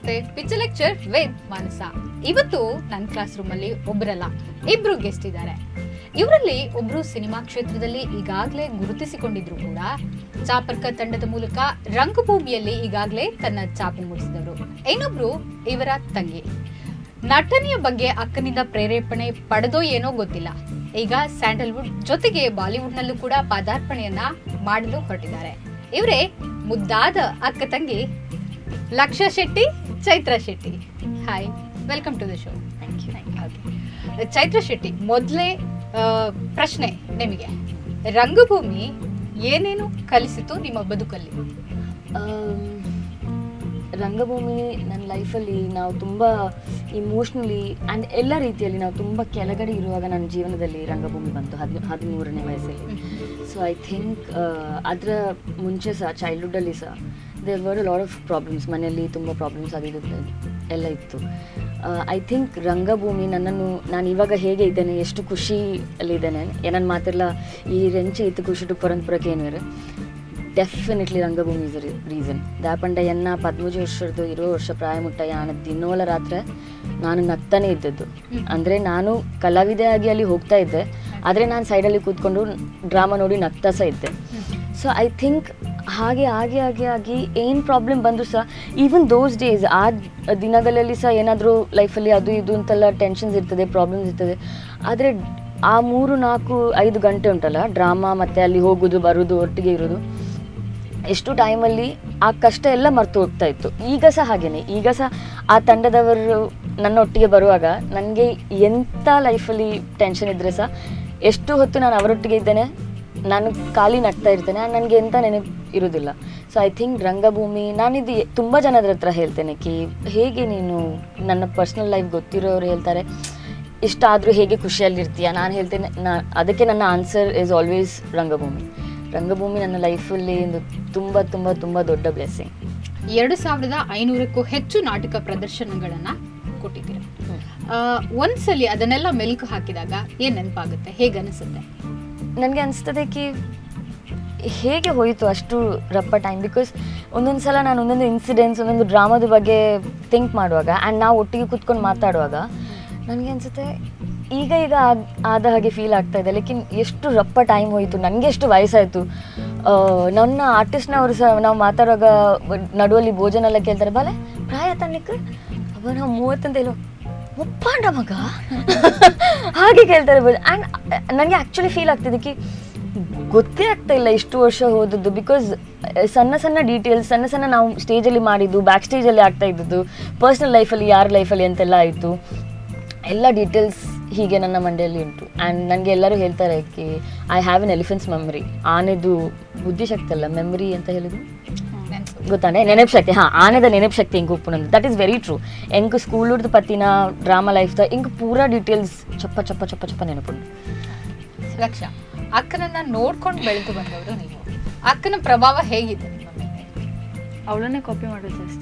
ನಮಸ್ತೆ pitch lecture with ಮಾನಸ ಇವತ್ತು ನನ್ನ ಕ್ಲಾಸ್ ರೂಮ್ ಅಲ್ಲಿ ಒಬ್ಬರಲ್ಲ ಇಬ್ರು ಗೆಸ್ಟ್ ಇದ್ದಾರೆ ಇವರಲ್ಲಿ ಒಬ್ರು ಸಿನಿಮಾ ಕ್ಷೇತ್ರದಲ್ಲಿ ಈಗಾಗಲೇ ಗುರುತಿಸಿಕೊಂಡಿದ್ರು ಕೂಡ ಚಾಪರ್ಕ ತಂಡದ ಮೂಲಕ ರಂಗಭೂಮಿಯಲ್ಲಿ ಈಗಾಗಲೇ ತನ್ನ ಚಾಪು ಮೂಡಿಸಿದವರು ಇನ್ನೊಬ್ರು ಇವರ ತಂಗಿ ನಟನೆಯ ಬಗ್ಗೆ ಅಕ್ಕನಿಂದ ಪ್ರೇರೇಪಣೆ ಪಡೆದೋ ಏನೋ ಗೊತ್ತಿಲ್ಲ ಈಗ ಸ್ಯಾಂಡಲ್ವುಡ್ ಜೊತೆಗೆ ಬಾಲಿವುಡ್ ನಲ್ಲೂ ಕೂಡ ಪಾದಾರ್ಪಣೆಯನ್ನ ಮಾಡಲು ಹೊರಟಿದ್ದಾರೆ ಇವರೇ ಮುದ್ದಾದ ಅಕ್ಕ ತಂಗಿ Laksha Shetty Chaitra Shetty hi welcome to the show thank you Chaitra Shetty ಮೊದಲೇ ಪ್ರಶ್ನೆ ನಿಮಗೆ ರಂಗಭೂಮಿ ಏನೇನು ಕಲಿಸಿತು ನಿಮ್ಮ ಬದುಕಲ್ಲಿ ಆಮ್, ರಂಗಭೂಮಿ ನನ್ನ ಲೈಫಲ್ಲಿ ನಾವು ತುಂಬ ಇಮೋಷ್ನಲಿ ಆ್ಯಂಡ್ ಎಲ್ಲ ರೀತಿಯಲ್ಲಿ ನಾವು ತುಂಬ ಕೆಳಗಡೆ ಇರುವಾಗ ನನ್ನ ಜೀವನದಲ್ಲಿ ರಂಗಭೂಮಿ ಬಂತು ಹದಿ ಹದಿಮೂರನೇ ವಯಸ್ಸಲ್ಲಿ ಸೊ ಐ ಥಿಂಕ್ ಅದರ ಮುಂಚೆ ಸಹ ಚೈಲ್ಡ್ಹುಡ್ಡಲ್ಲಿ ಸಹ there were lot of problems ಮನೆಯಲ್ಲಿ ತುಂಬ ಪ್ರಾಬ್ಲಮ್ಸ್ ಆಗಿದ್ದು ಎಲ್ಲ ಇತ್ತು ಐ ಥಿಂಕ್ ರಂಗಭೂಮಿ ನನ್ನನ್ನು ನಾನು ಇವಾಗ ಹೇಗೆ ಇದ್ದೇನೆ ಎಷ್ಟು ಖುಷಿಯಲ್ಲಿದ್ದೇನೆ ಏನನ್ನ ಮಾತಿಲ್ಲ ಈ ರೆಂಚೆ ಇತ್ತು ಖುಷಿ ಟು ಪರಂಪರಕ್ಕೆ ಏನು ಡೆಫಿನೆಟ್ಲಿ ರಂಗಭೂಮಿ ಇಸ್ ರೀಸನ್ ದಾಪಂಡ ಎನ್ನ ಪದ್ಮೂಜ ವರ್ಷದ್ದು ಇರೋ ವರ್ಷ ಪ್ರಾಯ ಮುಟ್ಟ ಯಾನ ದಿನೋಲ ರಾತ್ರಿ ನಾನು ನಗ್ತಾನೆ ಇದ್ದದ್ದು ಅಂದರೆ ನಾನು ಕಲಾವಿದೆಯಾಗಿ ಅಲ್ಲಿ ಹೋಗ್ತಾ ಇದ್ದೆ ಆದರೆ ನಾನು ಸೈಡಲ್ಲಿ ಕೂತ್ಕೊಂಡು ಡ್ರಾಮಾ ನೋಡಿ ನಗ್ತಾ ಸಹ ಇದ್ದೆ ಸೊ ಐ ಥಿಂಕ್ ಹಾಗೆ ಹಾಗೆ ಹಾಗೆ ಆಗಿ ಏನು ಪ್ರಾಬ್ಲಮ್ ಬಂದರೂ ಸಹ ಈವನ್ ದೋಸ್ ಡೇಸ್ ಆ ದಿನಗಳಲ್ಲಿ ಸಹ ಏನಾದರೂ ಲೈಫಲ್ಲಿ ಅದು ಇದು ಅಂತೆಲ್ಲ ಟೆನ್ಷನ್ಸ್ ಇರ್ತದೆ ಪ್ರಾಬ್ಲಮ್ಸ್ ಇರ್ತದೆ ಆದರೆ ಆ ಮೂರು ನಾಲ್ಕು ಐದು ಗಂಟೆ ಉಂಟಲ್ಲ ಡ್ರಾಮಾ ಮತ್ತು ಅಲ್ಲಿ ಹೋಗೋದು ಬರೋದು ಒಟ್ಟಿಗೆ ಇರೋದು ಎಷ್ಟು ಟೈಮಲ್ಲಿ ಆ ಕಷ್ಟ ಎಲ್ಲ ಮರ್ತು ಹೋಗ್ತಾ ಇತ್ತು ಈಗ ಸಹ ಹಾಗೇನೆ ಈಗ ಸಹ ಆ ತಂಡದವರು ನನ್ನ ಒಟ್ಟಿಗೆ ಬರುವಾಗ ನನಗೆ ಎಂಥ ಲೈಫಲ್ಲಿ ಟೆನ್ಷನ್ ಇದ್ದರೆ ಸಹ ಎಷ್ಟು ಹೊತ್ತು ನಾನು ಅವರೊಟ್ಟಿಗೆ ಇದ್ದೇನೆ ನಾನು ಖಾಲಿ ನಗ್ತಾ ಇರ್ತೇನೆ ನನಗೆ ಎಂಥ ನೆನಪು ಇರೋದಿಲ್ಲ ಸೊ ಐ ಥಿಂಕ್ ರಂಗಭೂಮಿ ನಾನಿದು ತುಂಬ ಜನದ್ರ ಹತ್ರ ಹೇಳ್ತೇನೆ ಕಿ ಹೇಗೆ ನೀನು ನನ್ನ ಪರ್ಸ್ನಲ್ ಲೈಫ್ ಗೊತ್ತಿರೋರು ಹೇಳ್ತಾರೆ ಇಷ್ಟಾದರೂ ಹೇಗೆ ಖುಷಿಯಲ್ಲಿರ್ತೀಯ ನಾನು ಹೇಳ್ತೇನೆ ನಾ ಅದಕ್ಕೆ ನನ್ನ ಆನ್ಸರ್ ಇಸ್ ಆಲ್ವೇಸ್ ರಂಗಭೂಮಿ ರಂಗಭೂಮಿ ನನ್ನ ಲೈಫಲ್ಲಿ ಒಂದು ತುಂಬ ತುಂಬ ತುಂಬ ದೊಡ್ಡ ಬ್ಲೆಸ್ಸಿಂಗ್ ಎರಡು ಸಾವಿರದ ಐನೂರಕ್ಕೂ ಹೆಚ್ಚು ನಾಟಕ ಪ್ರದರ್ಶನಗಳನ್ನ ಕೊಟ್ಟಿದ್ದೀರಾ ಆ, ಒಂದ್ಸಲಿ ಅದನ್ನೆಲ್ಲ ಮೆಲುಕು ಹಾಕಿದಾಗ ಏನ್ ನೆನಪಾಗುತ್ತೆ ಹೇಗೆ ಅನಿಸುತ್ತೆ ನನಗೆ ಅನಿಸ್ತದೆ ಕಿ ಹೇಗೆ ಹೋಯಿತು ಅಷ್ಟು ರಪ್ಪ ಟೈಮ್ ಬಿಕಾಸ್ ಒಂದೊಂದು ಸಲ ನಾನು ಒಂದೊಂದು ಇನ್ಸಿಡೆಂಟ್ಸ್ ಒಂದೊಂದು ಡ್ರಾಮಾದ ಬಗ್ಗೆ ಥಿಂಕ್ ಮಾಡುವಾಗ ಆ್ಯಂಡ್ ನಾವು ಒಟ್ಟಿಗೆ ಕೂತ್ಕೊಂಡು ಮಾತಾಡುವಾಗ ನನಗೆ ಅನಿಸುತ್ತೆ ಈಗ ಈಗ ಆಗ್- ಆದ ಹಾಗೆ ಫೀಲ್ ಆಗ್ತಾ ಇದೆ ಲೇಕಿನ್ ಎಷ್ಟು ರಪ್ಪ ಟೈಮ್ ಹೋಯಿತು ನನಗೆ ಎಷ್ಟು ವಯಸ್ಸಾಯಿತು ಆ, ನನ್ನ ಆರ್ಟಿಸ್ಟ್ನವರು ಸಹ ನಾವು ಮಾತಾಡುವಾಗ ನಡುವಲ್ಲಿ ಭೋಜನ ಎಲ್ಲ ಕೇಳ್ತಾರೆ ಬಾಲೆ ಪ್ರಾಯ ತನ್ನಕ್ಕೆ ಅವ ನಾವು ಮೂವತ್ತಂತ ಹೇಳೋ ಒಪ್ಪಾಂಡ ಮಗ ಹಾಗೆ ಕೇಳ್ತಾರೆ ಆ್ಯಂಡ್ ನನಗೆ ಆ್ಯಕ್ಚುಲಿ ಫೀಲ್ ಆಗ್ತಿದೆ ಕಿ ಗೊತ್ತೇ ಆಗ್ತಾ ಇಲ್ಲ ಇಷ್ಟು ವರ್ಷ ಹೋದದ್ದು ಬಿಕಾಸ್ ಸಣ್ಣ ಸಣ್ಣ ಡೀಟೇಲ್ಸ್ ಸಣ್ಣ ಸಣ್ಣ ನಾವು ಸ್ಟೇಜಲ್ಲಿ ಮಾಡಿದ್ದು ಬ್ಯಾಕ್ ಸ್ಟೇಜಲ್ಲಿ ಆಗ್ತಾ ಇದ್ದದ್ದು ಪರ್ಸ್ನಲ್ ಲೈಫಲ್ಲಿ ಯಾರ ಲೈಫಲ್ಲಿ ಅಂತೆಲ್ಲ ಆಯಿತು ಎಲ್ಲ ಡೀಟೇಲ್ಸ್ ಹೀಗೆ ನನ್ನ ಮಂಡೆಯಲ್ಲಿ ಉಂಟು ಆ್ಯಂಡ್ ನನಗೆ ಎಲ್ಲರೂ ಹೇಳ್ತಾರೆ ಕಿ I have an elephant's memory ಆನೆದು ಬುದ್ಧಿಶಕ್ತಿ ಅಲ್ಲ ಮೆಮರಿ ಅಂತ ಹೇಳಿದ್ರು ನೆನ್ಸು. ಗೊತ್ತಾನೆ ನೆನಪು ಶಕ್ತಿ ಹಾಂ ಆನೆದ ನೆನಪು ಶಕ್ತಿ ಇಂಕು ಉಪ್ಪುನಂದು ದಟ್ ಈಸ್ ವೆರಿ ಟ್ರೂ ಎಂಕ್ ಸ್ಕೂಲ್ದ ಪತ್ತಿನ ಡ್ರಾಮಾ ಲೈಫ್ದ ಇಂಕ್ ಪೂರಾ ಡೀಟೇಲ್ಸ್ ಚಪ್ಪ ಚಪ್ಪ ಚಪ್ಪ ಚಪ್ಪ ನೆನಪುಂಡು ಲಕ್ಷ ಅಕ್ಕನನ್ನ ನೋಡ್ಕೊಂಡು ಬೆಳೆದು ಬಂದವರು ನೀವು ಅಕ್ಕನ ಪ್ರಭಾವ ಹೇಗಿದೆ ನಿಮ್ಮ ಮೇಲೆ ಅವಳನ್ನೇ ಕಾಪಿ ಮಾಡೋದು ಜಾಸ್ತಿ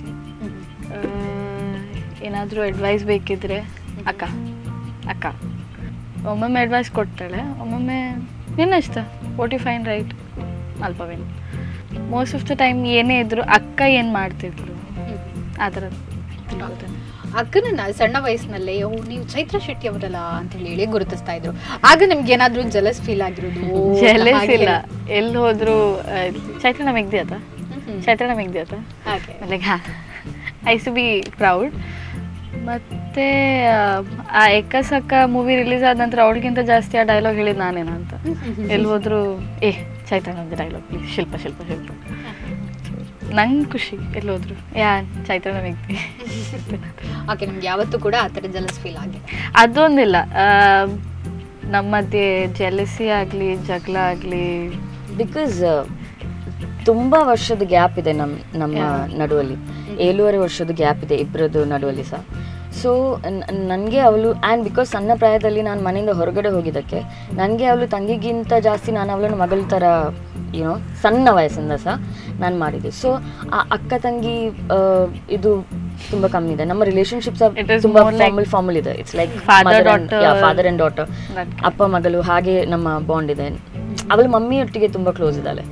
ಏನಾದರೂ ಅಡ್ವೈಸ್ ಬೇಕಿದ್ರೆ ಅಕ್ಕ ಅಕ್ಕ ಒಮ್ಮೊಮ್ಮೆ ಅಡ್ವೈಸ್ ಕೊಡ್ತಾಳೆ ಒಮ್ಮೊಮ್ಮೆ ನಿನ್ನ ಇಷ್ಟ ಫೋರ್ಟಿ ಫೈನ್ ರೈಟ್ ಅಲ್ಪವೇನು ಮೋಸ್ಟ್ ಆಫ್ ದ ಟೈಮ್ ಏನೇ ಇದ್ರು ಅಕ್ಕ ಏನು ಮಾಡ್ತಿದ್ರು ಆ ಥರ ತಿಳ್ಕೊತೇನೆ ಅಕ್ಕನನ್ನ ಸಣ್ಣ ವಯಸ್ಸಿನಲ್ಲೇ ಓ ನೀವು ಚೈತ್ರ ಶೆಟ್ಟಿ ಅವರಲ್ಲ ಅಂತ ಹೇಳಿ ಹೇಳಿ ಗುರುತಿಸ್ತಾ ಇದ್ರು ಆಗ ನಿಮ್ಗೆ ಏನಾದ್ರೂ ಜಲಸ್ ಫೀಲ್ ಆಗಿರೋದು ಓ, ಜೆಲೆಸ್ ಹಾಗೆ ಇಲ್ಲ ಎಲ್ಲಿ ಹೋದ್ರು ಆ, ಚೈತ್ರನ ಮೆಗ್ದಿ ಆತ ಹ್ಮ್, ಹ್ಮ್. ಚೈತ್ರನ ಮೆಗ್ದಿ ಆತ ಹಾಗೆ ಲೈಕ್ ಹಾಂ ಐ ಟು ಬಿ ಪ್ರೌಡ್ ಮತ್ತೆ ಆ ಎಕ್ಕಸಕ್ಕ ಮೂವಿ ರಿಲೀಸ್ ಆದ ನಂತರ ಅವಳಿಗಿಂತ ಜಾಸ್ತಿ ಆ ಡೈಲಾಗ್ ಹೇಳಿದ್ ನಾನೇನ ಅಂತ ಎಲ್ಲಿ ಹೋದ್ರು ಏ ಚೈತನ್ಯದ ಡೈಲಾಗ್ ಪ್ಲೀಸ್ ಶಿಲ್ಪ ಶಿಲ್ಪ ಶಿಲ್ಪ ನಂಗೆ ಖುಷಿ ಎಲ್ಲಿ ಹೋದ್ರು ಯಾ ಚೈತನ್ಯ ವ್ಯಕ್ತಿ ಓಕೆ ನಿಮ್ಗೆ ಯಾವತ್ತೂ ಕೂಡ ಆ ಥರ ಜಲಸ್ ಫೀಲ್ ಆಗಿದೆ ಅದೊಂದಿಲ್ಲ ಆ, ನಮ್ಮ ಮಧ್ಯೆ ಜೆಲಸಿ ಆಗಲಿ ಜಗಳ ಆಗಲಿ ಬಿಕಾಸ್ ತುಂಬ ವರ್ಷದ ಗ್ಯಾಪ್ ಇದೆ ನಮ್ಮ ನಮ್ಮ Yeah. ನಡುವಲ್ಲಿ ಏಳೂವರೆ ವರ್ಷದ ಗ್ಯಾಪ್ ಇದೆ ಇಬ್ಬರದ್ದು ನಡುವಲ್ಲಿ ಸಹ ಸೊ ನನಗೆ ಅವಳು ಆ್ಯಂಡ್ ಬಿಕಾಸ್ ಸಣ್ಣ ಪ್ರಾಯದಲ್ಲಿ ನಾನು ಮನೆಯಿಂದ ಹೊರಗಡೆ ಹೋಗಿದ್ದಕ್ಕೆ ನನಗೆ ಅವಳು ತಂಗಿಗಿಂತ ಜಾಸ್ತಿ ನಾನು ಅವಳನ್ನು ಮಗಳ ಥರ ಏನೋ ಸಣ್ಣ ವಯಸ್ಸಿಂದ ಸಹ ನಾನು ಮಾಡಿದ್ದೆ ಸೊ ಆ ಅಕ್ಕ ತಂಗಿ ಆ, ಇದು ತುಂಬ ಕಮ್ಮಿ ಇದೆ ನಮ್ಮ ರಿಲೇಶನ್ಶಿಪ್ಸ್ It is ತುಂಬ more like ಫಾರ್ಮಲ್ ಫಾರ್ಮಲ್ ಇದೆ it's like Father, daughter. Father and daughter ಅಪ್ಪ ಮಗಳು ಹಾಗೆ ನಮ್ಮ ಬಾಂಡ್ ಇದೆ ಅವಳ ಮಮ್ಮಿಯೊಟ್ಟಿಗೆ ತುಂಬ ಕ್ಲೋಸ್ ಇದ್ದಾಳೆ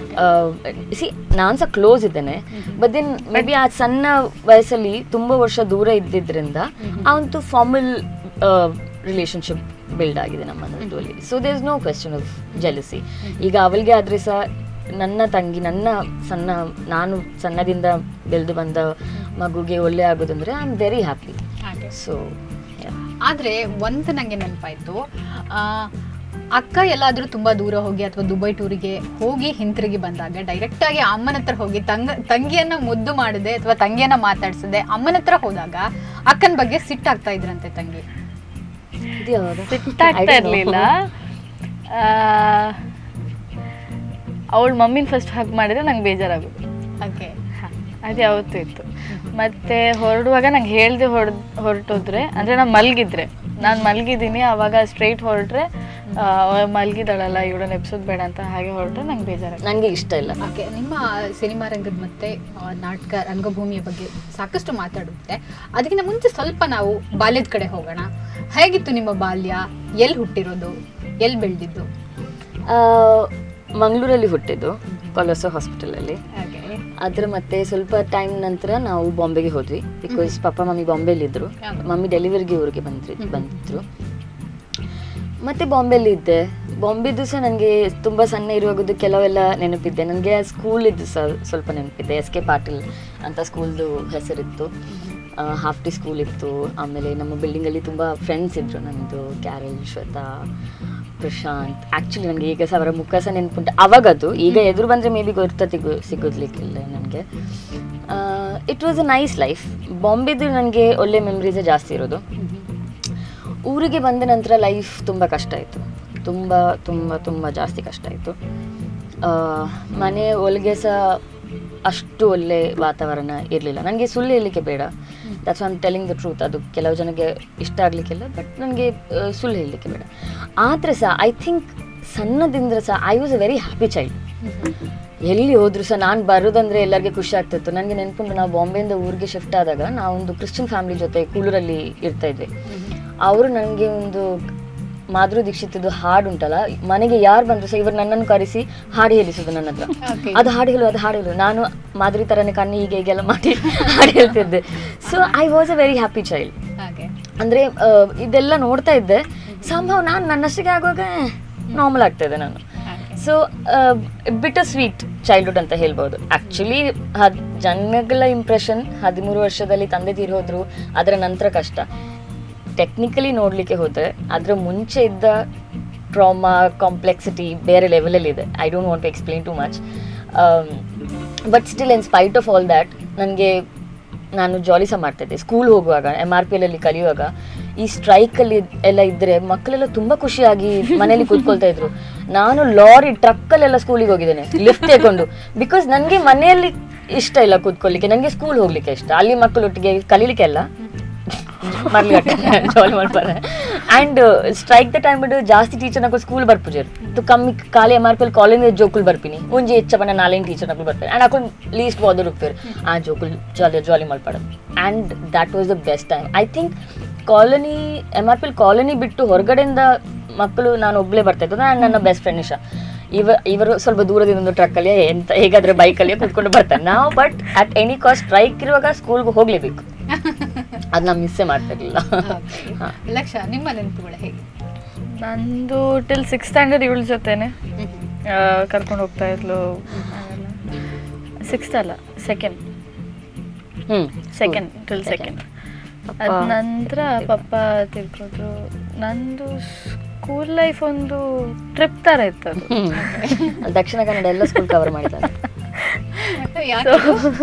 ಸಿ ನಾನು ಸಹ ಕ್ಲೋಸ್ ಇದ್ದೇನೆ ಬಟ್ ದೆನ್ ಮೇ ಬಿ ಆ ಸಣ್ಣ ವಯಸ್ಸಲ್ಲಿ ತುಂಬ ವರ್ಷ ದೂರ ಇದ್ದಿದ್ರಿಂದ ಆ ಒಂದು ಫಾರ್ಮಲ್ ರಿಲೇಶನ್ಶಿಪ್ ಬಿಲ್ಡ್ ಆಗಿದೆ ನಮ್ಮ ಮನೆಯಲ್ಲಿ so there is no question of jealousy ಈಗ ಅವಳಿಗೆ ಆದ್ರೆ ಸಹ ನನ್ನ ತಂಗಿ ನನ್ನ ಸಣ್ಣ ನಾನು ಸಣ್ಣದಿಂದ ಬೆಳೆದು ಬಂದ ಮಗುಗೆ ಒಳ್ಳೆ ಆಗೋದಂದ್ರೆ ಐ ಆಮ್ ವೆರಿ ಹ್ಯಾಪಿ ಹಾಗೆ ಸೊ ಆದ್ರೆ ಒಂದು ನಂಗೆ ನೆನಪಾಯ್ತು ಆ, ಅಕ್ಕ ಎಲ್ಲಾದ್ರೂ ತುಂಬಾ ದೂರ ಹೋಗಿ ಅಥವಾ ದುಬೈ ಟೂರಿಗೆ ಹೋಗಿ ಹಿಂತಿರುಗಿ ಬಂದಾಗ ಡೈರೆಕ್ಟ್ ಆಗಿ ಅಮ್ಮನ ಹತ್ರ ಹೋಗಿ ತಂಗ ತಂಗಿಯನ್ನ ಮುದ್ದು ಮಾಡದೆ ಅಥವಾ ತಂಗಿಯನ್ನ ಮಾತಾಡ್ಸದೆ ಅಮ್ಮನ ಹತ್ರ ಹೋದಾಗ ಅಕ್ಕನ ಬಗ್ಗೆ ಸಿಟ್ಟಾಗ್ತಾ ಇದ್ರಂತೆ ತಂಗಿ ಇದು ಯಾವಾಗ ಸಿಟ್ಟಾಗ್ತಾ ಇರ್ಲಿಲ್ಲ ಅವಳ ಮಮ್ಮಿನ ಫಸ್ಟ್ ಹಗ್ ಮಾಡಿದ್ರೆ ನಂಗೆ ಬೇಜಾರಾಗೋದು ಓಕೆ ಅದು ಯಾವತ್ತೂ ಇತ್ತು ಮತ್ತೆ ಹೊರಡುವಾಗ ನಂಗೆ ಹೇಳ್ದೆ ಹೊಡ್ ಹೊರಟೋದ್ರೆ ಅಂದರೆ ನಾನು ಮಲಗಿದ್ರೆ ನಾನು ಮಲಗಿದ್ದೀನಿ ಆವಾಗ ಸ್ಟ್ರೈಟ್ ಹೊರಟ್ರೆ ಮಲಗಿದಾಳಲ್ಲ ಇವಳನ್ನ ಎಬ್ಸೋದು ಬೇಡ ಅಂತ ಹಾಗೆ ಹೊರಟ್ರೆ ನಂಗೆ ಬೇಜಾರಾಗ ನನಗೆ ಇಷ್ಟ ಇಲ್ಲ ಓಕೆ ನಿಮ್ಮ ಸಿನಿಮಾ ರಂಗದ ಮತ್ತೆ ಆ, ನಾಟಕ ರಂಗಭೂಮಿಯ ಬಗ್ಗೆ ಸಾಕಷ್ಟು ಮಾತಾಡುತ್ತೆ ಅದಕ್ಕಿಂತ ಮುಂಚೆ ಸ್ವಲ್ಪ ನಾವು ಬಾಲ್ಯದ ಕಡೆ ಹೋಗೋಣ ಹೇಗಿತ್ತು ನಿಮ್ಮ ಬಾಲ್ಯ ಎಲ್ಲಿ ಹುಟ್ಟಿರೋದು ಎಲ್ಲಿ ಬೆಳೆದಿದ್ದು ಮಂಗಳೂರಲ್ಲಿ ಹುಟ್ಟಿದ್ದು ಕೊಲೋಸೋ ಹಾಸ್ಪಿಟಲಲ್ಲಿ ಹಾಗೆ ಅದ್ರ ಮತ್ತೆ ಸ್ವಲ್ಪ ಟೈಮ್ ನಂತರ ನಾವು ಬಾಂಬೆಗೆ ಹೋದ್ವಿ ಬಿಕಾಸ್ ಪಪ್ಪ ಮಮ್ಮಿ ಬಾಂಬೆಲಿ ಇದ್ರು ಹೌದು. ಮಮ್ಮಿ ಡೆಲಿವರಿಗೆ ಊರಿಗೆ ಬಂದ್ರಿ ಬಂದಿದ್ರು ಮತ್ತೆ ಬಾಂಬೆಲಿ ಇದ್ದೆ ಬಾಂಬೆದು ಸಹ ನನಗೆ ತುಂಬ ಸಣ್ಣ ಇರುವಾಗದ್ದು ಕೆಲವೆಲ್ಲ ನೆನಪಿದ್ದೆ ನನಗೆ ಸ್ಕೂಲ್ ಇದ್ದು ಸಹ ಸ್ವಲ್ಪ ನೆನಪಿದ್ದೆ ಎಸ್ ಕೆ ಪಾಟೀಲ್ ಅಂತ ಸ್ಕೂಲ್ದು ಹೆಸರಿತ್ತು ಹಾಫ್ ಟಿ ಸ್ಕೂಲ್ ಇತ್ತು ಆಮೇಲೆ ನಮ್ಮ ಬಿಲ್ಡಿಂಗಲ್ಲಿ ತುಂಬ ಫ್ರೆಂಡ್ಸ್ ಇದ್ರು ನಮ್ಮದು ಕ್ಯಾರಲ್ ಶ್ವೇತಾ ಪ್ರಶಾಂತ್ ಆ್ಯಕ್ಚುಲಿ ನನಗೆ ಈಗ ಸಹ ಅವರ ಮುಖ ಸಹ ನೆನಪುಂಟು ಅವಾಗದು ಈಗ ಎದುರು ಬಂದರೆ ಮೇ ಬಿ ಗೊತ್ತ ಸಿಗು ಸಿಗೋದ್ಲಿಕ್ಕಿಲ್ಲ ನನಗೆ it was a nice life ಬಾಂಬೆದು ನನಗೆ ಒಳ್ಳೆ ಮೆಮ್ರೀಸೇ ಜಾಸ್ತಿ ಇರೋದು ಊರಿಗೆ ಬಂದ ನಂತರ ಲೈಫ್ ತುಂಬ ಕಷ್ಟ ಆಯಿತು ತುಂಬ ತುಂಬ ತುಂಬ ಜಾಸ್ತಿ ಕಷ್ಟ ಆಯಿತು ಮನೆ ಒಳಗೆ ಸಹ ಅಷ್ಟು ಒಳ್ಳೆ ವಾತಾವರಣ ಇರಲಿಲ್ಲ ನನಗೆ ಸುಳ್ಳು ಹೇಳಲಿಕ್ಕೆ ಬೇಡ that's am telling the truth ಅದು ಕೆಲವು ಜನಕ್ಕೆ ಇಷ್ಟ ಆಗಲಿಕ್ಕಿಲ್ಲ ಬಟ್ ನನಗೆ ಸುಳ್ಳು ಹೇಳಲಿಕ್ಕೆ ಬೇಡ ಆದರೆ ಸಹ ಐ ಥಿಂಕ್ ಸಣ್ಣದಿಂದ ಸಹ I was a very happy child ಎಲ್ಲಿ ಹೋದ್ರು ಸಹ ನಾನು ಬರೋದಂದ್ರೆ ಎಲ್ಲರಿಗೆ ಖುಷಿ ಆಗ್ತಿತ್ತು ನನಗೆ ನೆನ್ಪುಂಟು ನಾವು ಬಾಂಬೆಯಿಂದ ಊರಿಗೆ ಶಿಫ್ಟ್ ಆದಾಗ ನಾವೊಂದು ಕ್ರಿಶ್ಚಿಯನ್ ಫ್ಯಾಮಿಲಿ ಜೊತೆ ಕೂಲೂರಲ್ಲಿ ಇರ್ತಾ ಇದ್ವಿ ಅವರು ನನಗೆ ಒಂದು ಮಾಧುರಿ ದೀಕ್ಷಿತದ್ದು ಹಾಡು ಉಂಟಲ್ಲ ಮನೆಗೆ ಯಾರು ಬಂದ್ರು ಸಹ ಇವರು ನನ್ನನ್ನು ಕರೆಸಿ ಹಾಡು ಹೇಳಿಸೋದು ನನ್ನ ಹತ್ರ Okay. ಅದು ಹಾಡು ಹೇಳು ಅದು ಹಾಡು ಹೇಳು ನಾನು ಮಾಧುರಿ ಥರನೇ ಕಣ್ಣು ಹೀಗೆ ಹೀಗೆಲ್ಲ ಮಾಡಿ ಹಾಡು ಹೇಳ್ತಿದ್ದೆ so I was a very happy child ಹಾಗೆ ಅಂದರೆ ಇದೆಲ್ಲ ನೋಡ್ತಾ ಇದ್ದೆ ಸಂಭವ ನಾನು ನನ್ನಷ್ಟಿಗೆ ಆಗುವಾಗ ನಾರ್ಮಲ್ ಆಗ್ತಾ ಇದೆ ನಾನು ಹಾಗೆ ಸೊ ಬಿಟ್ ಸ್ವೀಟ್ ಚೈಲ್ಡ್ಹುಡ್ ಅಂತ ಹೇಳ್ಬೋದು ಆ್ಯಕ್ಚುಲಿ ಹದ್ ಜನಗಳ ಇಂಪ್ರೆಷನ್ ಹದಿಮೂರು ವರ್ಷದಲ್ಲಿ ತಂದೆ ತೀರಿ ಹೋದ್ರು ಅದರ ನಂತರ ಕಷ್ಟ ಟೆಕ್ನಿಕಲಿ ನೋಡಲಿಕ್ಕೆ ಹೋದರೆ ಅದರ ಮುಂಚೆ ಇದ್ದ ಟ್ರಾಮಾ ಕಾಂಪ್ಲೆಕ್ಸಿಟಿ ಬೇರೆ ಲೆವೆಲಲ್ಲಿ ಇದೆ I don't want to explain too much but still in spite of all that ನನಗೆ ನಾನು ಜಾಲಿ ಸಹ ಮಾಡ್ತಿದ್ದೆ ಸ್ಕೂಲ್ ಹೋಗುವಾಗ ಎಮ್ ಆರ್ ಪಿ ಎಲ್ ಕಲಿಯುವಾಗ ಈ ಸ್ಟ್ರೈಕಲ್ಲಿ ಎಲ್ಲ ಇದ್ದರೆ ಮಕ್ಕಳೆಲ್ಲ ತುಂಬ ಖುಷಿಯಾಗಿ ಮನೇಲಿ ಕೂತ್ಕೊಳ್ತಾ ಇದ್ರು ನಾನು ಲಾರಿ ಟ್ರಕ್ಕಲ್ಲೆಲ್ಲ ಸ್ಕೂಲಿಗೆ ಹೋಗಿದ್ದೇನೆ ಲಿಫ್ಟ್ ತಗೊಂಡು ಬಿಕಾಸ್ ನನಗೆ ಮನೆಯಲ್ಲಿ ಇಷ್ಟ ಇಲ್ಲ ಕೂತ್ಕೊಳ್ಳಿಕ್ಕೆ ನನಗೆ ಸ್ಕೂಲ್ ಹೋಗ್ಲಿಕ್ಕೆ ಇಷ್ಟ ಅಲ್ಲಿ ಮಕ್ಕಳೊಟ್ಟಿಗೆ ಕಲೀಲಿಕ್ಕೆ ಅಲ್ಲ ಮರ್ಲಿಗಟ್ಟೆ ಜಾಲಿ ಮಾಡ್ತಾರೆ ಆ್ಯಂಡ್ ಸ್ಟ್ರೈಕ್ ದ ಟೈಮ್ ಬಿಟ್ಟು ಜಾಸ್ತಿ ಟೀಚರ್ ನಕ್ಕು ಸ್ಕೂಲ್ ಬರ್ಪುಜರ್ ತು ಕಮ್ಮಿ ಖಾಲಿ ಎಮ್ ಆರ್ ಪಿ ಕಾಲೇಜ್ ಜೋಕುಲ್ ಬರ್ಪಿನಿ ಒಂಜಿ ಹೆಚ್ಚ ಬಣ್ಣ ನಾಲ್ಕು ಟೀಚರ್ ನಕ್ಕು ಬರ್ತಾರೆ ಆ್ಯಂಡ್ ಅಕೊಂಡು ಲೀಸ್ಟ್ ಬಾದರ್ ಹೋಗ್ತಾರೆ ಆ ಜೋಕುಲ್ ಜಾಲಿ ಜಾಲಿ ಮಾಡ್ಪಾಡು and that was the best time I think colony M R P colony ಬಿಟ್ಟು ಹೊರಗಡೆಯಿಂದ ಮಕ್ಕಳು ನಾನು ಒಬ್ಬಳೇ ಬರ್ತಾ ಇದ್ದು ನಾನು ನನ್ನ ಬೆಸ್ಟ್ ಫ್ರೆಂಡ್ ನಿಶಾ ಇವ ಇವರು ಸ್ವಲ್ಪ ದೂರದಿಂದ ಒಂದು ಟ್ರಕ್ಕಲ್ಲಿ ಎಂತ ಹೇಗಾದ್ರೆ ಬೈಕಲ್ಲಿ ಕೂತ್ಕೊಂಡು ಬರ್ತಾರೆ ನಾವು but at any cost strike ಇರುವಾಗ ಸ್ಕೂಲ್ಗೆ ಹೋಗ್ಲೇಬೇಕು ಅದನ್ನ ಮಿಸ್ಸೇ ಮಾಡ್ತಿರ್ಲಿಲ್ಲ ಹಾ. ಲಕ್ಷ ನಿಮ್ಮ ನೆನಪುಗಳು ಹೇಗೆ ನಂದು ಟಿಲ್ ಸಿಕ್ಸ್ ಸ್ಟ್ಯಾಂಡರ್ಡ್ ಇವಳ ಜೊತೆನೆ ಕರ್ಕೊಂಡು ಹೋಗ್ತಾ ಇದ್ಲು ಸಿಕ್ಸ್ತ್ ಅಲ್ಲ second hmm second till Second. Second ಅದ ನಂತರ ಪಪ್ಪ ತಿಳ್ಕೊಂಡ್ರು ನಂದು ಸ್ಕೂಲ್ ಲೈಫ್ ಒಂದು ಟ್ರಿಪ್ ಥರ ಇತ್ತು ಅದು ಹ್ಮ್. ದಕ್ಷಿಣ ಕನ್ನಡ ಎಲ್ಲ ಸ್ಕೂಲ್ ಕವರ್ ಮಾಡಿದ್ದಾರೆ ಯಾಕೆ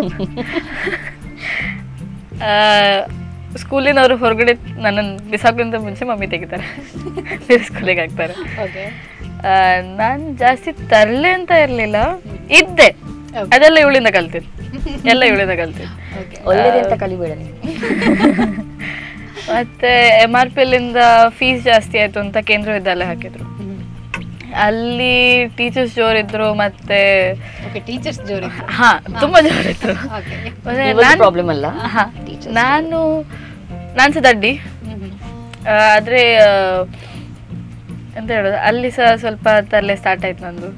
ಸ್ಕೂಲಿನವರು ಹೊರಗಡೆ ನನ್ನನ್ನು ಬಿಸಾಕೋಕ್ಕಿಂತ ಮುಂಚೆ ಮಮ್ಮಿ ತೆಗಿತಾರೆ ಬೇರೆ ಸ್ಕೂಲಿಗೆ ಹಾಕ್ತಾರೆ ಓಕೆ ನಾನು ಜಾಸ್ತಿ ತರಲೆ ಅಂತ ಇರಲಿಲ್ಲ ಇದ್ದೆ Okay. ಅದೆಲ್ಲ ಇವಳಿಂದ ಕಲ್ತಿದ್ದು ಎಲ್ಲ ಇವಳಿಂದ ಕಲ್ತಿದ್ದು ಓಕೆ ಒಳ್ಳೇದೇ ಅಂತ ಕಲಿಬೇಡ ನೀವು ಮತ್ತೆ ಎಮ್ ಆರ್ ಪಿ ಎಲ್ಲಿಂದ ಫೀಸ್ ಜಾಸ್ತಿ ಆಯ್ತು ಅಂತ ಕೇಂದ್ರ ವಿದ್ಯಾಲಯ ಹಾಕಿದ್ರು ಅಲ್ಲಿ ಟೀಚರ್ಸ್ ಜೋರಿದ್ರು ಮತ್ತೆ ಓಕೆ ಟೀಚರ್ಸ್ ಜೋರಿ ಹಾ ತುಂಬಾ ಜೋರಿದ್ರು ಓಕೆ ಮತ್ತೆ ಇವತ್ತು ನಾನ್- ಪ್ರಾಬ್ಲಮ್ ಅಲ್ಲ ಹಾ, Teachers. ನಾನು ನಾನು ಸಹ ದಡ್ಡಿ ಆ, ಆದ್ರೆ ಆ, ಎಂತ ಹೇಳೋದು ಅಲ್ಲಿ ಸಹ ಸ್ವಲ್ಪ ತರಲೆ ಸ್ಟಾರ್ಟ್ ಆಯ್ತು ನಂದು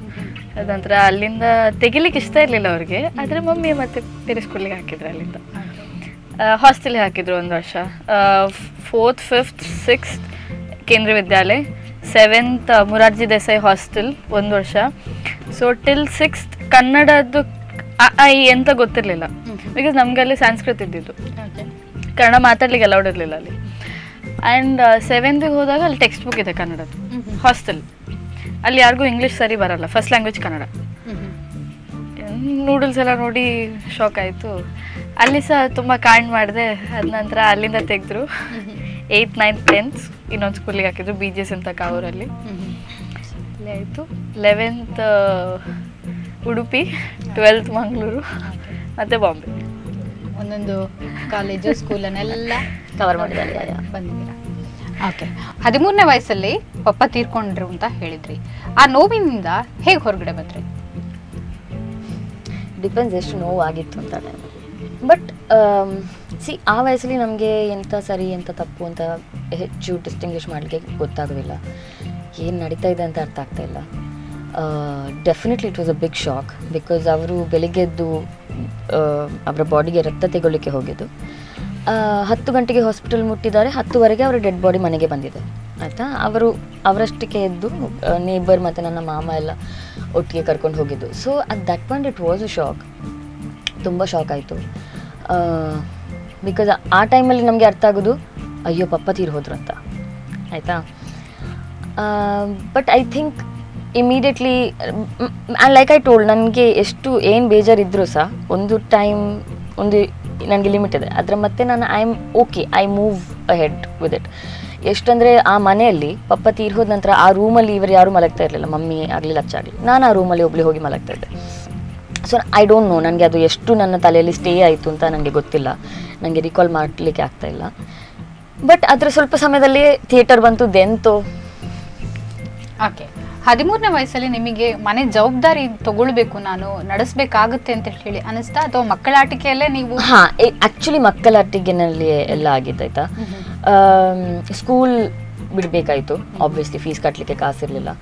ಅದಂತರ ಅಲ್ಲಿಂದ ತೆಗಿಲಿಕ್ಕೆ ಇಷ್ಟ ಇರಲಿಲ್ಲ ಅವ್ರಿಗೆ ಆದರೆ ಮಮ್ಮಿ ಮತ್ತೆ ಬೇರೆ ಸ್ಕೂಲಿಗೆ ಹಾಕಿದ್ರು ಅಲ್ಲಿಂದ ಹಾಸ್ಟೆಲ್ಗೆ ಹಾಕಿದ್ರು ಒಂದು ವರ್ಷ fourth fifth sixth Kendriya Vidyalaya seventh Morarji Desai hostel ಒಂದು ವರ್ಷ ಸೊ ಟಿಲ್ ಸಿಕ್ಸ್ತ್ ಕನ್ನಡದ್ದು ಅ, ಆ, ಇ ಎಂತ ಗೊತ್ತಿರಲಿಲ್ಲ ಬಿಕಾಸ್ ನಮ್ಗೆ ಅಲ್ಲಿ ಸಂಸ್ಕೃತ ಇದ್ದಿದ್ದು ಕನ್ನಡ ಮಾತಾಡ್ಲಿಕ್ಕೆ ಅಲೌಡ್ ಇರಲಿಲ್ಲ ಅಲ್ಲಿ ಆ್ಯಂಡ್ ಸೆವೆಂತಿಗೆ ಹೋದಾಗ ಅಲ್ಲಿ ಟೆಕ್ಸ್ಟ್ ಬುಕ್ ಇದೆ ಕನ್ನಡದ್ದು ಹಾಸ್ಟೆಲ್ ಅಲ್ಲಿ ಯಾರಿಗೂ ಇಂಗ್ಲೀಷ್ ಸರಿ ಬರಲ್ಲ ಫಸ್ಟ್ ಲ್ಯಾಂಗ್ವೇಜ್ ಕನ್ನಡ ನೂಡಲ್ಸ್ ಎಲ್ಲ ನೋಡಿ ಶಾಕ್ ಆಯಿತು ಅಲ್ಲಿ ಸಹ ತುಂಬ ಕಾಂಡ್ ಮಾಡಿದೆ ಅದ ನಂತರ ಅಲ್ಲಿಂದ ತೆಗೆದ್ರು ಏಯ್ತ್ ನೈನ್ತ್ ಟೆಂತ್ ಇನ್ನೊಂದು ಸ್ಕೂಲಿಗೆ ಹಾಕಿದ್ರು ಬಿ ಜಿ ಎಸ್ ಅಂತ ಕಾವೂರಲ್ಲಿ ಅಲ್ಲೇ ಆಯಿತು ಲೆವೆಂತ್ ಉಡುಪಿ ಟ್ವೆಲ್ತ್ ಮಂಗಳೂರು ಮತ್ತು ಬಾಂಬೆ ಒಂದೊಂದು ಕಾಲೇಜು ಸ್ಕೂಲನ್ನೆಲ್ಲ Cover ಮಾಡಿದ್ದಾರೆ, ಯಾ, ಯಾ. ಬಂದಿದ್ದೀರಾ ಓಕೆ ಹದಿಮೂರನೇ ವಯಸ್ಸಲ್ಲಿ ಪಪ್ಪ ತೀರ್ಕೊಂಡ್ರು ಅಂತ ಹೇಳಿದ್ರಿ ಆ ನೋವಿನಿಂದ ಹೇಗೆ ಹೊರಗಡೆ ಬಂದ್ರಿ ಡಿಪೆಂಡ್ಸ್ ಎಷ್ಟು ನೋವಾಗಿತ್ತು ಅಂತ ಬಟ್ ಸಿ ಆ ವಯಸ್ಸಲ್ಲಿ ನಮಗೆ ಎಂಥ ಸರಿ ಎಂಥ ತಪ್ಪು ಅಂತ ಹೆಚ್ಚು ಡಿಸ್ಟಿಂಗ್ವಿಷ್ ಮಾಡಲಿಕ್ಕೆ ಗೊತ್ತಾಗೋದಿಲ್ಲ ಏನು ನಡೀತಾ ಇದೆ ಅಂತ ಅರ್ಥ ಆಗ್ತಾ ಇಲ್ಲ definitely it was a big shock because ಅವರು ಬೆಳಿಗ್ಗೆದ್ದು ಅವರ ಬಾಡಿಗೆ ರಕ್ತ ತೆಗೊಳ್ಳಿಕ್ಕೆ ಹೋಗಿದ್ದು ಆ, ಹತ್ತು ಗಂಟೆಗೆ ಹಾಸ್ಪಿಟಲ್ ಮುಟ್ಟಿದ್ದಾರೆ ಹತ್ತುವರೆಗೆ ಅವರ ಡೆಡ್ ಬಾಡಿ ಮನೆಗೆ ಬಂದಿದೆ ಆಯಿತಾ ಅವರು ಅವರಷ್ಟಕ್ಕೆ ಎದ್ದು ನೇಬರ್ ಮತ್ತು ನನ್ನ ಮಾಮ ಎಲ್ಲ ಒಟ್ಟಿಗೆ ಕರ್ಕೊಂಡು ಹೋಗಿದ್ದು so at that point it was a shock ತುಂಬ ಶಾಕ್ ಆಯಿತು ಬಿಕಾಸ್ ಆ ಟೈಮಲ್ಲಿ ನಮಗೆ ಅರ್ಥ ಆಗೋದು ಅಯ್ಯೋ ಪಪ್ಪ ತೀರ್ ಹೋದ್ರು ಅಂತ ಆಯಿತಾ but I think immediately like I told ನನಗೆ ಎಷ್ಟು ಏನು ಬೇಜಾರಿದ್ರು ಸಹ ಒಂದು ಟೈಮ್ ಒಂದು ನನಗೆ ಲಿಮಿಟ್ ಇದೆ ಅದರ ಮತ್ತೆ ನಾನು I am okay I move ahead with it ಎಷ್ಟಂದರೆ ಆ ಮನೆಯಲ್ಲಿ ಪಪ್ಪ ತೀರ್ ಹೋದ ನಂತರ ಆ ರೂಮಲ್ಲಿ ಇವರು ಯಾರೂ ಮಲಗ್ತಾ ಇರಲಿಲ್ಲ ಮಮ್ಮಿ ಆಗಲಿ ಲಚ್ಚಾಗಲಿ ನಾನು ಆ ರೂಮಲ್ಲಿ ಒಬ್ಳಿ ಹೋಗಿ ಮಲಗ್ತಾ ಇದ್ದೆ ಸೊ ಐ ಡೋಂಟ್ ನೋ ನನಗೆ ಅದು ಎಷ್ಟು ನನ್ನ ತಲೆಯಲ್ಲಿ ಸ್ಟೇ ಆಯಿತು ಅಂತ ನನಗೆ ಗೊತ್ತಿಲ್ಲ ನನಗೆ ರಿಕಾಲ್ ಮಾಡಲಿಕ್ಕೆ ಆಗ್ತಾ ಇಲ್ಲ ಬಟ್ ಅದರ ಸ್ವಲ್ಪ ಸಮಯದಲ್ಲಿ ಥಿಯೇಟರ್ ಬಂತು ದೆಂತೋ ಓಕೆ ಹದಿಮೂರನೇ ವಯಸ್ಸಲ್ಲಿ ನಿಮಗೆ ಮನೆ ಜವಾಬ್ದಾರಿ ತಗೊಳ್ಬೇಕು ನಾನು ನಡೆಸ್ಬೇಕಾಗುತ್ತೆ ಅಂತ ಹೇಳಿ ಅನಿಸ್ತಾ ಅಥವಾ ಮಕ್ಕಳ ಆಟಿಕೆಯಲ್ಲೇ ನೀವು ಹಾಂ ಆ್ಯಕ್ಚುಲಿ ಮಕ್ಕಳ ಅಟ್ಟಿಗೆನಲ್ಲಿ ಎಲ್ಲ ಆಗಿದ್ದಾಯ್ತಾ ಸ್ಕೂಲ್ ಬಿಡಬೇಕಾಯಿತು ಆಬ್ವಿಯಸ್ಲಿ ಫೀಸ್ ಕಟ್ಟಲಿಕ್ಕೆ ಕಾಸಿರಲಿಲ್ಲ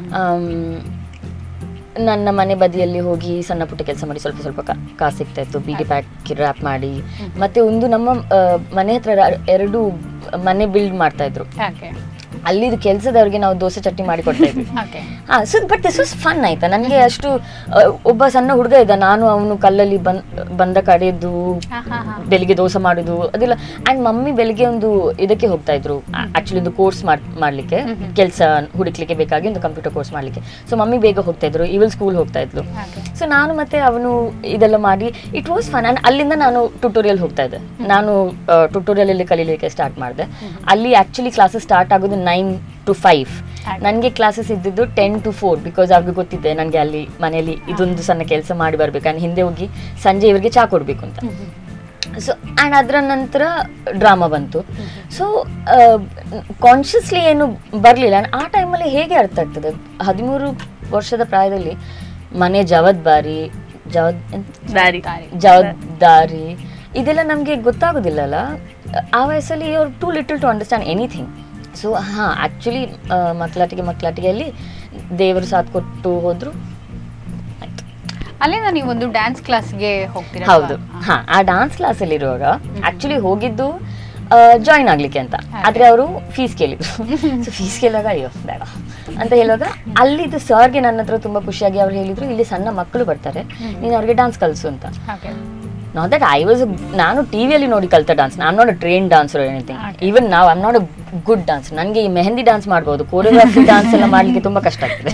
ನನ್ನ ಮನೆ ಬದಿಯಲ್ಲಿ ಹೋಗಿ ಸಣ್ಣ ಪುಟ್ಟ ಕೆಲಸ ಮಾಡಿ ಸ್ವಲ್ಪ ಸ್ವಲ್ಪ ಕಾ- ಕಾಸು ಸಿಗ್ತಾ ಇತ್ತು ಬೀಡಿ ಪ್ಯಾಕ್ ರ್ಯಾಪ್ ಮಾಡಿ ಮತ್ತೆ ಒಂದು ನಮ್ಮ ಆ, ಮನೆ ಹತ್ರ ರ- ಎರಡು ಮನೆ ಬಿಲ್ಡ್ ಮಾಡ್ತಾ ಇದ್ರು ಓಕೆ ಅಲ್ಲಿದು ಕೆಲಸದವ್ರಿಗೆ ನಾವು ದೋಸೆ ಚಟ್ನಿ ಮಾಡಿ ಕೊಡ್ತಾ ಇದ್ವಿ ಓಕೆ ಹಾ so but this was fun ಆಯ್ತಾ ನನಗೆ ಅಷ್ಟು ಆ, ಒಬ್ಬ ಸಣ್ಣ ಹುಡುಗ ಇದ್ದ ನಾನು ಅವನು ಕಲ್ಲಲ್ಲಿ ಬಂದ್ ಬಂದ ಕಡೆದು ಹಾ ಹಾ ಹಾ ಬೆಳಿಗ್ಗೆ ದೋಸೆ ಮಾಡುದು ಅದೆಲ್ಲ ಅಂಡ್ ಮಮ್ಮಿ ಬೆಳಿಗ್ಗೆ ಒಂದು ಇದಕ್ಕೆ ಹೋಗ್ತಾ ಇದ್ರು ಆಕ್ಚುಲಿ ಒಂದು ಕೋರ್ಸ್ ಮಾಡ್ಲಿಕ್ಕೆ ಕೆಲಸ ಹುಡುಕ್ಲಿಕ್ಕೆ ಬೇಕಾಗಿ ಒಂದು ಕಂಪ್ಯೂಟರ್ ಕೋರ್ಸ್ ಮಾಡ್ಲಿಕ್ಕೆ ಸೊ ಮಮ್ಮಿ ಬೇಗ ಹೋಗ್ತಾ ಇದ್ರು ಇವಲ್ ಸ್ಕೂಲ್ ಹೋಗ್ತಾ ಇದ್ಲು ಓಕೆ ಸೊ ನಾನು ಮತ್ತೆ ಅವನು ಇದೆಲ್ಲ ಮಾಡಿ ಇಟ್ ವಾಸ್ ಫನ್ ಅಂಡ್ ಅಲ್ಲಿಂದ ನಾನು ಟ್ಯುಟೋರಿಯಲ್ ಹೋಗ್ತಾ ಇದ್ದೆ ನಾನು ಟ್ಯುಟೋರಿಯಲ್ ಅಲ್ಲಿ ಕಲೀಲಿಕ್ಕೆ ಸ್ಟಾರ್ಟ್ ಮಾಡಿದೆ ಅಲ್ಲಿ ಆಕ್ಚುಲಿ ಕ್ಲಾಸಸ್ ಸ್ಟಾರ್ಟ್ ಆಗೋದು ನೈನ್ ಟು ಫೈವ್ ಹಾಗೆ. ನನಗೆ ಕ್ಲಾಸಸ್ ಇದ್ದಿದ್ದು ಟೆನ್ ಟು ಫೋರ್ ಬಿಕಾಸ್ ಅವ್ರಿಗೆ ಗೊತ್ತಿದೆ ನನಗೆ ಅಲ್ಲಿ ಮನೆಯಲ್ಲಿ ಇದೊಂದು ಸಣ್ಣ ಕೆಲಸ ಮಾಡಿ ಬರ್ಬೇಕು ನಾನು ಹಿಂದೆ ಹೋಗಿ ಸಂಜೆ ಇವರಿಗೆ ಚಾ ಕೊಡಬೇಕು ಅಂತ ಸೊ ಆ್ಯಂಡ್ ಅದರ ನಂತರ ಡ್ರಾಮಾ ಬಂತು ಸೊ ಕಾನ್ಷಿಯಸ್ಲಿ ಏನು ಬರಲಿಲ್ಲ ಆ ಟೈಮಲ್ಲಿ ಹೇಗೆ ಅರ್ಥ ಆಗ್ತದೆ ಹದಿಮೂರು ವರ್ಷದ ಪ್ರಾಯದಲ್ಲಿ ಮನೆ ಜವಾಬ್ದಾರಿ ಜವಾಬ್ ದಾರಿ ಜವಾಬ್ದಾರಿ ಇದೆಲ್ಲ ನಮಗೆ ಗೊತ್ತಾಗೋದಿಲ್ಲಲ್ಲ ಆ ವಯಸ್ಸಲ್ಲಿ ಅವ್ರು too little to understand anything so ಹಾಂ ಆ್ಯಕ್ಚುಲಿ ಮಕ್ಕಳಾಟಿಗೆ ಮಕ್ಕಳಾಟಿಗೆಯಲ್ಲಿ ದೇವರು ಸಾಥ್ ಕೊಟ್ಟು ಹೋದ್ರು ಆಯ್ತು ಅಲ್ಲಿಂದ ನೀವು ಒಂದು ಡ್ಯಾನ್ಸ್ ಕ್ಲಾಸ್ಗೆ ಹೋಗ್ತೀರಾ ಹೌದು ಹಾ ಆ ಡಾನ್ಸ್ ಕ್ಲಾಸಲ್ಲಿ ಇರುವಾಗ ಆಕ್ಚುಲಿ ಹೋಗಿದ್ದು ಜಾಯಿನ್ ಆಗ್ಲಿಕ್ಕೆ ಅಂತ ಆದ್ರೆ ಅವರು ಫೀಸ್ ಕೇಳಿದ್ರು ಸೊ ಫೀಸ್ ಕೇಳಿದಾಗ ಅಯ್ಯೋ ಬೇಡ ಅಂತ ಹೇಳುವಾಗ ಅಲ್ಲಿದ್ದು ಸರ್ಗೆ ನನ್ನ ಹತ್ರ ತುಂಬಾ ಖುಷಿಯಾಗಿ ಅವ್ರು ಹೇಳಿದ್ರು ಇಲ್ಲಿ ಸಣ್ಣ ಮಕ್ಕಳು ಬರ್ತಾರೆ ನೀನು ಅವ್ರಿಗೆ ಡಾನ್ಸ್ ಕಲಿಸು ಅಂತ okay not that I was ನಾನು ಟಿವಿಯಲ್ಲಿ ನೋಡಿ ಕಲ್ತ ಡಾನ್ಸ್ ನಾನು not a train dancer anything even ನಾವು I'm not a good dance ನನಗೆ ಈ ಮೆಹಂದಿ ಡಾನ್ಸ್ ಮಾಡ್ಬೋದು ಕೋರಿಯೋಗ್ರಫಿ ಡಾನ್ಸ್ ಎಲ್ಲ ಮಾಡಲಿಕ್ಕೆ ತುಂಬ ಕಷ್ಟ ಆಗ್ತದೆ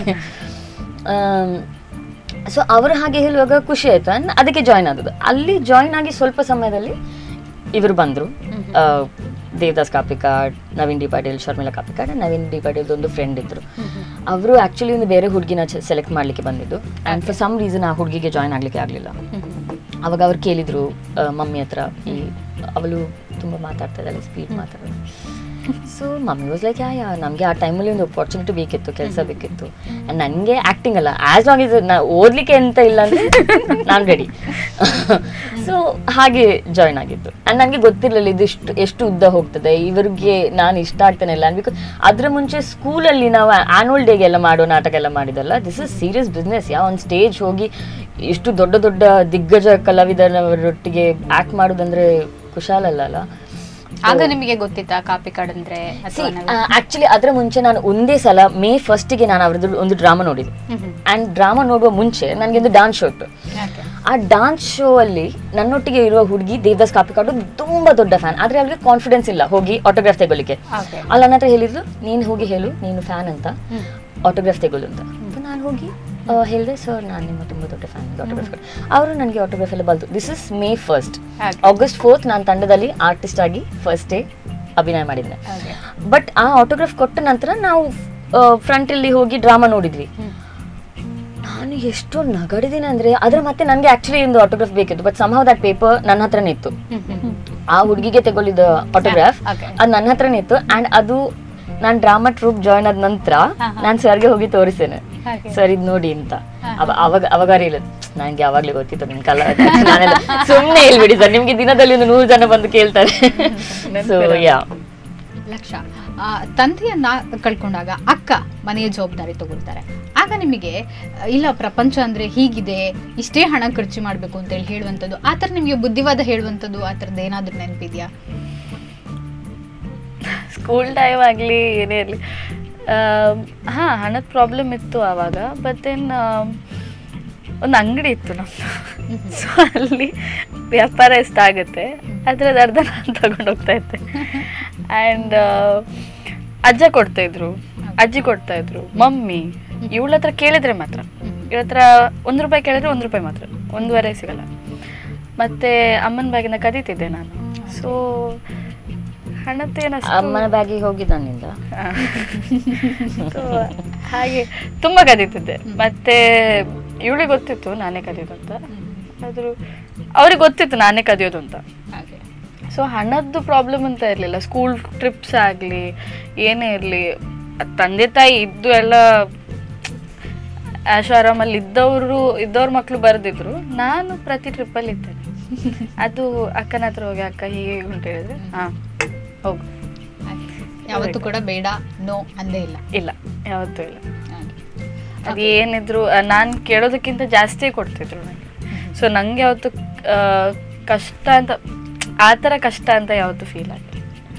ಸೊ ಅವರು ಹಾಗೆ ಹೇಳುವಾಗ ಖುಷಿ ಆಯ್ತು and ಅದಕ್ಕೆ ಜಾಯ್ನ್ ಆದದ್ದು ಅಲ್ಲಿ ಜಾಯ್ನ್ ಆಗಿ ಸ್ವಲ್ಪ ಸಮಯದಲ್ಲಿ ಇವರು ಬಂದರು Devadas Kapikad Naveen D Patil Sharmila Kapikad and Naveen D Patil ಒಂದು ಫ್ರೆಂಡ್ ಇದ್ರು ಅವರು ಆ್ಯಕ್ಚುಲಿ ಒಂದು ಬೇರೆ ಹುಡುಗಿನ ಸೆಲೆಕ್ಟ್ ಮಾಡಲಿಕ್ಕೆ ಬಂದಿದ್ದು ಆ್ಯಂಡ್ ಫಾರ್ ಸಮ್ ರೀಸನ್ ಆ ಹುಡುಗಿಗೆ ಜಾಯ್ನ್ ಆಗಲಿಕ್ಕೆ ಆಗಲಿಲ್ಲ ಅವಾಗ ಅವ್ರು ಕೇಳಿದ್ರು ಆ, ಮಮ್ಮಿ ಹತ್ರ ಈ ಅವಳು ತುಂಬ ಮಾತಾಡ್ತಾ ಇದ್ದಾಳೆ ಸ್ಪೀಡ್ ಮಾತಾಡೋದು so mummy was like yeah yeah ನಮಗೆ ಆ ಟೈಮಲ್ಲಿ ಒಂದು ಅಪಾರ್ಚುನಿಟಿ ಬೇಕಿತ್ತು ಕೆಲಸ ಬೇಕಿತ್ತು ಆ್ಯಂಡ್ ನನಗೆ ಆ್ಯಕ್ಟಿಂಗ್ ಅಲ್ಲ ಆ್ಯಸ್ ಲಾಂಗ್ ಇಸ್ ನಾ ಓದಲಿಕ್ಕೆ ಅಂತ ಇಲ್ಲ ಅಂದರೆ ನಾನು ರೆಡಿ ಸೊ ಹಾಗೆ ಜಾಯ್ನ್ ಆಗಿದ್ದು ಆ್ಯಂಡ್ ನನಗೆ ಗೊತ್ತಿರಲಿಲ್ಲ ಇದಿಷ್ಟು ಎಷ್ಟು ಉದ್ದ ಹೋಗ್ತದೆ ಇವರಿಗೆ ನಾನು ಇಷ್ಟ ಆಗ್ತಾನೆ ಇಲ್ಲ ಬಿಕಾಸ್ ಅದರ ಮುಂಚೆ ಸ್ಕೂಲಲ್ಲಿ ನಾವು ಆ್ಯನ್ಯುವಲ್ ಡೇಗೆ ಎಲ್ಲ ಮಾಡೋ ನಾಟಕ ಎಲ್ಲ ಮಾಡಿದಲ್ಲ ದಿಸ್ ಇಸ್ ಸೀರಿಯಸ್ ಬಿಸ್ನೆಸ್ ಯಾವ ಒಂದು ಸ್ಟೇಜ್ ಹೋಗಿ ಎಷ್ಟು ದೊಡ್ಡ ದೊಡ್ಡ ದಿಗ್ಗಜ ಕಲಾವಿದರೊಟ್ಟಿಗೆ ಆ್ಯಕ್ಟ್ ಮಾಡೋದಂದ್ರೆ ಕುಶಾಲಲ್ಲ ಅಲ್ಲ ಆಗ ನಿಮಗೆ ಗೊತ್ತಿತ್ತಾ ಕಾಪಿ ಕಾರ್ಡ್ ಅಂದ್ರೆ ಅಥವಾ ನಾವೇ- ಆಕ್ಚುಲಿ ಅದರ ಮುಂಚೆ ನಾನು ಒಂದೇ ಸಲ ಮೇ ಫಸ್ಟಿಗೆ ನಾನು ಅವ್ರದ್ದು ಒಂದು ಡ್ರಾಮಾ ನೋಡಿದೆ ಹ್ಮ್ ಹ್ಮ್. ಆ್ಯಂಡ್ ಡ್ರಾಮಾ ನೋಡುವ ಮುಂಚೆ ನನಗೆ ಒಂದು ಡಾನ್ಸ್ ಶೋ ಇತ್ತು Okay. ಆ ಡಾನ್ಸ್ ಶೋ ಅಲ್ಲಿ ನನ್ನೊಟ್ಟಿಗೆ ಇರುವ ಹುಡುಗಿ ದೇವದಾಸ್ ಕಾಪಿಕಾಡು ತುಂಬಾ ದೊಡ್ಡ ಫ್ಯಾನ್ ಆದ್ರೆ ಅವಳಿಗೆ ಕಾನ್ಫಿಡೆನ್ಸ್ ಇಲ್ಲ ಹೋಗಿ ಆಟೋಗ್ರಾಫ್ ತಗೊಳ್ಳಿಕ್ಕೆ Okay. ಅಲ್ಲಿ ನನ್ನ ಹತ್ರ ಹೇಳಿದ್ಲು ನೀನು ಹೋಗಿ ಹೇಳು ನೀನು ಫ್ಯಾನ್ ಅಂತ ಹ್ಮ್. ಆಟೋಗ್ರಾಫ್ ತೆಗೊಳ್ಳು ಅಂತ ನಾನು ಹೋಗಿ ಹೇಳಿದೆ ಸರ್ ನಾನು ನಿಮ್ಮ ತುಂಬ ದೊಡ್ಡ ಫ್ಯಾನ್ ಆಟೋಗ್ರಾಫ್ ಅವರು ನನಗೆ ಆಟೋಗ್ರಾಫ್ ಎಲ್ಲ ಬಂತು this is my first Okay. August fourth ನಾನು ತಂಡದಲ್ಲಿ ಆರ್ಟಿಸ್ಟ್ ಆಗಿ ಫಸ್ಟ್ ಡೇ ಅಭಿನಯ ಮಾಡಿದ್ದೆ Okay. ಬಟ್ ಆ ಆಟೋಗ್ರಾಫ್ ಕೊಟ್ಟ ನಂತರ ನಾವು ಫ್ರಂಟ್ ಅಲ್ಲಿ ಹೋಗಿ ಡ್ರಾಮಾ ನೋಡಿದ್ವಿ ಹ್ಮ್. ನಾನು ಎಷ್ಟು ನಗಡಿದ್ದೀನಿ ಅಂದ್ರೆ ಅದ್ರ ಮತ್ತೆ ನನಗೆ ಆಕ್ಚುಲಿ ಒಂದು ಆಟೋಗ್ರಾಫ್ ಬೇಕಿತ್ತು ಬಟ್ ಸಮ್ಹೌ ದಟ್ ಪೇಪರ್ ನನ್ನ ಹತ್ರನೇ ಇತ್ತು ಹ್ಮ್ ಹ್ಮ್ ಹ್ಮ್. ಆ ಹುಡುಗಿಗೆ ತಗೊಳ್ಳಿದ ಆಟೋಗ್ರಾಫ್ Okay. ಅದು ನನ್ನ ಹತ್ರನೇ ಇತ್ತು ಅಂಡ್ ಅದು ನಾನು ಡ್ರಾಮಾ ಟ್ರೂಪ್ ಜಾಯ್ನ್ ಆದ ನಂತರ ಹಾ, ಹಾ. ನಾನು ಸರ್ಗೆ ಹೋಗಿ ತೋರಿಸ್ತೇನೆ Okay. ಸರ್ ಇದು ನೋಡಿ ಅಂತ ಹಾ, ಅವ- ಅವಾಗ ಅವಾಗ ಇಲ್ಲ ನನಗೆ ಯಾವಾಗ್ಲೂ ಗೊತ್ತಿತ್ತು ನಿಮ್ ಕಲ ನಾನೆಲ್ಲ ಸುಮ್ಮನೆ ಹೇಳ್ಬಿಡಿ ಸರ್ ನಿಮ್ಗೆ ದಿನದಲ್ಲಿ ಒಂದು ನೂರು ಜನ ಬಂದು ಕೇಳ್ತಾರೆ ಸೊ ಯಾ ಲಕ್ಷ ಆ, ತಂದೆಯನ್ನ ಕಳ್ಕೊಂಡಾಗ ಅಕ್ಕ ಮನೆಯ ಜವಾಬ್ದಾರಿ ತಗೊಳ್ತಾರೆ ಆಗ ನಿಮಗೆ ಆ, ಇಲ್ಲ ಪ್ರಪಂಚ ಅಂದ್ರೆ ಹೀಗಿದೆ ಇಷ್ಟೇ ಹಣ ಖರ್ಚು ಮಾಡ್ಬೇಕು ಅಂತ ಹೇಳಿ ಹೇಳುವಂಥದ್ದು ಆ ಥರ ನಿಮಗೆ ಬುದ್ಧಿವಾದ ಹೇಳುವಂಥದ್ದು ಆ ಥರದ್ದು ಏನಾದ್ರೂ ನೆನಪಿದ್ಯಾ ಸ್ಕೂಲ್ ಟೈಮ್ ಆಗಲಿ ಏನೇ ಇರಲಿ ಹಾಂ ಹಣದ ಪ್ರಾಬ್ಲಮ್ ಇತ್ತು ಆವಾಗ ಬಟ್ ದೆನ್ ಒಂದು ಅಂಗಡಿ ಇತ್ತು ನಮ್ಮದು ಸೊ ಅಲ್ಲಿ ವ್ಯಾಪಾರ ಎಷ್ಟಾಗುತ್ತೆ ಅದ್ರದ್ದು ಅರ್ಧ ನಾನು ತಗೊಂಡು ಹೋಗ್ತಾ ಇದ್ದೆ ಆ್ಯಂಡ್ ಅಜ್ಜ ಕೊಡ್ತಾ ಇದ್ರು ಅಜ್ಜಿ ಕೊಡ್ತಾ ಇದ್ರು ಮಮ್ಮಿ ಇವಳ ಹತ್ರ ಕೇಳಿದ್ರೆ ಮಾತ್ರ ಇವಳ ಹತ್ರ ಒಂದು ರೂಪಾಯಿ ಕೇಳಿದ್ರೆ ಒಂದು ರೂಪಾಯಿ ಮಾತ್ರ ಒಂದೂವರೆ ಸಿಗಲ್ಲ ಮತ್ತೆ ಅಮ್ಮನ ಬ್ಯಾಗಿಂದ ಕದೀತಿದ್ದೆ ನಾನು ಸೊ ಹಣತ್ತೇನಷ್ಟು ಅಮ್ಮನ ಬ್ಯಾಗಿಗೆ ಹೋಗಿದ್ದ ನನ್ನಿಂದ ಹಾ. So, ಹಾಗೆ ತುಂಬಾ ಕದೀತಿದ್ದೆ ಮತ್ತೆ ಇವಳಿಗೆ ಗೊತ್ತಿತ್ತು ನಾನೇ ಕದಿಯೋದು ಅಂತ ಆದ್ರೂ ಅವ್ರಿಗೆ ಗೊತ್ತಿತ್ತು ನಾನೇ ಕದಿಯೋದು ಅಂತ ಹಾಗೆ ಸೊ ಹಣದ್ದು ಪ್ರಾಬ್ಲಮ್ ಅಂತ ಇರಲಿಲ್ಲ ಸ್ಕೂಲ್ ಟ್ರಿಪ್ಸ್ ಆಗಲಿ ಏನೇ ಇರಲಿ ತಂದೆ ತಾಯಿ ಇದ್ದು ಎಲ್ಲ ಆರಾಮಲ್ಲಿ ಇದ್ದವರು ಇದ್ದವ್ರ ಮಕ್ಕಳು ಬರೆದಿದ್ರು ನಾನು ಪ್ರತಿ ಟ್ರಿಪ್ಪಲ್ಲಿ ಇದ್ದೇನೆ ಅದು ಅಕ್ಕನ ಹತ್ರ ಹೋಗಿ ಅಕ್ಕ ಹೀಗೆ ಹೀಗೆ ಅಂತ ಹೇಳಿದ್ರೆ ಹಾಂ ಹೋಗು ಹಾಗೆ. ಯಾವತ್ತೂ ಕೂಡ ಬೇಡ ನೋ ಅಂದೇ ಇಲ್ಲ ಇಲ್ಲ ಯಾವತ್ತೂ ಇಲ್ಲ ಹಾಗೆ. ಅದು ಏನಿದ್ರು ನಾನು ಕೇಳೋದಕ್ಕಿಂತ ಜಾಸ್ತಿ ಕೊಡ್ತಿದ್ರು ನನಗೆ ಸೊ ನಂಗೆ ಯಾವತ್ತು ಆ, ಕಷ್ಟ ಅಂತ ಆ ಥರ ಕಷ್ಟ ಅಂತ ಯಾವತ್ತು ಫೀಲ್ ಆಗಿಲ್ಲ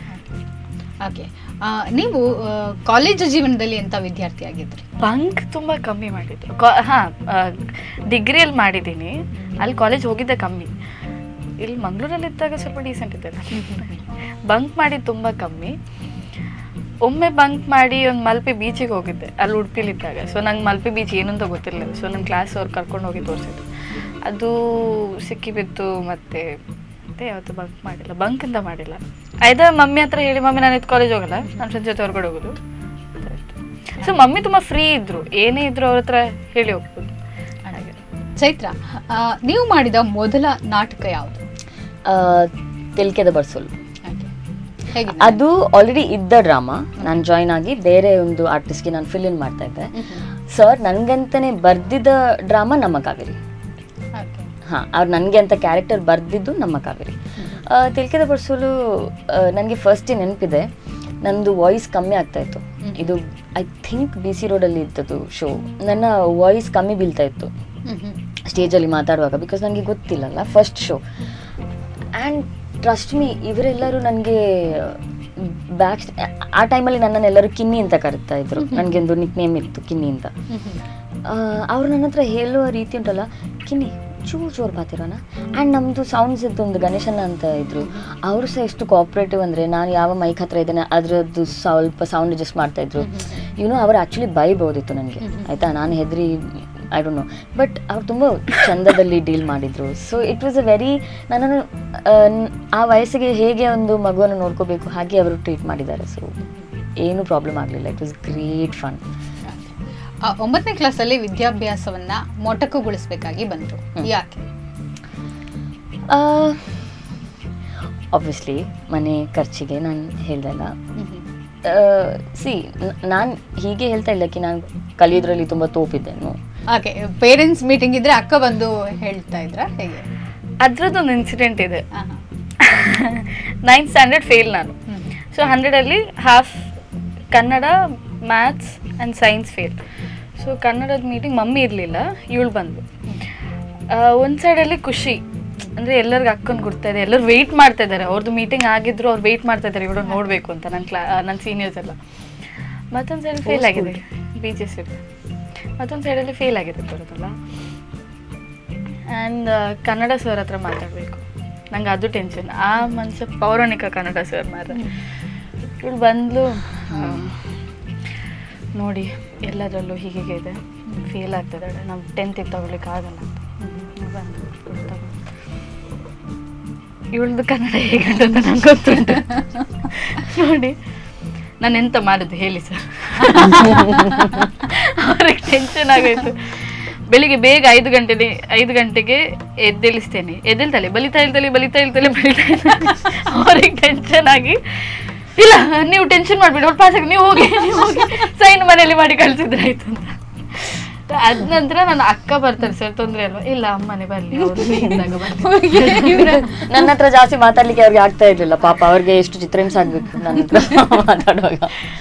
ಓಕೆ ಆ, ನೀವು ಕಾಲೇಜು ಜೀವನದಲ್ಲಿ ಎಂತ ವಿದ್ಯಾರ್ಥಿ ಆಗಿದ್ರಿ ಬಂಕ್ ತುಂಬ ಕಮ್ಮಿ ಮಾಡಿದ್ರು ಕಾ ಹಾಂ ಡಿಗ್ರಿಯಲ್ಲಿ ಮಾಡಿದ್ದೀನಿ ಅಲ್ಲಿ ಕಾಲೇಜ್ ಹೋಗಿದ್ದೆ ಕಮ್ಮಿ ಇಲ್ಲಿ ಮಂಗಳೂರಲ್ಲಿ ಇದ್ದಾಗ ಸ್ವಲ್ಪ ಡೀಸೆಂಟ್ ಇದ್ದೆ ಬಂಕ್ ಮಾಡಿದ್ದು ತುಂಬ ಕಮ್ಮಿ ಒಮ್ಮೆ ಬಂಕ್ ಮಾಡಿ ಒಂದು ಮಲ್ಪೆ ಬೀಚಿಗೆ ಹೋಗಿದ್ದೆ ಅಲ್ಲಿ ಉಡುಪಿಲಿದ್ದಾಗ ಸೊ ನಂಗೆ ಮಲ್ಪೆ ಬೀಚ್ ಏನು ಅಂತ ಗೊತ್ತಿರಲಿಲ್ಲ ಸೊ ನನ್ನ ಕ್ಲಾಸ್ ಅವ್ರು ಕರ್ಕೊಂಡು ಹೋಗಿ ತೋರಿಸಿದ್ರು ಅದು ಸಿಕ್ಕಿಬಿತ್ತು ಮತ್ತೆ ಮತ್ತೆ ಯಾವತ್ತು ಬಂಕ್ ಮಾಡಿಲ್ಲ ಬಂಕ್ ಅಂತ ಮಾಡಿಲ್ಲ ಆಯ್ತಾ ಮಮ್ಮಿ ಹತ್ರ ಹೇಳಿ ಮಮ್ಮಿ ನಾನು ಇದು ಕಾಲೇಜ್ ಹೋಗಲ್ಲ ನನ್ನ ಫ್ರೆಂಡ್ಸ್ ಜೊತೆ ಹೊರಗಡೆ ಹೋಗೋದು ಸೊ ಮಮ್ಮಿ ತುಂಬ ಫ್ರೀ ಇದ್ರು ಏನೇ ಇದ್ರು ಅವ್ರ ಹತ್ರ ಹೇಳಿ ಹೋಗ್ಬೋದು ಹಾಗೆ ಚೈತ್ರ ಆ, ನೀವು ಮಾಡಿದ ಮೊದಲ ನಾಟಕ ಯಾವುದು ತಿಲ್ಕೆದ ಬರ್ಸೋಲು ಹಾಗೆ. ಹೇಗಿದೆ? ಅದು ಆಲ್ರೆಡಿ ಇದ್ದ ಡ್ರಾಮಾ ನಾನು ಜಾಯ್ನ್ ಆಗಿ ಬೇರೆ ಒಂದು ಆರ್ಟಿಸ್ಟ್ಗೆ ನಾನು ಫಿಲ್ ಇನ್ ಮಾಡ್ತಾ ಇದ್ದೆ ಹ್ಮ್ ಹ್ಮ್. ಸರ್ ನನಗಂತಾನೆ ಬರ್ದಿದ್ದ ಡ್ರಾಮಾ ನಮ್ಮ ಕಾವೇರಿ Okay. ಹಾಂ ಅವ್ರು ನನಗೆ ಅಂತ ಕ್ಯಾರೆಕ್ಟರ್ ಬರ್ದಿದ್ದು ನಮ್ಮ ಕಾವೇರಿ ಆ, ತಿಲ್ಕೆದ ಬರ್ಸೋಲು ನನಗೆ ಫಸ್ಟ್ ನೆನಪಿದೆ ನಂದು ವಾಯ್ಸ್ ಕಮ್ಮಿ ಆಗ್ತಾ ಇತ್ತು ಹ್ಮ್. ಇದು ಐ ಥಿಂಕ್ ಬಿ ಸಿ ರೋಡಲ್ಲಿ ಇದ್ದದ್ದು ಶೋ ನನ್ನ ವಾಯ್ಸ್ ಕಮ್ಮಿ ಬೀಳ್ತಾ ಇತ್ತು ಹ್ಮ್ ಹ್ಮ್. ಸ್ಟೇಜಲ್ಲಿ ಮಾತಾಡುವಾಗ ಬಿಕಾಸ್ ನನಗೆ ಗೊತ್ತಿಲ್ಲಲ್ಲ first show and trust me ಇವರೆಲ್ಲರೂ ನನಗೆ ಬ್ಯಾಕ್ ಆ ಟೈಮಲ್ಲಿ ನನ್ನನ್ನು ಎಲ್ಲರೂ ಕಿನ್ನಿ ಅಂತ ಕರೀತಾ ಇದ್ರು ನನಗೆ ಒಂದು ನಿಕ್ ನೇಮ್ ಇತ್ತು ಕಿನ್ನಿ ಅಂತ ಹ್ಮ್ ಹ್ಮ್. ಅವರು ನನ್ನ ಹತ್ರ ಹೇಳುವ ರೀತಿ ಉಂಟಲ್ಲ ಕಿನ್ನಿ ಚೂರು ಜೋರು ಬಾತಿರೋಣ ಆ್ಯಂಡ್ ನಮ್ಮದು ಸೌಂಡ್ಸ್ ಇದ್ದು ಒಂದು ಗಣೇಶನ ಅಂತ ಇದ್ರು ಅವರು ಸಹ ಎಷ್ಟು ಕೋಆಪ್ರೇಟಿವ್ ಅಂದರೆ ನಾನು ಯಾವ ಮೈಕ್ ಹತ್ರ ಇದ್ದೇನೆ ಅದರದ್ದು ಸ್ವಲ್ಪ ಸೌಂಡ್ ಅಡ್ಜಸ್ಟ್ ಮಾಡ್ತಾ ಇದ್ರು ಯುನೋ ಅವರು ಆ್ಯಕ್ಚುಲಿ ಬೈಬೋದಿತ್ತು ನನಗೆ ಆಯಿತಾ ನಾನು ಹೆದರಿ ಐ ಡೋಂಟ್ ನೋ ಬಟ್ ಅವ್ರು ತುಂಬ ಚಂದದಲ್ಲಿ ಡೀಲ್ ಮಾಡಿದರು so it was a very ನನ್ನನ್ನು ಆ, ನ್- ಆ ವಯಸ್ಸಿಗೆ ಹೇಗೆ ಒಂದು ಮಗುವನ್ನು ನೋಡ್ಕೋಬೇಕು ಹಾಗೆ ಅವರು ಟ್ರೀಟ್ ಮಾಡಿದ್ದಾರೆ ಸೊ ಏನೂ ಪ್ರಾಬ್ಲಮ್ ಆಗಲಿಲ್ಲ ಇಟ್ ವಾಸ್ ಗ್ರೇಟ್ ಫನ್ ಆ, ಒಂಬತ್ತನೇ ಕ್ಲಾಸಲ್ಲಿ ವಿದ್ಯಾಭ್ಯಾಸವನ್ನ ಮೊಟಕುಗೊಳಿಸಬೇಕಾಗಿ ಬಂತು ಹ್ಮ್. ಯಾಕೆ ಆಬ್ವಿಯಸ್ಲಿ ಮನೆ ಖರ್ಚಿಗೆ ನಾನು ಹೇಳ್ದಲ್ಲ ಹ್ಮ್ ಹ್ಮ್. ಸಿ ನಾನು ಹೀಗೆ ಹೇಳ್ತಾ ಇಲ್ಲ ಕಿ ನಾನು ಕಲಿಯೋದ್ರಲ್ಲಿ ತುಂಬ ತೋಪಿದ್ದೇನು ಓಕೆ ಪೇರೆಂಟ್ಸ್ ಮೀಟಿಂಗ್ ಇದ್ರೆ ಅಕ್ಕ ಬಂದು ಹೇಳ್ತಾ ಇದ್ರ ಹೇಗೆ ಅದ್ರದ್ದೊಂದು ಇನ್ಸಿಡೆಂಟ್ ಇದೆ ಆಹಾ. ನೈನ್ತ್ ಸ್ಟ್ಯಾಂಡರ್ಡ್ ಫೇಲ್ ನಾನು ಹ್ಮ್. ಸೊ ಹಂಡ್ರೆಡಲ್ಲಿ half Kannada maths and science fail so ಕನ್ನಡದ ಮೀಟಿಂಗ್ ಮಮ್ಮಿ ಇರಲಿಲ್ಲ ಇವಳು ಬಂದು ಒಂದು ಸೈಡಲ್ಲಿ ಖುಷಿ ಅಂದರೆ ಎಲ್ಲರಿಗೂ ಅಕ್ಕನ ಗುರ್ತಾ ಇದೆ ಎಲ್ಲರೂ ವೆಯ್ಟ್ ಮಾಡ್ತಾ ಇದ್ದಾರೆ ಅವ್ರದ್ದು ಮೀಟಿಂಗ್ ಆಗಿದ್ರು ಅವ್ರು ವೆಯ್ಟ್ ಮಾಡ್ತಾ ಇದ್ದಾರೆ ಇವಳು ನೋಡಬೇಕು ಅಂತ ನನ್ನ ಕ್ಲಾ ನನ್ನ ಸೀನಿಯರ್ಸ್ ಎಲ್ಲ ಮತ್ತೊಂದು ಸೈಡ್ ಫೇಲ್ ಆಗಿದೆ ಬಿ ಜಿ ಎಸ್ ಮತ್ತೊಂದು ಸೈಡಲ್ಲಿ ಫೇಲ್ ಆಗಿದೆ ಬರೋದಲ್ಲ ಆ್ಯಂಡ್ ಕನ್ನಡ ಸರ್ ಹತ್ರ ಮಾತಾಡಬೇಕು ನಂಗೆ ಅದು ಟೆನ್ಷನ್ ಆ ಮನುಷ್ಯ ಪೌರಾಣಿಕ ಕನ್ನಡ ಸರ್ ಮಾತ್ರ ಇವಳು ಬಂದ್ಲು ಆ, ನೋಡಿ ಎಲ್ಲದರಲ್ಲೂ ಹೀಗೆ ಇದೆ ಫೇಲ್ ಆಗ್ತಿದ್ದಾಳೆ ನಾವು ಟೆಂತಿಗೆ ತಗೊಳ್ಲಿಕ್ಕೆ ಆಗಲ್ಲ ಅಂತ ಬಂದು ಇವಳದು ಕನ್ನಡ ಹೇಗುಂಟು ಅಂತ ನಂಗೆ ಗೊತ್ತುಂಟು ನೋಡಿ ನಾನು ಎಂತ ಮಾಡಿದ್ದು ಹೇಳಿ ಸರ್ ಅವ್ರಿಗೆ ಟೆನ್ಷನ್ ಆಗೋಯ್ತು ಬೆಳಿಗ್ಗೆ ಬೇಗ ಐದು ಗಂಟೆಗೆ ಐದು ಗಂಟೆಗೆ ಎದ್ದೇಳಿಸ್ತೇನೆ ಎದ್ದೇಳ್ತಾಳೆ ಬಲಿತಾ ಇಲ್ತಲೆ ಬಲಿತಾ ಇಲ್ತಲೆ ಬಲಿತಾ ಇಲ್ತಲೆ ಅವ್ರಿಗೆ ಟೆನ್ಷನ್ ಆಗಿ ಇಲ್ಲ ನೀವು ಟೆನ್ಷನ್ ಮಾಡ್ಬೇಡಿ ಅವ್ರು ಪಾಸ್ ಆಗಿ ನೀವು ಹೋಗಿ ನೀವು ಹೋಗಿ ಸೈನ್ ಮನೇಲಿ ಮಾಡಿ ಕಳ್ಸಿದ್ರೆ ಆಯ್ತು ಅಂತ ಅದ ನಂತರ ನನ್ನ ಅಕ್ಕ ಬರ್ತಾರೆ ಸರ್ ತೊಂದ್ರೆ ಅಲ್ವಾ ಇಲ್ಲ ಅಮ್ಮನೇ ಬರ್ಲಿ ಅವರು ಇದ್ದಾಗ ಬರ್ಲಿ ನನ್ನ ಹತ್ರ ಜಾಸ್ತಿ ಮಾತಾಡ್ಲಿಕ್ಕೆ ಅವ್ರಿಗೆ ಆಗ್ತಾ ಇರ್ಲಿಲ್ಲ ಪಾಪ ಅವ್ರಿಗೆ ಎಷ್ಟು ಚಿತ್ರಹಿಂಸೆ ಆಗ್ಬೇಕು ನನ್ನ ಹತ್ರ ಮಾತಾಡುವಾಗ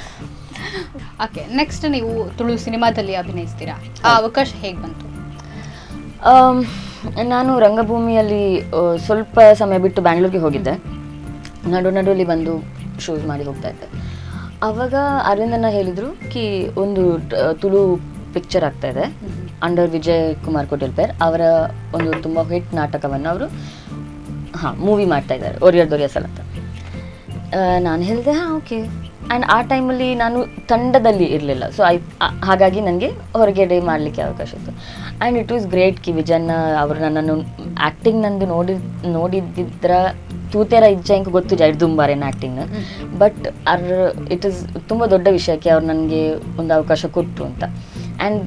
ಓಕೆ ನೆಕ್ಸ್ಟ್ ನೀವು ತುಳು ಸಿನಿಮಾದಲ್ಲಿ ಅಭಿನಯಿಸ್ತೀರಾ ಆ ಅವಕಾಶ ಹೇಗೆ ಬಂತು ಆಮ್, ನಾನು ರಂಗಭೂಮಿಯಲ್ಲಿ ಆ, ಸ್ವಲ್ಪ ಸಮಯ ಬಿಟ್ಟು ಬ್ಯಾಂಗ್ಳೂರ್ಗೆ ಹೋಗಿದ್ದೆ ನಡು ನಡುವಲ್ಲಿ ಬಂದು ಶೂಸ್ ಮಾಡಿ ಹೋಗ್ತಾ ಇದ್ದೆ ಆವಾಗ ಅರವಿಂದನ ಹೇಳಿದರು ಕಿ ಒಂದು ಟ- ತುಳು ಪಿಕ್ಚರ್ ಆಗ್ತಾ ಇದೆ ಅಂಡರ್ ವಿಜಯ್ ಕುಮಾರ್ ಕೊಟೆಲ್ಪೇರ್ ಅವರ ಒಂದು ತುಂಬ ಹಿಟ್ ನಾಟಕವನ್ನು ಅವರು ಹಾಂ ಮೂವಿ ಮಾಡ್ತಾ ಇದ್ದಾರೆ ಒರಿಯರ್ ದೊರಿಯಸಲ್ ಅಂತ ನಾನು ಹೇಳಿದೆ ಹಾಂ ಓಕೆ ಆ್ಯಂಡ್ ಆ ಟೈಮಲ್ಲಿ ನಾನು ತಂಡದಲ್ಲಿ ಇರಲಿಲ್ಲ ಸೊ ಐ ಆ- ಹಾಗಾಗಿ ನನಗೆ ಹೊರಗಡೆ ಮಾಡಲಿಕ್ಕೆ ಅವಕಾಶ ಇತ್ತು ಆ್ಯಂಡ್ ಇಟ್ ವಾಸ್ ಗ್ರೇಟ್ ಕಿ ವಿಜಯನ್ನ ಅವರು ನನ್ನನ್ನು ಆ್ಯಕ್ಟಿಂಗ್ ನಂದು ನೋಡಿ ನೋಡಿದ್ದಿದ್ರ ತೂತೆರ ಇಜ್ಜ ಗೊತ್ತು ಜೈಡ್ ದುಂಬಾರೇನು acting but uh it is ತುಂಬ ದೊಡ್ಡ ವಿಷಯಕ್ಕೆ ಅವ್ರು ನನಗೆ ಒಂದು ಅವಕಾಶ ಕೊಟ್ಟರು ಅಂತ ಆ್ಯಂಡ್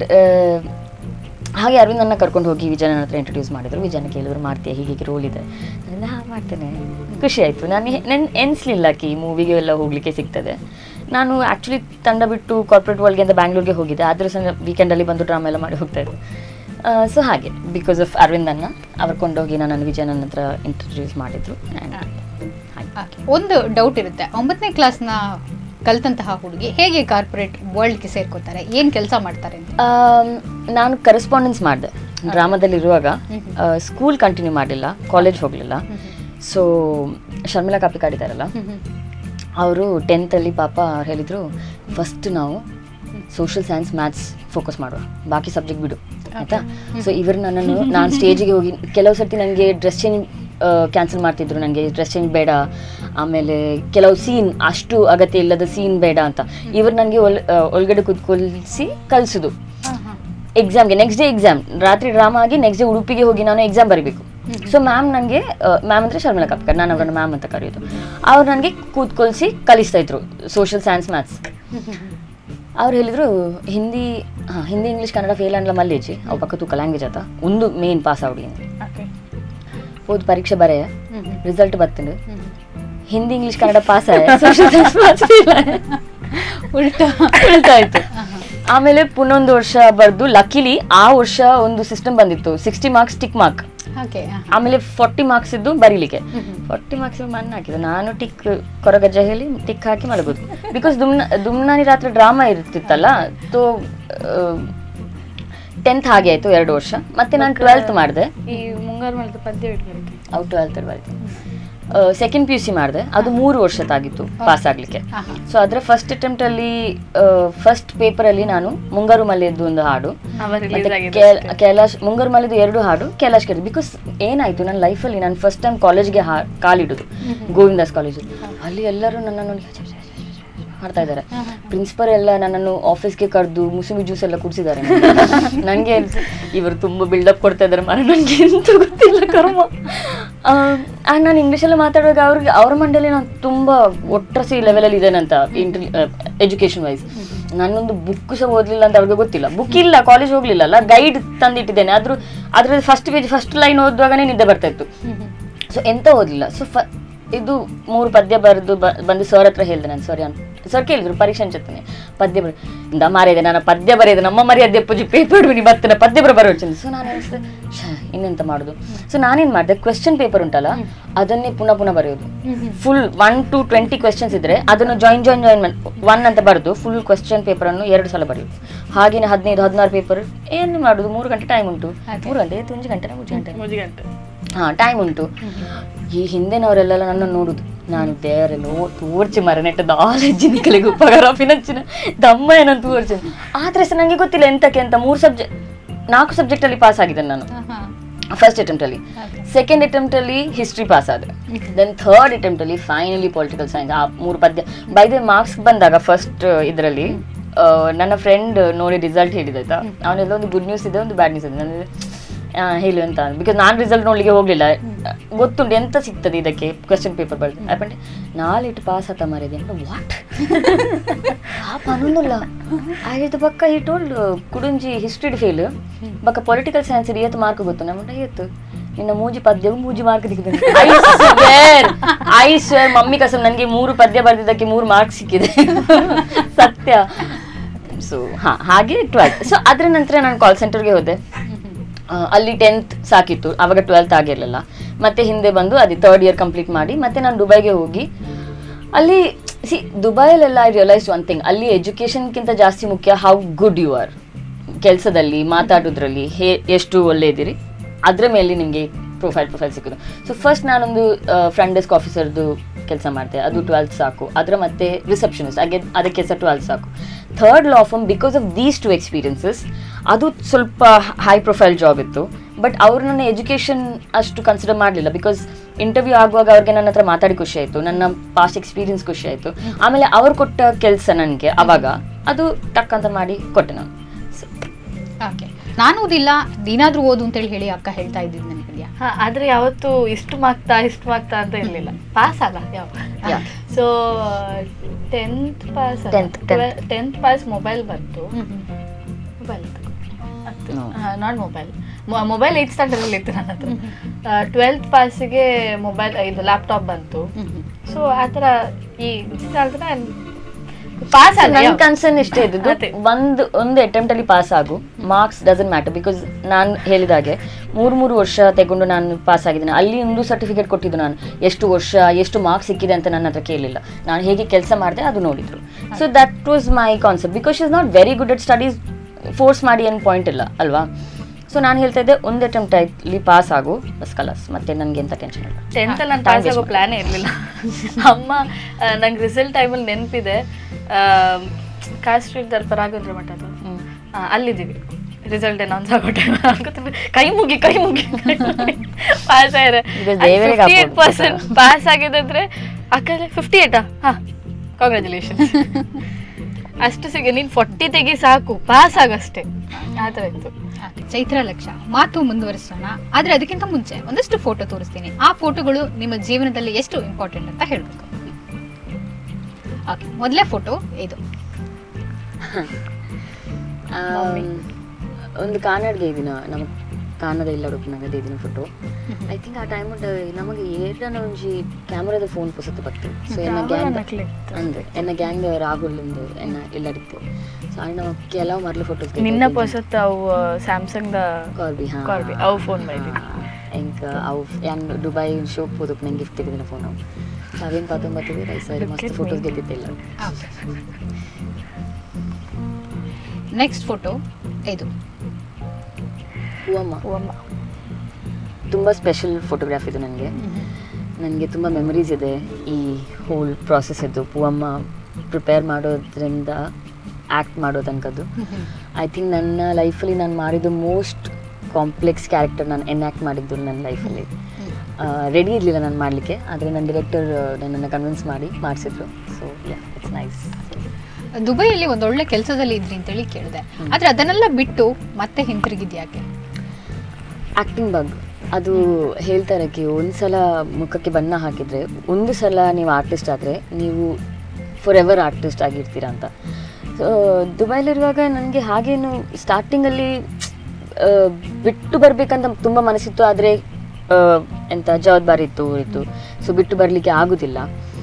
ಹಾಗೆ ಅರವಿಂದ್ ನನ್ನ ಕರ್ಕೊಂಡು ಹೋಗಿ ವಿಜಯನ ಹತ್ರ ಇಂಟ್ರೊಡ್ಯೂಸ್ ಮಾಡಿದ್ರು ವಿಜಯನ ಕೇಳಿದ್ರು ಮಾಡ್ತೀಯ ಹೀಗೆ ಹೀಗೆ ರೋಲ್ ಇದೆ ನಾನು ಹಾಂ ಮಾಡ್ತೇನೆ ಖುಷಿ ಆಯಿತು ನಾನು ನೆನ್ ಎನ್ಸ್ಲಿಲ್ಲ ಕಿ ಮೂವಿಗೆ ಎಲ್ಲ ಹೋಗಲಿಕ್ಕೆ ಸಿಗ್ತದೆ ನಾನು ಆ್ಯಕ್ಚುಲಿ ತಂಡ ಬಿಟ್ಟು ಕಾರ್ಪೊರೇಟ್ ವರ್ಲ್ಡ್ಗೆ ಅಂತ ಬ್ಯಾಂಗ್ಳೂರ್ಗೆ ಹೋಗಿದ್ದೆ ಆದರೂ ಸಹ ವೀಕೆಂಡಲ್ಲಿ ಬಂದು ಡ್ರಾಮಾ ಎಲ್ಲ ಮಾಡಿ ಹೋಗ್ತಾ ಇದ್ದೆ ಸೊ ಹಾಗೆ ಬಿಕಾಸ್ ಆಫ್ ಅರವಿಂದನ್ನ ಅವ್ರು ಕೊಂಡೋಗಿ ನನ್ನನ್ನು ವಿಜಯನ ಹತ್ರ ಇಂಟ್ರೊಡ್ಯೂಸ್ ಮಾಡಿದ್ರು ಆ್ಯಂಡ್ ಹಾಗೆ Okay. ಒಂದು ಡೌಟ್ ಇರುತ್ತೆ ಒಂಬತ್ತನೇ ಕ್ಲಾಸ್ನ ಕಲ್ತಂತಹ ಹುಡುಗಿ ಹೇಗೆ ಕಾರ್ಪೊರೇಟ್ ವರ್ಲ್ಡ್ಗೆ ಸೇರ್ಕೋತಾರೆ ಏನ್ ಕೆಲಸ ಮಾಡ್ತಾರೆ ಅಂತ ಆಮ್, ನಾನು ಕರೆಸ್ಪಾಂಡೆನ್ಸ್ ಮಾಡಿದೆ ಡ್ರಾಮಾದಲ್ಲಿರುವಾಗ ಸ್ಕೂಲ್ ಕಂಟಿನ್ಯೂ ಮಾಡಲಿಲ್ಲ ಕಾಲೇಜ್ ಹೋಗಲಿಲ್ಲ ಸೊ ಶರ್ಮಿಳಾ ಕಾಪಿಕಾಡ್ ಇದ್ದಾರಲ್ಲ ಅವರು ಟೆಂತಲ್ಲಿ ಪಾಪ ಅವ್ರು ಹೇಳಿದರು ಫಸ್ಟ್ ನಾವು ಸೋಷಿಯಲ್ ಸೈನ್ಸ್ ಮ್ಯಾಥ್ಸ್ ಫೋಕಸ್ ಮಾಡುವ ಬಾಕಿ ಸಬ್ಜೆಕ್ಟ್ ಬಿಡು ಆಯ್ತಾ ಸೊ ಇವರು ನನ್ನನ್ನು ನಾನು ಸ್ಟೇಜಿಗೆ ಹೋಗಿ ಕೆಲವು ಸರ್ತಿ ನನಗೆ ಡ್ರೆಸ್ ಚೇಂಜ್ ಕ್ಯಾನ್ಸಲ್ ಮಾಡ್ತಿದ್ರು ನನಗೆ ಡ್ರೆಸ್ ಚೇಂಜ್ ಬೇಡ ಆಮೇಲೆ ಕೆಲವು ಸೀನ್ ಅಷ್ಟು ಅಗತ್ಯ ಇಲ್ಲದ ಸೀನ್ ಬೇಡ ಅಂತ ಇವರು ನನಗೆ ಒಲ್ ಆ, ಒಳಗಡೆ ಕುತ್ಕೊಳಿಸಿ ಕಲಿಸೋದು ಎಕ್ಸಾಮ್ಗೆ ನೆಕ್ಸ್ಟ್ ಡೇ ಎಕ್ಸಾಮ್ ರಾತ್ರಿ ಡ್ರಾಮಾ ಆಗಿ ನೆಕ್ಸ್ಟ್ ಡೇ ಉಡುಪಿಗೆ ಹೋಗಿ ನಾನು ಎಕ್ಸಾಮ್ ಬರೀಬೇಕು ಸೊ ಮ್ಯಾಮ್ ನನಗೆ ಮ್ಯಾಮ್ ಅಂದರೆ ಶರ್ಮಿಳಾ ಕಾಪ್ಕರ್ ನಾನು ಅವರನ್ನು ಮ್ಯಾಮ್ ಅಂತ ಕರೆಯೋದು ಅವ್ರು ನನಗೆ ಕೂತ್ಕೊಳಿಸಿ ಕಲಿಸ್ತಾ ಇದ್ರು ಸೋಷಿಯಲ್ ಸೈನ್ಸ್ ಮ್ಯಾಥ್ಸ್ ಅವ್ರು ಹೇಳಿದ್ರು ಹಿಂದಿ ಹಾಂ ಹಿಂದಿ ಇಂಗ್ಲೀಷ್ ಕನ್ನಡ ಫೇಲ್ ಅಂಡ್ಲ ಮಲ್ಲೇಜಿ ಅವು ಪಕ್ಕ ತೂಕ ಲ್ಯಾಂಗ್ವೇಜ್ ಆತ ಒಂದು ಮೇನ್ ಪಾಸ್ ಆವಡಿ ಹೋದ್ ಪರೀಕ್ಷೆ ಬರೆಯ ರಿಸಲ್ಟ್ ಬರ್ತಂಡು ಹಿಂದಿ ಇಂಗ್ಲೀಷ್ ಕನ್ನಡ ಪಾಸ್ ಆಯ ಸೋಷಿಯಲ್ ಸೈನ್ಸ್ ಪಾಸ್ ಉಲ್ಟಾ ಉಳಿತಾಯ್ತು ಆಮೇಲೆ ಪುನೊಂದು ವರ್ಷ ಬರ್ದು ಲಕಿಲಿ ಆ ವರ್ಷ ಒಂದು ಸಿಸ್ಟಮ್ ಬಂದಿತ್ತು sixty marks tick mark okay ಆಮೇಲೆ ಫಾರ್ಟಿ ಮಾರ್ಕ್ಸ್ ಇದ್ದು ಬರೀಲಿಕ್ಕೆ ಫಾರ್ಟಿ ಮಾರ್ಕ್ಸ್ ಮಣ್ಣು ಹಾಕಿದ್ದು ನಾನು ಟಿಕ್ ಕೊರಗಜ್ಜ ಹೇಳಿ ಟಿಕ್ ಹಾಕಿ ಮಲಗೋದು ಬಿಕಾಸ್ ದುಮ್ನ ದುಮ್ನಾನಿ ರಾತ್ರಿ ಡ್ರಾಮಾ ಇರ್ತಿತ್ತಲ್ಲ ತೋ ಟೆಂತ್ ಹಾಗೆ ಆಯ್ತು ಎರಡು ವರ್ಷ ಮತ್ತೆ ನಾನು ಟ್ವೆಲ್ತ್ ಮಾಡಿದೆ ಈ ಮುಂಗಾರು ಮಳೆದ ಪದ್ಯ ಇಟ್ಬಿಡ್ತೀನಿ ಅವು twelfth twelfth second P U C ಮಾಡಿದೆ ಅದು ಮೂರು ವರ್ಷದಾಗಿತ್ತು ಪಾಸ್ ಆಗಲಿಕ್ಕೆ ಸೊ ಅದರ ಫಸ್ಟ್ ಅಟೆಂಪ್ಟ್ ಅಲ್ಲಿ ಫಸ್ಟ್ ಪೇಪರ್ ಅಲ್ಲಿ ನಾನು ಮುಂಗಾರು ಮಲೆಯದ್ದು ಒಂದು ಹಾಡು ಅವ ಮತ್ತೆ ರಿಲೀಸ್ ಆಗಿದೆ ಕೇ- ಕೈಲಾಶ್ ಮುಂಗಾರು ಮಲೆದು ಎರಡು ಹಾಡು ಕೈಲಾಶ್ ಕೇಳಿ ಬಿಕಾಸ್ ಏನಾಯ್ತು ನನ್ನ ಲೈಫಲ್ಲಿ ನಾನು ಫಸ್ಟ್ ಟೈಮ್ ಕಾಲೇಜ್ಗೆ ಕಾಲಿಡುದು ಗೋವಿಂದಾಸ್ ಕಾಲೇಜು ಅಲ್ಲಿ ಎಲ್ಲರೂ ನನ್ನನ್ನು ನೋಡಿ ಛೆ, ಛೆ, ಛೆ, ಛೆ, ಛೆ ಮಾಡ್ತಾ ಇದ್ದಾರೆ ಪ್ರಿನ್ಸಿಪಲ್ ಎಲ್ಲ ನನ್ನನ್ನು ಆಫೀಸ್ಗೆ ಕರೆದು ಮುಸುಮಿ ಜ್ಯೂಸ್ ಎಲ್ಲ ಕುಡಿಸಿದ್ದಾರೆ ನನಗೆ ಇವರು ತುಂಬ ಬಿಲ್ಡಪ್ ಕೊಡ್ತಾ ಇದ್ದಾರೆ ಮರ ನನಗೆ ಎಂತ ಗೊತ್ತಿಲ್ಲ ಕರ್ಮ ಆ್ಯಂಡ್ ನಾನು ಇಂಗ್ಲೀಷಲ್ಲಿ ಮಾತಾಡುವಾಗ ಅವ್ರಿಗೆ ಅವ್ರ ಮಂಡಳಿ ನಾನು ತುಂಬ ಒಟ್ರಸಿ ಲೆವೆಲಲ್ಲಿ ಇದ್ದೇನಂತ ಇಂಟರ್ ಎಜುಕೇಷನ್ ವೈಸ್ ನಾನೊಂದು ಬುಕ್ ಸಹ ಓದಲಿಲ್ಲ ಅಂತ ಅವ್ರಿಗೆ ಗೊತ್ತಿಲ್ಲ ಬುಕ್ ಇಲ್ಲ ಕಾಲೇಜ್ ಹೋಗ್ಲಿಲ್ಲಲ್ಲ ಗೈಡ್ ತಂದಿಟ್ಟಿದ್ದೇನೆ ಆದ್ರೂ ಅದ್ರ ಫಸ್ಟ್ ಪೇಜ್ ಫಸ್ಟ್ ಲೈನ್ ಓದುವಾಗನೇ ನಿದ್ದೆ ಬರ್ತಾ ಇತ್ತು ಸೊ ಎಂತ ಓದಲಿಲ್ಲ ಸೊ ಫ ಇದು ಮೂರು ಪದ್ಯ ಬರೆದು ಬಂದು ಸರ್ ಹತ್ರ ಹೇಳಿದೆ ನಾನು ಸರ್ ಸರ್ ಕೇಳಿದ್ರು ಪರೀಕ್ಷೆ ಅಂಚತ್ತಾನೆ ಪದ್ಯ ಬರ ಇಂದ ಮಾರಿದೆ ನಾನು ಪದ್ಯ ಬರೆಯದೆ ನಮ್ಮ ಮರ್ಯಾದೆ ಪೂಜೆ ಪೇಪರ್ ಬಿಡಿ ಬರ್ತನೆ ಪದ್ಯ ಬರ ಬರೋಚಂದು ಸೊ ನಾನು ಅನಿಸ್ತದೆ ಇನ್ನೆಂತ ಮಾಡೋದು ಸೊ ನಾನೇನು ಮಾಡಿದೆ ಕ್ವೆಶ್ಚನ್ ಪೇಪರ್ ಉಂಟಲ್ಲ ಅದನ್ನೇ ಪುನಃ ಪುನಃ ಬರೆಯೋದು full one to twenty questions ಇದ್ರೆ ಅದನ್ನು ಜಾಯಿನ್ ಜಾಯಿನ್ ಜಾಯಿನ್ ಮಾಡಿ ಒನ್ ಅಂತ ಬರೆದು ಫುಲ್ ಕ್ವೆಶ್ಚನ್ ಪೇಪರ್ ಅನ್ನು ಎರಡು ಸಲ ಬರೆಯೋದು ಹಾಗೇನೆ ಹದಿನೈದು ಹದಿನಾರು ಪೇಪರ್ ಏನು ಮಾಡೋದು ಮೂರು ಗಂಟೆ ಟೈಮ್ ಉಂಟು ಮೂರು ಗಂಟೆ ಒಂದು ಗಂಟೆ ಮೂರು ಗಂಟೆ ಮುಜಿಗಂಟೆ ಹಾ ಟೈಮ್ ಉಂಟು ಈ ಹಿಂದೆನವರೆಲ್ಲ ನನ್ನ ನೋಡುದು ನಾನು ದೇವರೆಲ್ಲ ಓ ತೋರ್ಚಿ ಮರ ನೆಟ್ಟ ನಾಲೆಜ್ ನಿಕ್ಕಲಿಗೆ ಉಪಕಾರ ಫಿನಂಚಿನ ದಮ್ಮ ಏನಂತ ತೋರ್ಚಿ ಆದ್ರೆ ಸಹ ನನಗೆ ಗೊತ್ತಿಲ್ಲ ಎಂತಕ್ಕೆ ಅಂತ ಮೂರು ಸಬ್ಜೆಕ್ಟ್ ನಾಲ್ಕು ಸಬ್ಜೆಕ್ಟ್ ಅಲ್ಲಿ ಪಾಸ್ ಆಗಿದ್ದೇನೆ ನಾನು ಫಸ್ಟ್ ಅಟೆಂಪ್ಟ್ ಅಲ್ಲಿ ಸೆಕೆಂಡ್ ಅಟೆಂಪ್ಟ್ ಅಲ್ಲಿ ಹಿಸ್ಟ್ರಿ ಪಾಸ್ ಆದೆ ದೆನ್ ಥರ್ಡ್ ಅಟೆಂಪ್ಟ್ ಅಲ್ಲಿ ಫೈನಲಿ ಪೊಲಿಟಿಕಲ್ ಸೈನ್ಸ್ ಆ ಮೂರು ಪದ್ಯ ಬೈ ದ ಮಾರ್ಕ್ಸ್ ಬಂದಾಗ ಫಸ್ಟ್ ಇದರಲ್ಲಿ ನನ್ನ ಫ್ರೆಂಡ್ ನೋಡಿ ರಿಸಲ್ಟ್ ಹೇಳಿದಾಯ್ತಾ ಅವನೆಲ್ಲ ಒಂದು ಗುಡ್ ನ್ಯೂಸ್ ಇದೆ ಒಂದು ಬ್ಯಾಡ್ ನ್ಯೂಸ್ ಇದೆ ನನಗೆ ಆ, ಹೇಳು ಅಂತ ಬಿಕಾಸ್ ನಾನು ರಿಸಲ್ಟ್ ನೋಡ್ಲಿಕ್ಕೆ ಹೋಗ್ಲಿಲ್ಲ ಗೊತ್ತುಂಟು ಎಂತ ಸಿಗ್ತದೆ ಇದಕ್ಕೆ ಕ್ವೆಶನ್ ಪೇಪರ್ ಬರೆದು ಅಪ್ಪಂಡೆ ನಾಳೆ ಇಟ್ಟು ಪಾಸ್ ಆತ ಮಾರಿದೆ ವಾಟ್ ಪನೊಂದಿಲ್ಲ ಆಯ್ತು ಬಕ್ಕ ಈ ಟೋಲ್ಡ್ ಕುಡುಂಜಿ ಹಿಸ್ಟ್ರಿ ಫೇಲ್ ಬಕ್ಕ ಪೊಲಿಟಿಕಲ್ ಸೈನ್ಸ್ ಏತ್ ಮಾರ್ಕ್ ಗೊತ್ತು ನಮ್ಮ ಏತು ನಿನ್ನ ಮೂಜಿ ಪದ್ಯವು ಮೂಜಿ ಮಾರ್ಕ್ ಸಿಕ್ಕಿದೆ ಐ ಸ್ವೇರ್ ಮಮ್ಮಿ ಕಸಮ್ ನನಗೆ ಮೂರು ಪದ್ಯ ಬರೆದಿದ್ದಕ್ಕೆ ಮೂರು ಮಾರ್ಕ್ ಸಿಕ್ಕಿದೆ ಸತ್ಯ ಸೊ ಹಾ ಹಾಗೆ ಟ್ವೆಲ್ತ್ ಸೊ ಅದ್ರ ನಂತರ ನಾನು ಕಾಲ್ ಸೆಂಟರ್ಗೆ ಹೋದೆ ಆ, ಅಲ್ಲಿ ಟೆಂತ್ ಸಾಕಿತ್ತು ಅವಾಗ ಟ್ವೆಲ್ತ್ ಆಗಿರಲಿಲ್ಲ ಮತ್ತೆ ಹಿಂದೆ ಬಂದು ಅದೇ ಥರ್ಡ್ ಇಯರ್ ಕಂಪ್ಲೀಟ್ ಮಾಡಿ ಮತ್ತೆ ನಾನು ದುಬೈಗೆ ಹೋಗಿ ಅಲ್ಲಿ ಸಿ ದುಬೈಲೆಲ್ಲ ಐ ರಿಯಲೈಸ್ ಒನ್ ಥಿಂಗ್ ಅಲ್ಲಿ ಎಜುಕೇಷನ್ಗಿಂತ ಜಾಸ್ತಿ ಮುಖ್ಯ ಹೌ ಗುಡ್ ಯು ಆರ್ ಕೆಲಸದಲ್ಲಿ ಮಾತಾಡೋದ್ರಲ್ಲಿ ಹೇ ಎಷ್ಟು ಒಳ್ಳೆ ಇದ್ದೀರಿ ಅದ್ರ ಮೇಲೆ ನಿಮಗೆ ಪ್ರೊಫೈಲ್ ಪ್ರೊಫೈಲ್ ಸಿಕ್ಕಿದ್ದು ಸೊ ಫಸ್ಟ್ ನಾನೊಂದು ಫ್ರಂಟ್ ಡೆಸ್ಕ್ ಆಫೀಸರ್ದು ಕೆಲಸ ಮಾಡ್ತೆ ಅದು ಟ್ವೆಲ್ತ್ ಸಾಕು ಅದರ ಮತ್ತೆ ರಿಸೆಪ್ಷನಿಸ್ಟ್ ಹಾಗೆ ಅದಕ್ಕೆ ಸಹ ಟ್ವೆಲ್ತ್ ಸಾಕು third law firm because of these two experiences ಅದು ಸ್ವಲ್ಪ ಹೈ ಪ್ರೊಫೈಲ್ ಜಾಬ್ ಇತ್ತು ಬಟ್ ಅವ್ರು ನನ್ನ ಎಜುಕೇಷನ್ ಅಷ್ಟು ಕನ್ಸಿಡರ್ ಮಾಡಲಿಲ್ಲ ಬಿಕಾಸ್ ಇಂಟರ್ವ್ಯೂ ಆಗುವಾಗ ಅವ್ರಿಗೆ ನನ್ನ ಹತ್ರ ಮಾತಾಡಿ ಖುಷಿ ಆಯಿತು ನನ್ನ ಪಾಸ್ಟ್ ಎಕ್ಸ್ಪೀರಿಯನ್ಸ್ ಖುಷಿ ಆಯಿತು ಆಮೇಲೆ ಅವ್ರು ಕೊಟ್ಟ ಕೆಲಸ ನನಗೆ ಅವಾಗ ಅದು ಟಕ್ ಅಂತ ಮಾಡಿ ಕೊಟ್ಟೆ ನಾನು So, ಓಕೆ ನಾನು ಓದಿಲ್ಲ ನೀನಾದ್ರೂ ಓದು ಅಂತೇಳಿ ಹೇಳಿ ಅಕ್ಕ ಹೇಳ್ತಾ ಇದ್ದಿದ್ದು ನನಗಿದ್ಯಾ ಹಾ ಆದ್ರೆ ಯಾವತ್ತು ಇಷ್ಟು ಮಾಗ್ತಾ ಇಷ್ಟು ಮಾಗ್ತಾ ಅಂತ ಇರ್ಲಿಲ್ಲ ಪಾಸ್ ಅಲ್ಲ ಯಾವ Yeah. So tenth pass Tenth, tenth. Tenth pass mobile ಬಂತು mobile No. Not mobile mobile eight standard ಅಲ್ಲಿ ಇತ್ತು ನನ್ನ ಹತ್ರ ಟ್ವೆಲ್ತ್ ಪಾಸಿಗೆ ಮೊಬೈಲ್ ಇದು ಲ್ಯಾಪ್ಟಾಪ್ ಬಂತು ಸೊ ಆ ಥರ ಈ ಪಾಸ್ ಅಲ್ಲ ನನ್ನ ಯಾವ- ಕನ್ಸರ್ನ್ ಇಷ್ಟೇ ಇದ್ದದ್ದು ಅದೇ. ಒಂದು ಒಂದು ಅಟೆಂಪ್ಟ್ ಅಲ್ಲಿ ಪಾಸ್ ಆಗು ಮಾರ್ಕ್ಸ್ ಡಸನ್ ಮ್ಯಾಟರ್ ಬಿಕಾಸ್ ನಾನು ಹೇಳಿದಾಗೆ ಮೂರು ಮೂರು ವರ್ಷ ತೆಗೊಂಡು ನಾನು ಪಾಸ್ ಆಗಿದ್ದೇನೆ ಅಲ್ಲಿ ಒಂದು ಸರ್ಟಿಫಿಕೇಟ್ ಕೊಟ್ಟಿದ್ದು ನಾನು ಎಷ್ಟು ವರ್ಷ ಎಷ್ಟು ಮಾರ್ಕ್ಸ್ ಸಿಕ್ಕಿದೆ ಅಂತ ನನ್ನ ಹತ್ರ ಕೇಳಿಲ್ಲ ನಾನು ಹೇಗೆ ಕೆಲಸ ಮಾಡಿದೆ ಅದು ನೋಡಿದ್ರು so that was my concept because is not very good at studies force ಮಾಡಿ ಏನು ಪಾಯಿಂಟ್ ಇಲ್ಲ ಅಲ್ವಾ ಸೊ ನಾನು ಹೇಳ್ತಾ ಇದ್ದೆ ಒಂದು ಅಟೆಂಪ್ಟ್ ಆಯ್ತು ಪಾಸ್ ಆಗು ಬಸ್ ಕಲಸ್ ಮತ್ತೆ ನನಗೆ ಎಂತ ಟೆನ್ಷನ್ ಇಲ್ಲ ಟೆಂತ್ ಅಲ್ಲಿ ನಾನು Time ಪಾಸ್ ಆಗೋ waste ಪ್ಲಾನೇ ಇರಲಿಲ್ಲ ಅಮ್ಮ ನಂಗೆ ರಿಸಲ್ಟ್ ಟೈಮಲ್ಲಿ ನೆನಪಿದೆ ಕಾರ್ ಸ್ಟ್ರೀಟ್ ದಲ್ಪ ರಾಘವೇಂದ್ರ ಮಠ ಅದು ಹ್ಮ್. ಆ, ಅಲ್ಲಿದ್ದೀವಿ ರಿಸಲ್ಟ್ ಅನೌನ್ಸ್ ಆಗೋ ಟೈಮ್ ಕೈ ಮುಗಿ ಕೈ ಮುಗಿ ಪಾಸ್ ಆಯ್ರೆ Because ದೇವರಿಗೆ ಫಿಫ್ಟಿ ಏಟ್ ಹಾಕ್ಬೋದು. ಪರ್ಸೆಂಟ್ ಪಾಸ್ ಆಗಿದ್ರೆ ಅಕ್ಕಲ್ಲಿ ಫಿಫ್ಟಿ ಏಟಾ ಹಾ ಕಾಂಗ್ರ್ಯಾಚುಲೇಷನ್ ಅಷ್ಟು ಸಿಗ ನೀನು ಫಾರ್ಟಿ ತೆಗಿ ಸಾಕು ಪಾಸ್ ಆಗಷ್ಟೇ ಆ ಥರ ಇತ್ತು Okay, ಚೈತ್ರ ಲಕ್ಷ ಮಾತು ಮುಂದುವರಿಸೋಣ ಆದ್ರೆ ಅದಕ್ಕಿಂತ ಮುಂಚೆ ಒಂದಷ್ಟು ಫೋಟೋ ತೋರಿಸ್ತೀನಿ ಆ ಫೋಟೋಗಳು ನಿಮ್ಮ ಜೀವನದಲ್ಲಿ ಎಷ್ಟು ಇಂಪಾರ್ಟೆಂಟ್ ಅಂತ ಹೇಳ್ಬೇಕು ಓಕೆ ಮೊದಲೇ ಫೋಟೋ ಇದು ಆಮ್, ಒಂದು ಕಾನಡ್ಗೆ ಇದೀನ ನಮ್ಮ ಕಾನದ ಇಲ್ಲ ನಗದ ಇದೀನ ಫೋಟೋ ಐ ಥಿಂಕ್ ಆ ಟೈಮ್ ನಮಗೆ ಏರ್ನ ಒಂಜಿ ಕ್ಯಾಮರಾದ ಫೋನ್ ಪುಸತ್ತು ಬತ್ತು ಸೊ ಎನ್ನ ಗ್ಯಾಂಗ್ ಅಂದ್ರೆ ಎನ್ನ ಗ್ಯಾಂಗ್ ರಾಹುಲ್ ಒಂದು ಎನ್ನ ಎಲ್ಲರಿತ್ತು ಸೊ ಅಲ್ಲಿ ನಾವು ಕೆಲವು ಮರ್ಲು ಫೋಟೋಸ್ ನಿನ್ನ ಪೊಸತ್ ಅವು ಸ್ಯಾಮ್ಸಂಗ್ ದ ಕಾರ್ಬಿ ಹಾ ಕಾರ್ಬಿ, ಅವು phone ಬೈದಿ. ಎಂಕ ಅವು ಯಾನ್ ದುಬೈ ಶೋಕ್ ಹೋದಕ್ಕೆ ನಂಗೆ ಗಿಫ್ಟ್ ತೆಗೆದಿನ ಫೋನ್ ಅವು ಅವೇನು ಪಾತೊಂಬತ್ತು ರೈಸ್ ಮಸ್ತ್ ಫೋಟೋಸ್ ಗೆದ್ದಿದ್ದಿಲ್ಲ ನೆಕ್ಸ್ಟ್ ಫೋಟೋ ಇದು ಹೂವಮ್ಮ ಹೂವಮ್ಮ ತುಂಬ ಸ್ಪೆಷಲ್ ಫೋಟೋಗ್ರಾಫ್ ಇದು ನನಗೆ ನನಗೆ ತುಂಬ ಮೆಮರೀಸ್ ಇದೆ ಈ ಹೋಲ್ ಪ್ರಾಸೆಸ್ ಇದ್ದು ಪೂವಮ್ಮ ಪ್ರಿಪೇರ್ ಮಾಡೋದ್ರಿಂದ ಆ್ಯಕ್ಟ್ ಮಾಡೋ ತನಕದ್ದು ಐ ಥಿಂಕ್ ನನ್ನ ಲೈಫಲ್ಲಿ ನಾನು ಮಾಡಿದ್ದು ಮೋಸ್ಟ್ ಕಾಂಪ್ಲೆಕ್ಸ್ ಕ್ಯಾರೆಕ್ಟರ್ ನಾನು ಎನ್ಯಾಕ್ಟ್ ಮಾಡಿದ್ದು ನನ್ನ ಲೈಫಲ್ಲಿ ರೆಡಿ ಇರಲಿಲ್ಲ ನಾನು ಮಾಡಲಿಕ್ಕೆ ಆದರೆ ನನ್ನ ಡಿರೆಕ್ಟರ್ ನನ್ನನ್ನು ಕನ್ವಿನ್ಸ್ ಮಾಡಿ ಮಾಡಿಸಿದ್ರು ಸೊ ಇಟ್ಸ್ ನೈಸ್ ದುಬೈಯಲ್ಲಿ ಒಂದೊಳ್ಳೆ ಕೆಲಸದಲ್ಲಿ ಇದ್ರಿ ಅಂತೇಳಿ ಕೇಳಿದೆ ಆದ್ರೆ ಅದನ್ನೆಲ್ಲ ಬಿಟ್ಟು ಮತ್ತೆ ಹಿಂತಿರುಗಿದ್ಯಾಕೆ ಆ್ಯಕ್ಟಿಂಗ್ ಬಗ್ ಅದು ಹೇಳ್ತಾರೆ ಕಿ ಒಂದು ಸಲ ಮುಖಕ್ಕೆ ಬಣ್ಣ ಹಾಕಿದರೆ ಒಂದು ಸಲ ನೀವು ಆರ್ಟಿಸ್ಟ್ ಆದರೆ ನೀವು ಫಾರ್ ಎವರ್ ಆರ್ಟಿಸ್ಟ್ ಆಗಿರ್ತೀರಾ ಅಂತ ಸೊ ದುಬೈಲಿರುವಾಗ ನನಗೆ ಹಾಗೇನು ಸ್ಟಾರ್ಟಿಂಗಲ್ಲಿ ಬಿಟ್ಟು ಬರಬೇಕಂತ ತುಂಬ ಮನಸ್ಸಿತ್ತು ಆದರೆ ಎಂಥ ಜವಾಬ್ದಾರಿ ಇತ್ತು ಇತ್ತು ಸೊ ಬಿಟ್ಟು ಬರಲಿಕ್ಕೆ ಆಗೋದಿಲ್ಲ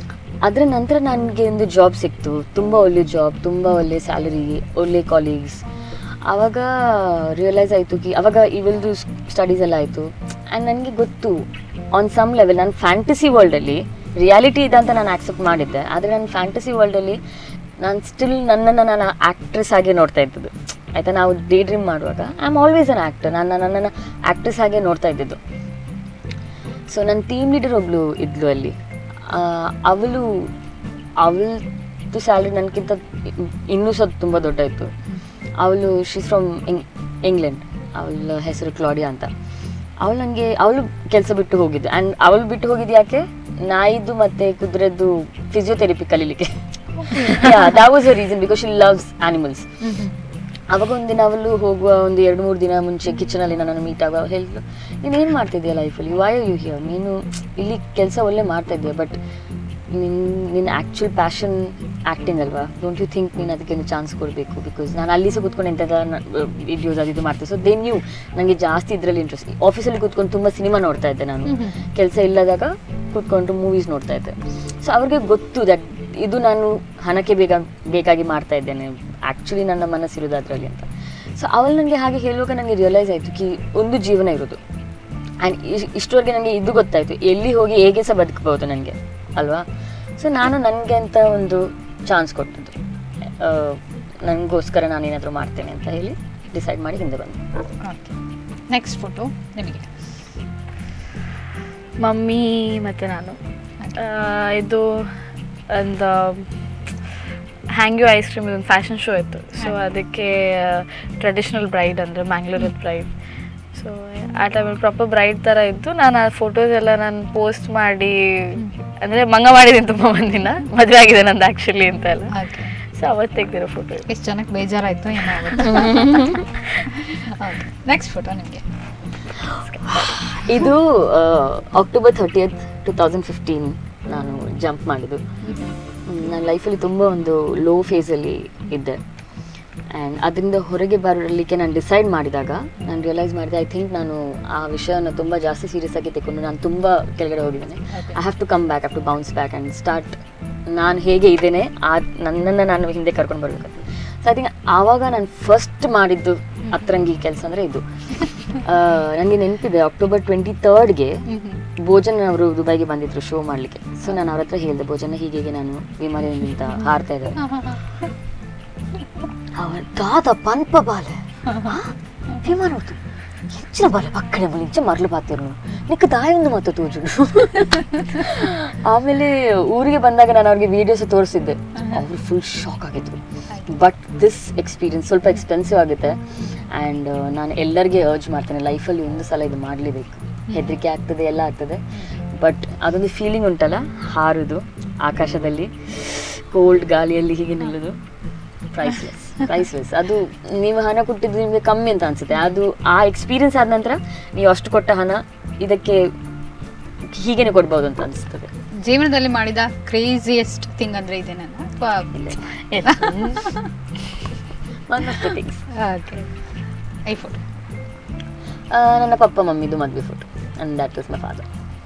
ಅದರ ನಂತರ ನನಗೆ ಒಂದು ಜಾಬ್ ಸಿಕ್ತು ತುಂಬ ಒಳ್ಳೆ ಜಾಬ್ ತುಂಬ ಒಳ್ಳೆ ಸ್ಯಾಲರಿ ಒಳ್ಳೆ ಕಾಲೀಗ್ಸ್ ಆವಾಗ ರಿಯಲೈಸ್ ಆಯಿತು ಕಿ ಅವಾಗ ಇವೆಲ್ದು ಸ್ಟಡೀಸ್ ಎಲ್ಲ ಆಯಿತು ಆ್ಯಂಡ್ ನನಗೆ ಗೊತ್ತು ಆನ್ ಸಮ್ ಲೆವೆಲ್ ನಾನು ಫ್ಯಾಂಟಸಿ ವರ್ಲ್ಡಲ್ಲಿ ರಿಯಾಲಿಟಿ ಇದೆ ಅಂತ ನಾನು ಆಕ್ಸೆಪ್ಟ್ ಮಾಡಿದ್ದೆ ಆದರೆ ನನ್ನ ಫ್ಯಾಂಟಸಿ ವರ್ಲ್ಡಲ್ಲಿ ನಾನು ಸ್ಟಿಲ್ ನನ್ನನ್ನು ನಾನು ಆ್ಯಕ್ಟ್ರೆಸ್ ಆಗಿ ನೋಡ್ತಾ ಇದ್ದದ್ದು ಆಯಿತಾ ನಾವು ಡೇ ಡ್ರೀಮ್ ಮಾಡುವಾಗ I am always an actor ನಾನು ನನ್ನನ್ನು ಆ್ಯಕ್ಟ್ರೆಸ್ ಆಗಿ ನೋಡ್ತಾ ಇದ್ದಿದ್ದು ಸೊ ನನ್ನ ಟೀಮ್ ಲೀಡರ್ ಒಬ್ಳು ಇದ್ಲು ಅಲ್ಲಿ ಆ, ಅವಳು ಅವಳದು ಸ್ಯಾಲ್ರಿ ನನಗಿಂತ ಇನ್ನೂ ಸ್ವಲ್ಪ ತುಂಬ ದೊಡ್ಡ ಇತ್ತು ಅವಳು ಶೀಸ್ ಫ್ರಮ್ ಇಂಗ್ ಇಂಗ್ಲೆಂಡ್ ಅವಳ ಹೆಸರು ಕ್ಲಾಡಿಯಾ ಅಂತ ಅವಳು ನನಗೆ ಅವಳು ಕೆಲಸ ಬಿಟ್ಟು ಹೋಗಿದ್ದು ಆ್ಯಂಡ್ ಅವಳು ಬಿಟ್ಟು ಹೋಗಿದ್ದು ಯಾಕೆ ನಾಯಿದು ಮತ್ತು ಕುದುರೆದ್ದು ಫಿಸಿಯೋಥೆರಪಿ ಕಲೀಲಿಕ್ಕೆ that was a reason because she loves animals ಅವಾಗ ಒಂದಿನ ಅವಳು ಹೋಗುವ ಒಂದು ಎರಡು ಮೂರು ದಿನ ಮುಂಚೆ ಕಿಚನಲ್ಲಿ ನನ್ನನ್ನು ಮೀಟ್ ಆಗುವ ಹೇಳಿದ್ಲು ನೀನು ಏನು ಮಾಡ್ತಿದ್ಯಾ ಲೈಫಲ್ಲಿ ವೈ ಯು ಹಿಯರ್ ನೀನು ಇಲ್ಲಿ ಕೆಲಸ ಒಳ್ಳೆ ಮಾಡ್ತಾ ಇದೆಯಾ ಬಟ್ ನಿನ್ನ ನಿನ್ನ ಆ್ಯಕ್ಚುಲ್ ಪ್ಯಾಷನ್ ಆ್ಯಕ್ಟಿಂಗ್ ಅಲ್ವಾ ಡೋಂಟ್ ಯು ಥಿಂಕ್ ನೀನು ಅದಕ್ಕೆ ಚಾನ್ಸ್ ಕೊಡಬೇಕು ಬಿಕಾಸ್ ನಾನು ಅಲ್ಲಿ ಸಹ ಕೂತ್ಕೊಂಡು ಎಂತೆಲ್ಲ ವಿಡಿಯೋಸ್ ಅದು ಇದು ಮಾಡ್ತೀನಿ ಸೊ ದೆನ್ ಯು ನನಗೆ ಜಾಸ್ತಿ ಇದರಲ್ಲಿ ಇಂಟ್ರೆಸ್ಟ್ ಆಫೀಸಲ್ಲಿ ಕೂತ್ಕೊಂಡು ತುಂಬ ಸಿನಿಮಾ ನೋಡ್ತಾ ಇದ್ದೆ ನಾನು ಕೆಲಸ ಇಲ್ಲದಾಗ ಕೂತ್ಕೊಂಡು ಮೂವೀಸ್ ನೋಡ್ತಾ ಇದ್ದೆ ಸೊ ಅವ್ರಿಗೆ ಗೊತ್ತು ದಟ್ ಇದು ನಾನು ಹಣಕ್ಕೆ ಬೇಗ ಬೇಕಾಗಿ ಮಾಡ್ತಾ ಇದ್ದೇನೆ ಆ್ಯಕ್ಚುಲಿ ನನ್ನ ಮನಸ್ಸಿರೋದು ಅದರಲ್ಲಿ ಅಂತ ಸೊ ಅವಳು ನನಗೆ ಹಾಗೆ ಹೇಳುವಾಗ ನನಗೆ ರಿಯಲೈಸ್ ಆಯಿತು ಕಿ ಒಂದು ಜೀವನ ಇರೋದು ಆ್ಯಂಡ್ ಇಷ್ಟವರೆಗೆ ನನಗೆ ಇದು ಗೊತ್ತಾಯಿತು ಎಲ್ಲಿ ಹೋಗಿ ಹೇಗೆ ಸಹ ಬದುಕಬಹುದು ನನಗೆ ಅಲ್ವಾ ಸೊ ನಾನು ನನಗೆ ಅಂತ ಒಂದು ಚಾನ್ಸ್ ಕೊಟ್ಟದ್ದು ನನಗೋಸ್ಕರ ನಾನು ಏನಾದರೂ ಮಾಡ್ತೇನೆ ಅಂತ ಹೇಳಿ ಡಿಸೈಡ್ ಮಾಡಿ ಹಿಂದೆ ಬಂದೆ ನೆಕ್ಸ್ಟ್ ಫೋಟೋ ನಿಮಗೆ ಮಮ್ಮಿ ಮತ್ತು ನಾನು ಆ, ಇದು ಒಂದು ಹ್ಯಾಂಗ್ಯೂ ಐಸ್ ಕ್ರೀಮ್ ಇದೊಂದು ಫ್ಯಾಷನ್ ಶೋ ಇತ್ತು ಸೊ ಅದಕ್ಕೆ ಟ್ರೆಡಿಷ್ನಲ್ ಬ್ರೈಡ್ ಅಂದರೆ ಮ್ಯಾಂಗ್ಳೂರದ ಬ್ರೈಡ್ ಸೊ ಆ ಟೈಮಲ್ಲಿ ಪ್ರಾಪರ್ ಬ್ರೈಡ್ ಥರ ಇದ್ದು ನಾನು ಆ ಫೋಟೋಸ್ ಎಲ್ಲ ನಾನು ಪೋಸ್ಟ್ ಮಾಡಿ ಅಂದರೆ ಮಂಗ ಮಾಡಿದ್ದೀನಿ ತುಂಬ ಮಂದಿನ ಮದುವೆ ಆಗಿದೆ ನಂದು ಆ್ಯಕ್ಚುಲಿ ಅಂತ ಎಲ್ಲ ಓಕೆ ಸೊ ಅವತ್ತು ತೆಗ್ದಿರೋ ಫೋಟೋ ಎಷ್ಟು ಜನಕ್ಕೆ ಬೇಜಾರಾಯ್ತು ಏನೋ ನೆಕ್ಸ್ಟ್ ಫೋಟೋ ನಿಮಗೆ ಇದು October thirtieth two thousand fifteen ನಾನು ಜಂಪ್ ಮಾಡಿದ್ದು ನನ್ನ ಲೈಫಲ್ಲಿ ತುಂಬ ಒಂದು ಲೋ ಫೇಸಲ್ಲಿ ಇದ್ದೆ ಆ್ಯಂಡ್ ಅದರಿಂದ ಹೊರಗೆ ಬರಲಿಕ್ಕೆ ನಾನು ಡಿಸೈಡ್ ಮಾಡಿದಾಗ ನಾನು ರಿಯಲೈಸ್ ಮಾಡಿದೆ ಐ ಥಿಂಕ್ ನಾನು ಆ ವಿಷಯನ ತುಂಬ ಜಾಸ್ತಿ ಸೀರಿಯಸ್ ಆಗಿ ತಗೊಂಡು ನಾನು ತುಂಬ ಕೆಳಗಡೆ ಹೋಗಿದ್ದೇನೆ I have to come back have to bounce back and start ನಾನು ಹೇಗೆ ಇದ್ದೇನೆ ಆ ನನ್ನನ್ನು ನಾನು ಹಿಂದೆ ಕರ್ಕೊಂಡು ಬರಬೇಕು ಸೊ ಐ ಥಿಂಕ್ ಆವಾಗ ನಾನು ಫಸ್ಟ್ ಮಾಡಿದ್ದು ಅತ್ರಂಗಿ ಕೆಲಸ ಅಂದರೆ ಇದು ನನಗೆ ನೆನಪಿದೆ ಅಕ್ಟೋಬರ್ ಟ್ವೆಂಟಿ ತರ್ಡ್ಗೆ ಭೋಜನ್ ಅವರು ದುಬೈಗೆ ಬಂದಿದ್ರು ಶೋ ಮಾಡಲಿಕ್ಕೆ ಸೊ ನಾನು ಅವ್ರ ಹತ್ರ ಹೇಳಿದೆ ಭೋಜನ ಹೀಗೆ ಹೀಗೆ ನಾನು ವಿಮಾನದಿಂದ ಹಾರ್ತಾ ಇದ್ದೆ ಅವನ ದಾದ ಪನ್ಪ ಬಾಲೆ ಆ? ವಿಮಾನ ಹೋಯ್ತು ಹೆಚ್ಚಿನ ಬಾಲೆ ಪಕ್ಕನೆ ಬಲಿ ಇಂಚ ಮರಳು ಬಾತಿರು ನಿಕ್ಕ ದಾಯೊಂದು ಮತ್ತು ತೋಜುಡು ಆಮೇಲೆ ಊರಿಗೆ ಬಂದಾಗ ನಾನು ಅವ್ರಿಗೆ ವಿಡಿಯೋಸ್ ತೋರಿಸಿದ್ದೆ ಅವರು ಫುಲ್ ಶಾಕ್ ಆಗಿದ್ರು ಬಟ್ ದಿಸ್ ಎಕ್ಸ್ಪೀರಿಯನ್ಸ್ ಸ್ವಲ್ಪ ಎಕ್ಸ್ಪೆನ್ಸಿವ್ ಆಗುತ್ತೆ ಆ್ಯಂಡ್ ನಾನು ಎಲ್ಲರಿಗೆ ಅರ್ಜ್ ಮಾಡ್ತೇನೆ ಲೈಫಲ್ಲಿ ಒಂದು ಸಲ ಇದು ಮಾಡಲೇಬೇಕು ಹೆದರಿಕೆ ಆಗ್ತದೆ ಎಲ್ಲ ಆಗ್ತದೆ ಬಟ್ ಅದೊಂದು ಫೀಲಿಂಗ್ ಉಂಟಲ್ಲ ಹಾರುದು ಆಕಾಶದಲ್ಲಿ ಕೋಲ್ಡ್ ಗಾಳಿಯಲ್ಲಿ ಹೀಗೆ ನಿಲ್ಲೋದು ಪ್ರೈಸ್ಲೆಸ್ ಪ್ರೈಸ್ಲೆಸ್ ಅದು ನೀವು ಹಣ ಕೊಟ್ಟಿದ್ದು ನಿಮಗೆ ಕಮ್ಮಿ ಅಂತ ಅನ್ಸುತ್ತೆ ಅದು ಆ ಎಕ್ಸ್ಪೀರಿಯನ್ಸ್ ಆದ ನಂತರ ನೀವು ಅಷ್ಟು ಕೊಟ್ಟ ಹಣ ಇದಕ್ಕೆ ಹೀಗೇನೆ ಕೊಡ್ಬೋದು ಅಂತ ಅನಿಸ್ತದೆ ಜೀವನದಲ್ಲಿ ಮಾಡಿದ ಕ್ರೇಜಿಯೆಸ್ಟ್ ಥಿಂಗ್ ಅಂದ್ರೆ ಇದೇನ ಅಥವಾ one of the things okay I photo ನನ್ನ ಪಪ್ಪ ಮಮ್ಮಿದು ಮದುವೆ photo and that was my father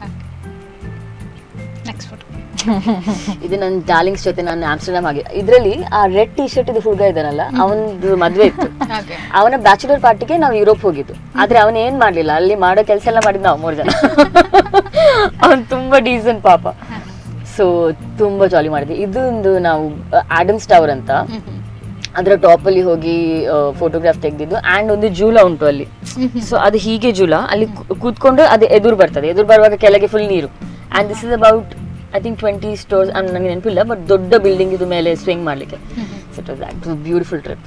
next photo ಇದು ನನ್ನ ಡಾರ್ಲಿಂಗ್ಸ್ ಜೊತೆ ನಾನು ಆಮ್ಸ್ಟರ್ಡಮ್ ಆಗಿ ಇದರಲ್ಲಿ ಆ ರೆಡ್ ಟಿ ಶರ್ಟ್ ಇದು ಹುಡುಗ ಇದ್ದಾನಲ್ಲ ಅವನದು ಮದುವೆ ಇತ್ತು ಓಕೆ ಅವನ ಬ್ಯಾಚುಲರ್ ಪಾರ್ಟಿಗೆ ನಾವು ಯುರೋಪ್ ಹೋಗಿದ್ದು ಆದ್ರೆ ಅವನ ಏನ್ ಮಾಡ್ಲಿಲ್ಲ ಅಲ್ಲಿ ಮಾಡೋ ಕೆಲಸ ಎಲ್ಲ ಮಾಡಿದ್ ನಾವು ಮೂರು ಜನ ಅವನ್ ತುಂಬಾ ಡೀಸೆಂಟ್ ಪಾಪ ಸೊ ತುಂಬಾ ಜಾಲಿ ಮಾಡಿದ್ವಿ ಇದು ಒಂದು ನಾವು ಆಡಮ್ಸ್ ಟವರ್ ಅಂತ ಅದರ ಟಾಪ್ ಅಲ್ಲಿ ಹೋಗಿ ಫೋಟೋಗ್ರಾಫ್ ತೆಗೆದಿದ್ದು ಆ್ಯಂಡ್ ಒಂದು ಜೂಲ ಉಂಟು ಅಲ್ಲಿ ಸೊ ಅದು ಹೀಗೆ ಜೂಲ ಅಲ್ಲಿ ಕೂ- ಕೂತ್ಕೊಂಡು ಅದು ಎದುರು ಬರ್ತದೆ ಎದುರು ಬರುವಾಗ ಕೆಳಗೆ ಫುಲ್ ನೀರು and this is about I think twenty storeys ನನಗೆ ನೆನಪಿಲ್ಲ ಬಟ್ ದೊಡ್ಡ ಬಿಲ್ಡಿಂಗ್ ಇದು ಮೇಲೆ ಸ್ವಿಂಗ್ ಮಾಡಲಿಕ್ಕೆ so it was that beautiful trip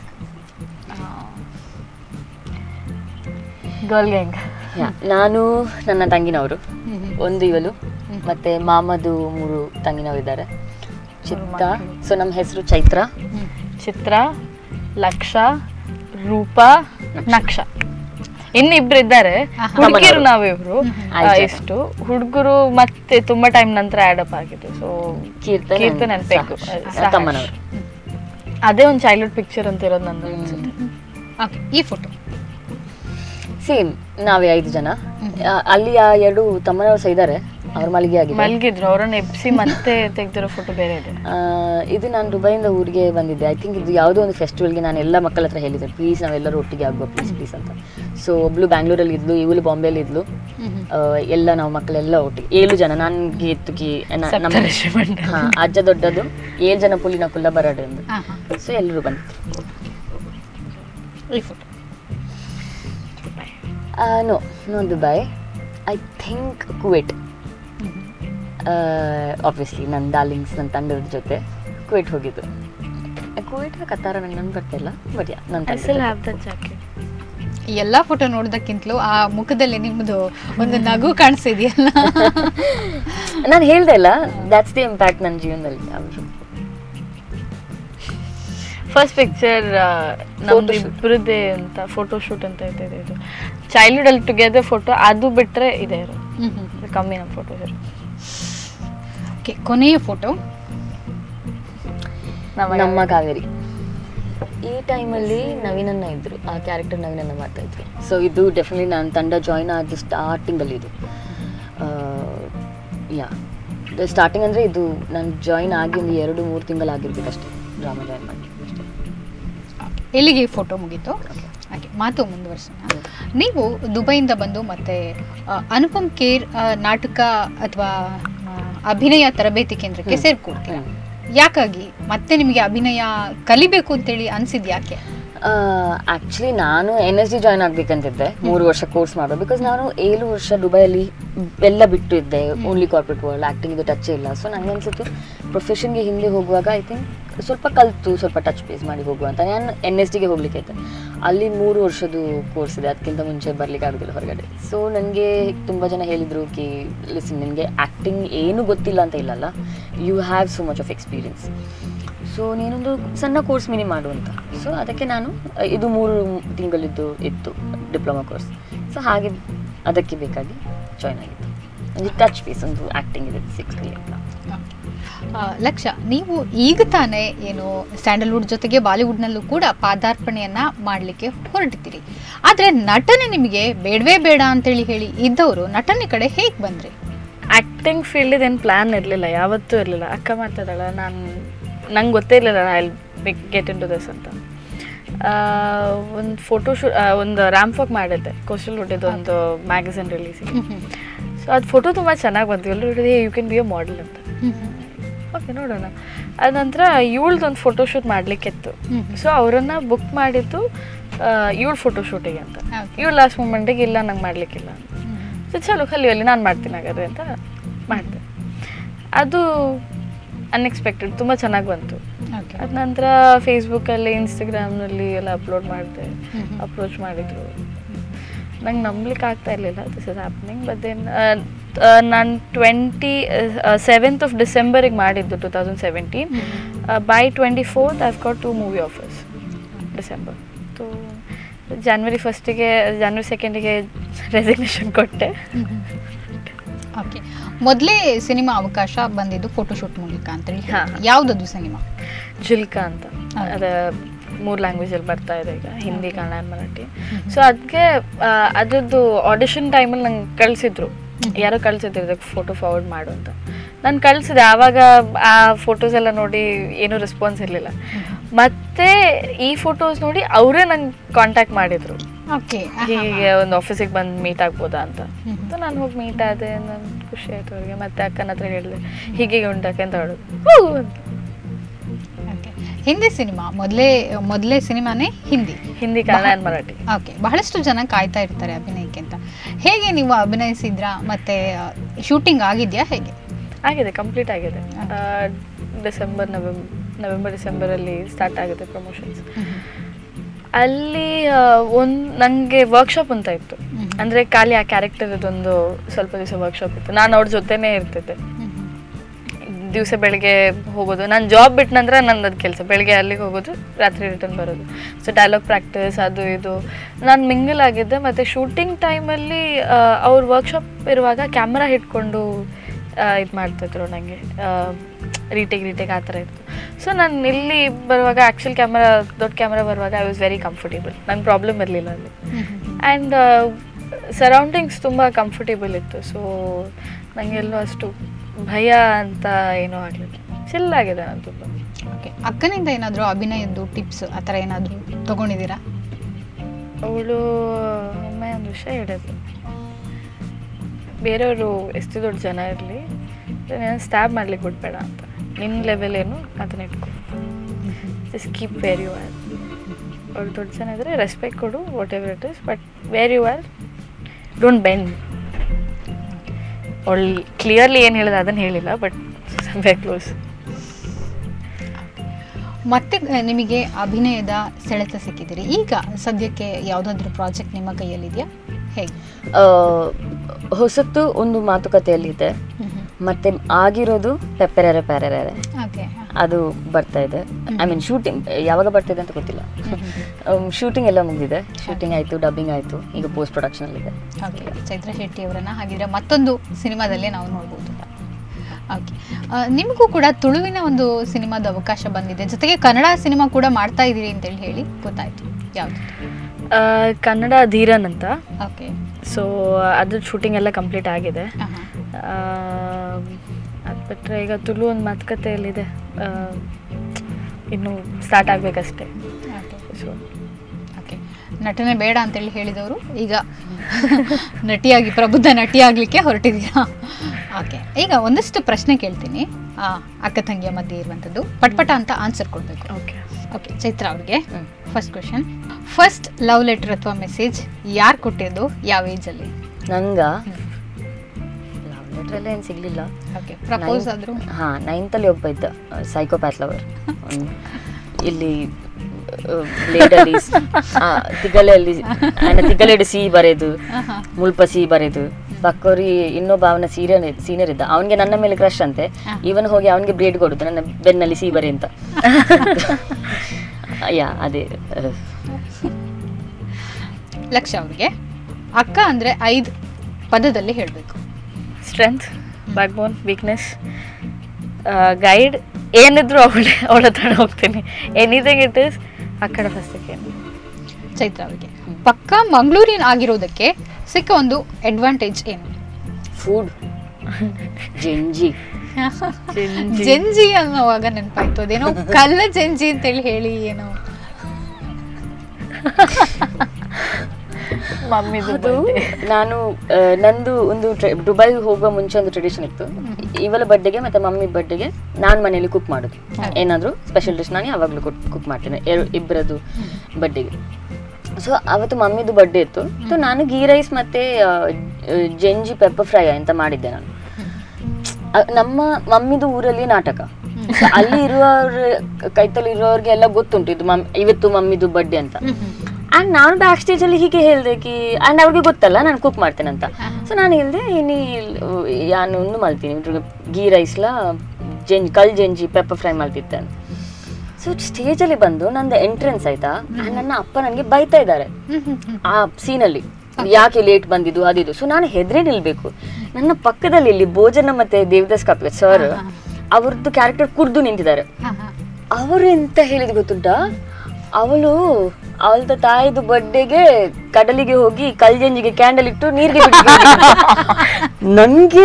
girl gang ನಾನು ನನ್ನ ತಂಗಿನವರು ಒಂದು ಇವಳು ಮತ್ತೆ ಮಾಮದು ಮೂರು ತಂಗಿನವರಿದ್ದಾರೆ ಚಿತ್ತ ಸೊ ನಮ್ಮ ಹೆಸರು ಚೈತ್ರ ಚಿತ್ರ ಲಕ್ಷ ರೂಪ ನಕ್ಷ ಇನ್ನಿಬ್ರು ಇದ್ದಾರೆ ಹುಡುಗಿರು ನಾವಿಬ್ರು ಆ, ಆಯ್ತು. ಇಷ್ಟು ಹುಡುಗರು ಮತ್ತೆ ತುಂಬಾ ಟೈಮ್ ನಂತರ ಆಡಪ್ ಆಗಿದೆ so Keerthan Keerthan and and ಪೆಗ್ಗು. ಸಹ- ಸಹ- ತಮ್ಮನವರು ಅದೇ ಒಂದು ಚೈಲ್ಡ್ಹುಡ್ ಪಿಕ್ಚರ್ ಅಂತ ಇರೋದು ನಂದು ಅನ್ಸುತ್ತೆ ಓಕೆ ಈ ಫೋಟೋ ಸೇಮ್ ನಾವೇ ಐದು ಜನ ಆ, ಅಲ್ಲಿ ಆ ಎರಡು ತಮ್ಮನವರು ಸಹ ಇದ್ದಾರೆ ಅವ್ರ ಮಲ್ಲಿಗೆ ಆಗಿದೆ ಮಲ್ಗಿದ್ರು ಅವ್ರನ್ನ ಎಬ್ಸಿ ಮತ್ತೆ ತೆಗ್ದಿರೋ ಫೋಟೋ ಬೇರೆ ಇದೆ ಆ, ಇದು ನಾನು ದುಬೈಯಿಂದ ಊರಿಗೆ ಬಂದಿದ್ದೆ ಐ ಥಿಂಕ್ ಇದು ಯಾವುದೋ ಒಂದು ಫೆಸ್ಟಿವಲ್ಗೆ ನಾನು ಎಲ್ಲ ಮಕ್ಕಳ ಹತ್ರ ಹೇಳಿದ್ದೆ ಪ್ಲೀಸ್ ನಾವೆಲ್ಲರೂ ಒಟ್ಟಿಗೆ ಆಗುವ ಪ್ಲೀಸ್ ಪ್ಲೀಸ್ ಅಂತ ಸೊ ಒಬ್ಳು ಬ್ಯಾಂಗ್ಳೂರಲ್ಲಿ ಇದ್ಲು ಇವಳು ಬಾಂಬೆಲಿ ಇದ್ಲು ಆ, ಎಲ್ಲ ನಾವು ಮಕ್ಕಳೆಲ್ಲ ಒಟ್ಟಿಗೆ ಏಳು ಜನ ನನಗೆ ಎತ್ತುಕಿ ನ- ನಮ್ಮ ಸಪ್ತಋಷಿ ಮಂಡಲ. ಹಾ, ಅಜ್ಜ ದೊಡ್ಡದು ಏಳು ಜನ ಪುಲಿನ ಕುಲ್ಲ ಬರಡು ಎಂದು ಹಾ, ಹಾ. ಸೊ ಎಲ್ಲರೂ ಬಂದಿದ್ರು ಈ photo no no Dubai I think Kuwait obviously ನನ್ನ ಡಾರ್ಲಿಂಗ್ಸ್ ನನ್ನ ತಂಡದ ಜೊತೆ ಕುವೇಟ್ ಹೋಗಿದ್ದು ಕುವೇಟ್ ಕತ್ತಾರ ನಂಗೆ ನನ್ಗೆ ಬರ್ತಿಲ್ಲ ಬಟ್ ಯಾ ನನ್ನ I still have that jacket ಈ ಎಲ್ಲಾ ಫೋಟೋ ನೋಡೋದಕ್ಕಿಂತಲೂ ಆ ಮುಖದಲ್ಲಿ ನಿಮ್ಮದು ಒಂದು ನಗು ಕಾಣಿಸಿದೆಯಲ್ಲ ನಾನು ಹೇಳ್ದೆ ಇಲ್ಲ ದ್ಯಾಟ್ಸ್ ದಿ ಇಂಪ್ಯಾಕ್ಟ್ ನನ್ನ ಜೀವನದಲ್ಲಿ ಅವರು ಫಸ್ಟ್ ಪಿಕ್ಚರ್ ನಮ್ದು ಇಬ್ಬರದ್ದೇ ಅಂತ ಫೋಟೋ ಶೂಟ್ ಅಂತ ಇದೆ ಇದು ಚೈಲ್ಡ್ಹುಡ್ ಅಲ್ಲಿ ಟುಗೆದರ್ ಫೋಟೋ ಅದು ಬಿಟ್ರೆ ಇದೆ ಇರೋದು. ಕಮ್ಮಿ ನಮ್ಮ ಫೋಟೋಸ್ ಓಕೆ ಕೊನೆಯ ಫೋಟೋ ನಮ್ಮ ಕಾವೇರಿ ಈ ಟೈಮಲ್ಲಿ ನವೀನನ್ನ ಇದ್ರು ಆ ಕ್ಯಾರೆಕ್ಟರ್ ನವೀನನ್ನ ಮಾಡ್ತಾ ಇದ್ರು ಸೊ ಇದು ಡೆಫಿನೆಟ್ಲಿ ನಾನು ತಂಡ ಜಾಯ್ನ್ ಆದ ಸ್ಟಾರ್ಟಿಂಗಲ್ಲಿ ಇದು ಯಾ ಸ್ಟಾರ್ಟಿಂಗ್ ಅಂದರೆ ಇದು ನಾನು ಜಾಯ್ನ್ ಆಗಿ ಒಂದು ಎರಡು ಮೂರು ತಿಂಗಳಾಗಿರ್ಬೇಕಷ್ಟೇ ಡ್ರಾಮಾ ಜಾಯ್ನ್ ಮಾಡಿ ಅಷ್ಟೇ ಎಲ್ಲಿಗೆ ಈ ಫೋಟೋ ಮುಗೀತು ಹಾಗೆ ಮಾತು ಮುಂದುವರ್ಸೋಣ ನೀವು ದುಬೈಯಿಂದ ಬಂದು ಮತ್ತೆ ಆ, ಅನುಪಮ್ ಕೇರ್ ಆ, ನಾಟಕ ಅಥವಾ ಅಭಿನಯ ತರಬೇತಿ ಕೇಂದ್ರಕ್ಕೆ ಹ್ಮ್. ಸೇರ್ಕೊಡ್ತೀರಾ ಹ್ಮ್. ಯಾಕಾಗಿ ಮತ್ತೆ ನಿಮಗೆ ಅಭಿನಯ ಕಲಿಬೇಕು ಅಂತೇಳಿ ಅನ್ಸಿದ್ ಯಾಕೆ ಆ್ಯಕ್ಚುಲಿ ನಾನು ಎನ್ ಎಸ್ ಡಿ ಜಾಯ್ನ್ ಆಗಬೇಕಂತಿದ್ದೆ ಮೂರು ವರ್ಷ ಕೋರ್ಸ್ ಮಾಡೋ ಬಿಕಾಸ್ ನಾನು ಏಳು ವರ್ಷ ದುಬೈಯಲ್ಲಿ ಎಲ್ಲ ಬಿಟ್ಟು ಇದ್ದೆ ಓನ್ಲಿ ಕಾರ್ಪೊರೇಟ್ ವರ್ಲ್ಡ್ ಆ್ಯಕ್ಟಿಂಗ್ ಇದು ಟಚ್ ಇಲ್ಲ ಸೊ ನನಗೆ ಅನ್ಸುತ್ತೆ ಪ್ರೊಫೆಷನ್ಗೆ ಹಿಂದೆ ಹೋಗುವಾಗ ಐ ಥಿಂಕ್ ಸ್ವಲ್ಪ ಕಲಿತು ಸ್ವಲ್ಪ ಟಚ್ ಬೇಸ್ ಮಾಡಿ ಹೋಗುವ ಅಂತ ನಾನು ಎನ್ ಎಸ್ ಡಿಗೆ ಹೋಗ್ಲಿಕ್ಕೆ ಇದ್ದೆ ಅಲ್ಲಿ ಮೂರು ವರ್ಷದ್ದು ಕೋರ್ಸ್ ಇದೆ ಅದಕ್ಕಿಂತ ಮುಂಚೆ ಬರ್ಲಿಕ್ಕೆ ಆಗೋದಿಲ್ಲ ಹೊರಗಡೆ ಸೊ ನನಗೆ ತುಂಬ ಜನ ಹೇಳಿದರು ಕಿ ಲಿಸನ್ ನಿನಗೆ ಆ್ಯಕ್ಟಿಂಗ್ ಏನು ಗೊತ್ತಿಲ್ಲ ಅಂತ ಇಲ್ಲಲ್ಲ you have so much of experience so ನೀನೊಂದು ಸಣ್ಣ ಕೋರ್ಸ್ ಮಿನಿ ಮಾಡು ಅಂತ ಸೊ ಅದಕ್ಕೆ ನಾನು ಅ, ಇದು ಮೂರು ತಿಂಗಳಿದ್ದು ಇತ್ತು ಡಿಪ್ಲೊಮಾ ಕೋರ್ಸ್ ಸೊ ಹಾಗೆ ಅದಕ್ಕೆ ಬೇಕಾಗಿ ಜಾಯ್ನ್ ಆಗಿತ್ತು ಒಂದು ಟಚ್ ಪೀಸ್ ಒಂದು ಆ್ಯಕ್ಟಿಂಗ್ ಇದೆ ಸಿಕ್ಸ್ಲಿ ಅಂತ ಆ, ಲಕ್ಷ ನೀವು ಈಗ ತಾನೇ ಏನು ಸ್ಯಾಂಡಲ್ವುಡ್ ಜೊತೆಗೆ ಬಾಲಿವುಡ್ನಲ್ಲೂ ಕೂಡ ಪಾದಾರ್ಪಣೆಯನ್ನ ಮಾಡಲಿಕ್ಕೆ ಹೊರಟಿದ್ದೀರಿ ಆದ್ರೆ ನಟನೆ ನಿಮಗೆ ಬೇಡವೇ ಬೇಡ ಅಂತೇಳಿ ಹೇಳಿ ಇದ್ದವರು ನಟನೆ ಕಡೆ ಹೇಗೆ ಬಂದ್ರಿ ಆ್ಯಕ್ಟಿಂಗ್ ಫೀಲ್ಡ್ ಏನು ಪ್ಲ್ಯಾನ್ ಇರಲಿಲ್ಲ ಯಾವತ್ತೂ ಇರಲಿಲ್ಲ ಅಕ್ಕ ಮಾಡ್ತಿದ್ದಾಳೆ ನಾನು ನಂಗೆ ಗೊತ್ತೇ ಇರಲಿಲ್ಲ I big get in this ಅಂತ ಒಂದು ಫೋಟೋ ಶೂ ಒಂದು ರ್ಯಾಂಪ್ ವಾಕ್ ಮಾಡಿದ್ದೆ ಕೋಸ್ಟಲ್ ಹುಟ್ಟಿದ್ದು ಒಂದು ಮ್ಯಾಗಝಿನ್ ರಿಲೀಸಿಗೆ ಸೊ ಅದು ಫೋಟೋ ತುಂಬ ಚೆನ್ನಾಗಿ ಬಂತು ಎಲ್ಲರೂ ಹೇಳಿದೆ you can be a model ಅಂತ ಓಕೆ ನೋಡೋಣ ಅದ ನಂತರ ಇವಳ್ದು ಒಂದು ಫೋಟೋ ಶೂಟ್ ಮಾಡಲಿಕ್ಕಿತ್ತು ಸೊ ಅವರನ್ನು ಬುಕ್ ಮಾಡಿದ್ದು ಇವಳು ಫೋಟೋ ಶೂಟಿಗೆ ಅಂತ Okay. ಇವಳು ಲಾಸ್ಟ್ ಮೂಮೆಂಟಿಗೆ ಇಲ್ಲ ನಂಗೆ ಮಾಡಲಿಕ್ಕಿಲ್ಲ ಸೊ ಚಲೋ ಕಲಿಯುವಲ್ಲಿ ನಾನು ಮಾಡ್ತೀನಿ ಹಾಗಾದ್ರೆ ಅಂತ ಮಾಡಿದೆ ಅದು ಅನ್ಎಕ್ಸ್ಪೆಕ್ಟೆಡ್ ತುಂಬ ಚೆನ್ನಾಗಿ ಬಂತು ಓಕೆ ಅದ ನಂತರ ಫೇಸ್ಬುಕ್ಕಲ್ಲಿ ಇನ್ಸ್ಟಾಗ್ರಾಮ್ನಲ್ಲಿ ಎಲ್ಲ ಅಪ್ಲೋಡ್ ಮಾಡಿದೆ ಹ್ಮ್. ಅಪ್ರೋಚ್ ಮಾಡಿದರು ನಂಗೆ ನಂಬ್ಲಿಕ್ಕೆ ಆಗ್ತಾ ಇರಲಿಲ್ಲ this is happening but then ನಾನು ಟ್ವೆಂಟಿ ಸೆವೆಂತ್ ಆಫ್ ಡಿಸೆಂಬರಿಗೆ ಮಾಡಿದ್ದು two thousand seventeen by twenty fourth I've got two movie offers December so January ಫಸ್ಟಿಗೆ ಜಾನ್ವರಿ ಸೆಕೆಂಡಿಗೆ ರೆಸಿಗ್ನೇಷನ್ ಕೊಟ್ಟೆ ಓಕೆ ಮೊದಲೇ ಸಿನಿಮಾ ಅವಕಾಶ ಬಂದಿದ್ದು ಫೋಟೋಶೂಟ್ ಮೂಲಕ ಅಂತೇಳಿ ಹಾ. ಯಾವ್ದದು ಸಿನಿಮಾ ಜುಲ್ಕಾ ಅಂತ ಹೌದು. ಅದ ಮೂರು ಲ್ಯಾಂಗ್ವೇಜಲ್ಲಿ ಬರ್ತಾ ಇದೆ ಈಗ ಹಿಂದಿ ಕನ್ನಡ and ಮರಾಠಿ ಹ್ಮ್. ಸೊ ಅದಕ್ಕೆ ಅದ್ರದ್ದು ಆಡಿಷನ್ ಟೈಮಲ್ಲಿ ನಂಗೆ ಕಳಿಸಿದ್ರು ಯಾರೋ ಕಳ್ಸಿದ್ರು ಇದಕ್ಕೆ ಫೋಟೋ ಫಾರ್ವರ್ಡ್ ಮಾಡು ಅಂತ ನಾನು ಕಳಿಸಿದೆ ಆವಾಗ ಆ ಫೋಟೋಸ್ ಎಲ್ಲ ನೋಡಿ ಏನೂ ರೆಸ್ಪಾನ್ಸ್ ಇರಲಿಲ್ಲ ಮತ್ತೆ ಈ ಫೋಟೋಸ್ ನೋಡಿ ಅವರೇ ನಂಗೆ ಕಾಂಟ್ಯಾಕ್ಟ್ ಮಾಡಿದ್ರು ಓಕೆ ಹೀಗೆ ಒಂದು ಆಫೀಸಿಗೆ ಬಂದು ಮೀಟ್ ಆಗ್ಬೋದಾ ಅಂತ ಸೊ ನಾನು ಹೋಗಿ ಮೀಟ್ ಆದೆ ನನ್ ಖುಷಿ ಆಯ್ತು ಅವ್ರಿಗೆ ಮತ್ತೆ ಅಕ್ಕನ ಹತ್ರ ಹೇಳಿದೆ ಹೀಗೆ ಉಂಟಕ್ಕೆ ಅಂತ ಹೇಳೋದು ಹೂ ಅಂತ ಹಿಂದಿ ಸಿನಿಮಾ ಮೊದಲೇ ಮೊದಲೇ ಸಿನಿಮಾನೇ ಹಿಂದಿ ಹಿಂದಿ ಕನ್ನಡ and ಮರಾಠಿ ಓಕೆ ಬಹಳಷ್ಟು ಜನ ಕಾಯ್ತಾ ಇರ್ತಾರೆ ಅಭಿನಯಕ್ಕೆ ಅಂತ ಹೇಗೆ ನೀವು ಅಭಿನಯಿಸಿದ್ರಾ ಮತ್ತೆ ಶೂಟಿಂಗ್ ಆಗಿದ್ಯಾ ಹೇಗೆ ಆಗಿದೆ ಕಂಪ್ಲೀಟ್ ಆಗಿದೆ ಡಿಸೆಂಬರ್ ನವೆಂಬರ್ ನವೆಂಬರ್ ಡಿಸೆಂಬರಲ್ಲಿ ಸ್ಟಾರ್ಟ್ ಆಗುತ್ತೆ ಪ್ರಮೋಷನ್ಸ್ ಅಲ್ಲಿ ಒಂದು ನನಗೆ ವರ್ಕ್ಶಾಪ್ ಅಂತ ಇತ್ತು ಹ್ಮ್. ಅಂದರೆ ಖಾಲಿ ಆ ಕ್ಯಾರೆಕ್ಟರ್ ಇದೊಂದು ಸ್ವಲ್ಪ ದಿವಸ ವರ್ಕ್ಶಾಪ್ ಇತ್ತು ನಾನು ಅವ್ರ ಜೊತೆನೇ ಇರ್ತಿದ್ದೆ ದಿವಸ ಬೆಳಿಗ್ಗೆ ಹೋಗೋದು ನಾನು ಜಾಬ್ ಬಿಟ್ಟ ನಂತರ ನಂದು ಅದು ಕೆಲಸ ಬೆಳಿಗ್ಗೆ ಅಲ್ಲಿಗೆ ಹೋಗೋದು ರಾತ್ರಿ ರಿಟರ್ನ್ ಬರೋದು ಸೊ ಡೈಲಾಗ್ ಪ್ರಾಕ್ಟೀಸ್ ಅದು ಇದು ನಾನು ಮಿಂಗಲ್ ಆಗಿದ್ದೆ ಮತ್ತು ಶೂಟಿಂಗ್ ಟೈಮಲ್ಲಿ ಅವ್ರ ವರ್ಕ್ಶಾಪ್ ಇರುವಾಗ ಕ್ಯಾಮ್ರಾ ಹಿಡ್ಕೊಂಡು ಇದು ಮಾಡ್ತಿದ್ರು ನನಗೆ ರೀಟೇಕ್ ರೀಟೇಕ್ ಆ ಥರ ಇತ್ತು ಸೊ ನಾನು ಇಲ್ಲಿ ಬರುವಾಗ ಆ್ಯಕ್ಚುಲ್ ಕ್ಯಾಮ್ರಾ ದೊಡ್ಡ ಕ್ಯಾಮ್ರಾ ಬರುವಾಗ ಐ ವಾಸ್ ವೆರಿ ಕಂಫರ್ಟೇಬಲ್ ನನ್ನ ಪ್ರಾಬ್ಲಮ್ ಇರಲಿಲ್ಲ ಅಲ್ಲಿ ಆ್ಯಂಡ್ ಸರೌಂಡಿಂಗ್ಸ್ ತುಂಬ ಕಂಫರ್ಟೇಬಲ್ ಇತ್ತು ಸೊ ನಂಗೆ ಎಲ್ಲೂ ಅಷ್ಟು ಭಯ ಅಂತ ಏನೂ ಆಗಲಿಲ್ಲ ಚಿಲ್ ಆಗಿದೆ ನಾನು ತುಂಬ ಓಕೆ ಅಕ್ಕನಿಂದ ಏನಾದರೂ ಅಭಿನಯದ್ದು ಟಿಪ್ಸ್ ಆ ಥರ ಏನಾದರೂ ತಗೊಂಡಿದ್ದೀರಾ ಅವಳು ಒಮ್ಮೆ ಒಂದು ವಿಷಯ ಹೇಳಿದ್ಲು ಬೇರೆಯವರು ಎಷ್ಟು ದೊಡ್ಡ ಜನ ಇರಲಿ ಸ್ಟ್ಯಾಬ್ ಮಾಡ್ಲಿಕ್ಕೆ ಬಿಡ್ಬೇಡ ಅಂತ ನಿನ್ನ ಲೆವೆಲ್ ಏನು ಅದನ್ನ ಇಟ್ಕೊ just keep where you are ಅವ್ರು ದೊಡ್ಡ ಜನ ಇದ್ದರೆ ರೆಸ್ಪೆಕ್ಟ್ ಕೊಡು whatever it is but where you are don't bend ಅವಳು ಕ್ಲಿಯರ್ಲಿ ಏನು ಹೇಳಿದೆ ಅದನ್ನು ಹೇಳಿಲ್ಲ ಬಟ್ ವೆ ಕ್ಲೋಸ್ ಮತ್ತೆ ಆ, ನಿಮಗೆ ಅಭಿನಯದ ಸೆಳೆತ ಸಿಕ್ಕಿದ್ದೀರಿ ಈಗ ಸದ್ಯಕ್ಕೆ ಯಾವುದಾದ್ರೂ ಪ್ರಾಜೆಕ್ಟ್ ನಿಮ್ಮ ಕೈಯಲ್ಲಿದೆಯಾ ಹೇಗೆ ಆ, ಹೊಸತು ಒಂದು ಮಾತುಕತೆಯಲ್ಲಿದೆ ಮತ್ತೆ ಆಗಿರೋದು ಪೆಪ್ಪೆರೆರೆ ಪ್ಯಾರೆರೆ ಓಕೆ ಅದು ಬರ್ತಾ ಇದೆ ಐ ಮೀನ್ ಶೂಟಿಂಗ್ ಯಾವಾಗ ಬರ್ತಿದೆ ಅಂತ ಗೊತ್ತಿಲ್ಲ ಶೂಟಿಂಗ್ ಎಲ್ಲ ಮುಗಿದಿದೆ ಶೂಟಿಂಗ್ ಆಯಿತು ಡಬ್ಬಿಂಗ್ ಆಯಿತು ಈಗ ಪೋಸ್ಟ್ ಪ್ರೊಡಕ್ಷನ್ ಇದೆ ಓಕೆ ಚೈತ್ರ ಶೆಟ್ಟಿ ಅವರನ್ನ ಹಾಗಿದ್ರೆ ಮತ್ತೊಂದು ಸಿನಿಮಾದಲ್ಲೇ ನಾವು ನೋಡ್ಬೋದು ಓಕೆ ನಿಮಗೂ ಕೂಡ ತುಳುವಿನ ಒಂದು ಸಿನಿಮಾದ ಅವಕಾಶ ಬಂದಿದೆ ಜೊತೆಗೆ ಕನ್ನಡ ಸಿನಿಮಾ ಕೂಡ ಮಾಡ್ತಾ ಇದ್ದೀರಿ ಅಂತೇಳಿ ಹೇಳಿ ಗೊತ್ತಾಯ್ತು ಯಾವುದು ಕನ್ನಡ ಧೀರನ್ ಅಂತ ಓಕೆ ಸೊ ಅದ್ರ ಶೂಟಿಂಗ್ ಎಲ್ಲ ಕಂಪ್ಲೀಟ್ ಆಗಿದೆ ಅದು ಬಿಟ್ಟರೆ ಈಗ ತುಳು ಒಂದು ಮಾತುಕತೆಯಲ್ಲಿದೆ ಆ, ಇನ್ನು ಸ್ಟಾರ್ಟ್ ಆಗಬೇಕಷ್ಟೇ ಓಕೆ ಸೊ ಓಕೆ ನಟನೆ ಬೇಡ ಅಂತೇಳಿ ಹೇಳಿದವರು ಈಗ ನಟಿಯಾಗಿ ಪ್ರಬುದ್ಧ ನಟಿ ಆಗಲಿಕ್ಕೆ ಹೊರಟಿದ್ದೀರಾ ಓಕೆ ಈಗ ಒಂದಷ್ಟು ಪ್ರಶ್ನೆ ಕೇಳ್ತೀನಿ ಆ, ಅಕ್ಕ ತಂಗಿಯ ಮಧ್ಯೆ ಇರುವಂಥದ್ದು ಪಟ್ಪಟ ಅಂತ ಆನ್ಸರ್ ಕೊಡಬೇಕು ಓಕೆ ಓಕೆ ಚೈತ್ರ ಅವ್ರಿಗೆ ಹ್ಮ್. First question first love letter ಅಥವಾ ಮೆಸೇಜ್ ಯಾರು ಕೊಟ್ಟಿದ್ದು ಯಾವ ಏಜಲ್ಲಿ ನಂಗ ಲವ್ ಲೆಟರ್ ಎಲ್ಲ ಏನು ಸಿಗಲಿಲ್ಲ ಓಕೆ ಪ್ರಪೋಸ್ ಆದರೂ ಹಾಂ ನೈನ್ತಲ್ಲಿ ಒಬ್ಬ ಇದ್ದ ಸೈಕೋಪ್ಯಾತ್ ಲವರ್ ಇಲ್ಲಿ ಬ್ಲೇಡಲ್ಲಿ ತಿಗಲೆಯಲ್ಲಿ ತಿಗಲೆಡು ಸಿಹಿ ಬರೆದು ಮುಲ್ಪ ಸಿಹಿ ಬರೆದು ಪಕ್ಕವ್ರಿ ಇನ್ನೊಬ್ಬ ಅವನ ಸೀನಿಯರ್ ಸೀನಿಯರ್ ಇದ್ದ ಅವನಿಗೆ ನನ್ನ ಮೇಲೆ ಕ್ರಶ್ ಅಂತೆ ಹಾ. ಇವನ್ ಹೋಗಿ ಅವನಿಗೆ ಬ್ಲೇಡ್ ಕೊಡುದು ನನ್ನ ಬೆನ್ನಲ್ಲಿ ಸಿಹಿ ಬರೆ ಅಂತ ಯಾ ಅದೇ ಅಹ್, ಲಕ್ಷ ಅವ್ರಿಗೆ ಅಕ್ಕ ಅಂದರೆ ಐದು ಪದದಲ್ಲಿ ಹೇಳಬೇಕು strength backbone weakness guide ಏನಿದ್ರು ಅವಳೆ ಅವಳ ಹತ್ರ ಹೋಗ್ತೀನಿ ಎನಿಥಿಂಗ್ ಇಟ್ ಇಸ್ ಆ ಕಡೆ ಫಸ್ಟಿಗೆ ಚೈತ್ರ ಅವರಿಗೆ ಪಕ್ಕ ಮಂಗಳೂರಿನ ಆಗಿರೋದಕ್ಕೆ ಸಿಕ್ಕ ಒಂದು ಅಡ್ವಾಂಟೇಜ್ ಏನು ಫುಡ್ ಜೆಂಜಿ ಜೆಂಜಿ. ಜೆಂಜಿ ಅನ್ನೋವಾಗ ನೆನಪಾಯ್ತು ಅದೇನೋ ಕಲ್ಲ ಜೆಂಜಿ ಅಂತೇಳಿ ಹೇಳಿ ಏನೋ ಮಮ್ಮಿದು ಅದು ನಾನು ಆ, ನಂದು ಒಂದು ಟ್ರೆ- ದುಬೈ ಹೋಗುವ ಮುಂಚೆ ಒಂದು ಟ್ರೆಡಿಷನ್ ಇತ್ತು ಇವಳ ಬರ್ಡೆಗೆ ಮತ್ತೆ ಮಮ್ಮಿ ಬರ್ಡೆಗೆ ನಾನು ಮನೇಲಿ ಕುಕ್ ಮಾಡೋದು ಏನಾದರೂ ಸ್ಪೆಷಲ್ ಡಿಶ್ ನಾನು ಯಾವಾಗಲೂ ಕುಕ್ ಮಾಡ್ತೇನೆ ಎರಡು ಇಬ್ಬರದು ಬರ್ಡೆಗೆ ಸೊ ಅವತ್ತು ಮಮ್ಮಿದು ಬರ್ಡೇ ಇತ್ತು ಸೊ ನಾನು ಗೀ ರೈಸ್ ಮತ್ತೆ ಆ, ಆ, ಜೆಂಜಿ ಪೆಪ್ಪರ್ ಫ್ರೈ ಅಂತ ಮಾಡಿದ್ದೆ ನಾನು ಅ- ನಮ್ಮ ಮಮ್ಮಿದು ಊರಲ್ಲಿ ನಾಟಕ So ಅಲ್ಲಿ ಇರುವವ್ರ ಕೈತಲ್ಲಿ ಇರೋರಿಗೆ ಎಲ್ಲ ಗೊತ್ತುಂಟು ಇದು ಮಮ್ ಇವತ್ತು ಮಮ್ಮಿದು ಬರ್ಡೇ ಅಂತ ಆ್ಯಂಡ್ ನಾನು ಬ್ಯಾಕ್ ಸ್ಟೇಜಲ್ಲಿ ಹೀಗೆ ಹೇಳಿದೆ ಕಿ ಆ್ಯಂಡ್ ಅವ್ರಿಗೆ ಗೊತ್ತಲ್ಲ ನಾನು ಕುಕ್ ಮಾಡ್ತೇನೆ ಅಂತ ಸೊ ನಾನು ಹೇಳಿದೆ ಇನ್ನು ನಾನು ಒಂದು ಮಾಡ್ತೀನಿ ಇದ್ರಿಗೆ ಗೀ ರೈಸ್ಲ ಜೆಂಜ್ ಕಲ್ ಜೆಂಜಿ ಪೆಪ್ಪರ್ ಫ್ರೈ ಮಾಡ್ತಿದ್ದೆ ಅಂತ ಸೊ ಸ್ಟೇಜಲ್ಲಿ ಬಂದು ನಂದು ಎಂಟ್ರೆನ್ಸ್ ಆಯ್ತಾ ಆ್ಯಂಡ್ ನನ್ನ ಅಪ್ಪ ನನಗೆ ಬೈತಾ ಇದ್ದಾರೆ ಆ ಸೀನಲ್ಲಿ ಯಾಕೆ ಲೇಟ್ ಬಂದಿದ್ದು ಅದಿದು ಸೊ ನಾನು ಹೆದರಿ ನಿಲ್ಬೇಕು ನನ್ನ ಪಕ್ಕದಲ್ಲಿ ಇಲ್ಲಿ ಭೋಜನ ಮತ್ತೆ ದೇವದಾಸ್ ಕಪೆ ಸರ್ ಅವ್ರದ್ದು ಕ್ಯಾರೆಕ್ಟರ್ ಕುಡ್ದು ನಿಂತಿದ್ದಾರೆ ಅವರು ಎಂತ ಹೇಳಿದ್ ಗೊತ್ತುಂಟಾ ಅವಳು ಅವಳ ತಾಯಿದು ಬರ್ಡೇಗೆ ಕಡಲಿಗೆ ಹೋಗಿ ಕಲ್ಜಂಜಿಗೆ ಕ್ಯಾಂಡಲ್ ಇಟ್ಟು ನೀರಿಗೆ ಬಿಟ್ಟು ನನ್ಗೆ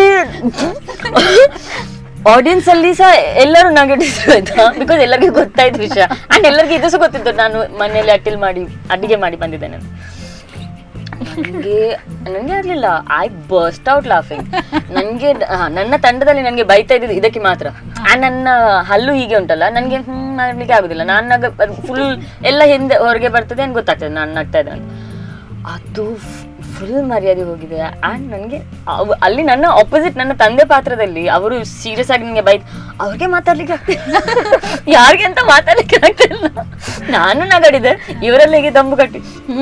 ಆಡಿಯನ್ಸ್ ಅಲ್ಲಿ ಸಹ ಎಲ್ಲರೂ ನಗಡಿದ್ರು ಆಯ್ತಾ ಬಿಕಾಸ್ ಎಲ್ಲರಿಗೂ ಗೊತ್ತಾಯ್ತು ವಿಷಯ ಅಂಡ್ ಎಲ್ಲರಿಗೂ ಇದು ಸಹ ಗೊತ್ತಿತ್ತು ನಾನು ಮನೆಯಲ್ಲಿ ಅಟ್ಟಿಲ್ ಮಾಡಿ ಅಡಿಗೆ ಮಾಡಿ ಬಂದಿದ್ದೇನೆ ಅಂತ. ನನಗೆ ನನಗೆ ಆಗ್ಲಿಲ್ಲ ಐ ಬರ್ಸ್ಟ್ ಔಟ್ ಲಾಫಿಂಗ್ ನನಗೆ ನನ್ನ ತಂಡದಲ್ಲಿ ನನಗೆ ಬೈತಾ ಇದ್ದಿದ್ದು ಇದಕ್ಕೆ ಮಾತ್ರ ಆ ನನ್ನ ಹಲ್ಲು ಹೀಗೆ ಉಂಟಲ್ಲ ನನಗೆ ಹ್ಮ್ ಮಾಡ್ಲಿಕ್ಕೆ ಆಗುದಿಲ್ಲ ನಾನು ಫುಲ್ ಎಲ್ಲ ಹಿಂದೆ ಹೊರಗೆ ಬರ್ತದೆ ಅಂತ ಗೊತ್ತಾಗ್ತದೆ ನಾನು ನಗ್ತಾ ಇದ್ದೆ ಅಂತ ಅದು ಫುಲ್ ಮರ್ಯಾದೆ ಹೋಗಿದೆ ಆ್ಯಂಡ್ ನನಗೆ ಅಲ್ಲಿ ನನ್ನ ಆಪೋಸಿಟ್ ನನ್ನ ತಂದೆ ಪಾತ್ರದಲ್ಲಿ ಅವರು ಸೀರಿಯಸ್ ಆಗಿ ನನಗೆ ಬೈತ್ ಅವ್ರಿಗೆ ಮಾತಾಡ್ಲಿಕ್ಕೆ ಆಗ್ತಿಲ್ಲ ಯಾರಿಗೆ ಅಂತ ಮಾತಾಡ್ಲಿಕ್ಕೆ ಆಗ್ತಿಲ್ಲ ನಾನು ನಗಡಿದೆ ಇವರೆಲ್ಲ ಹೀಗೆ ದಮ್ಮು ಕಟ್ಟಿ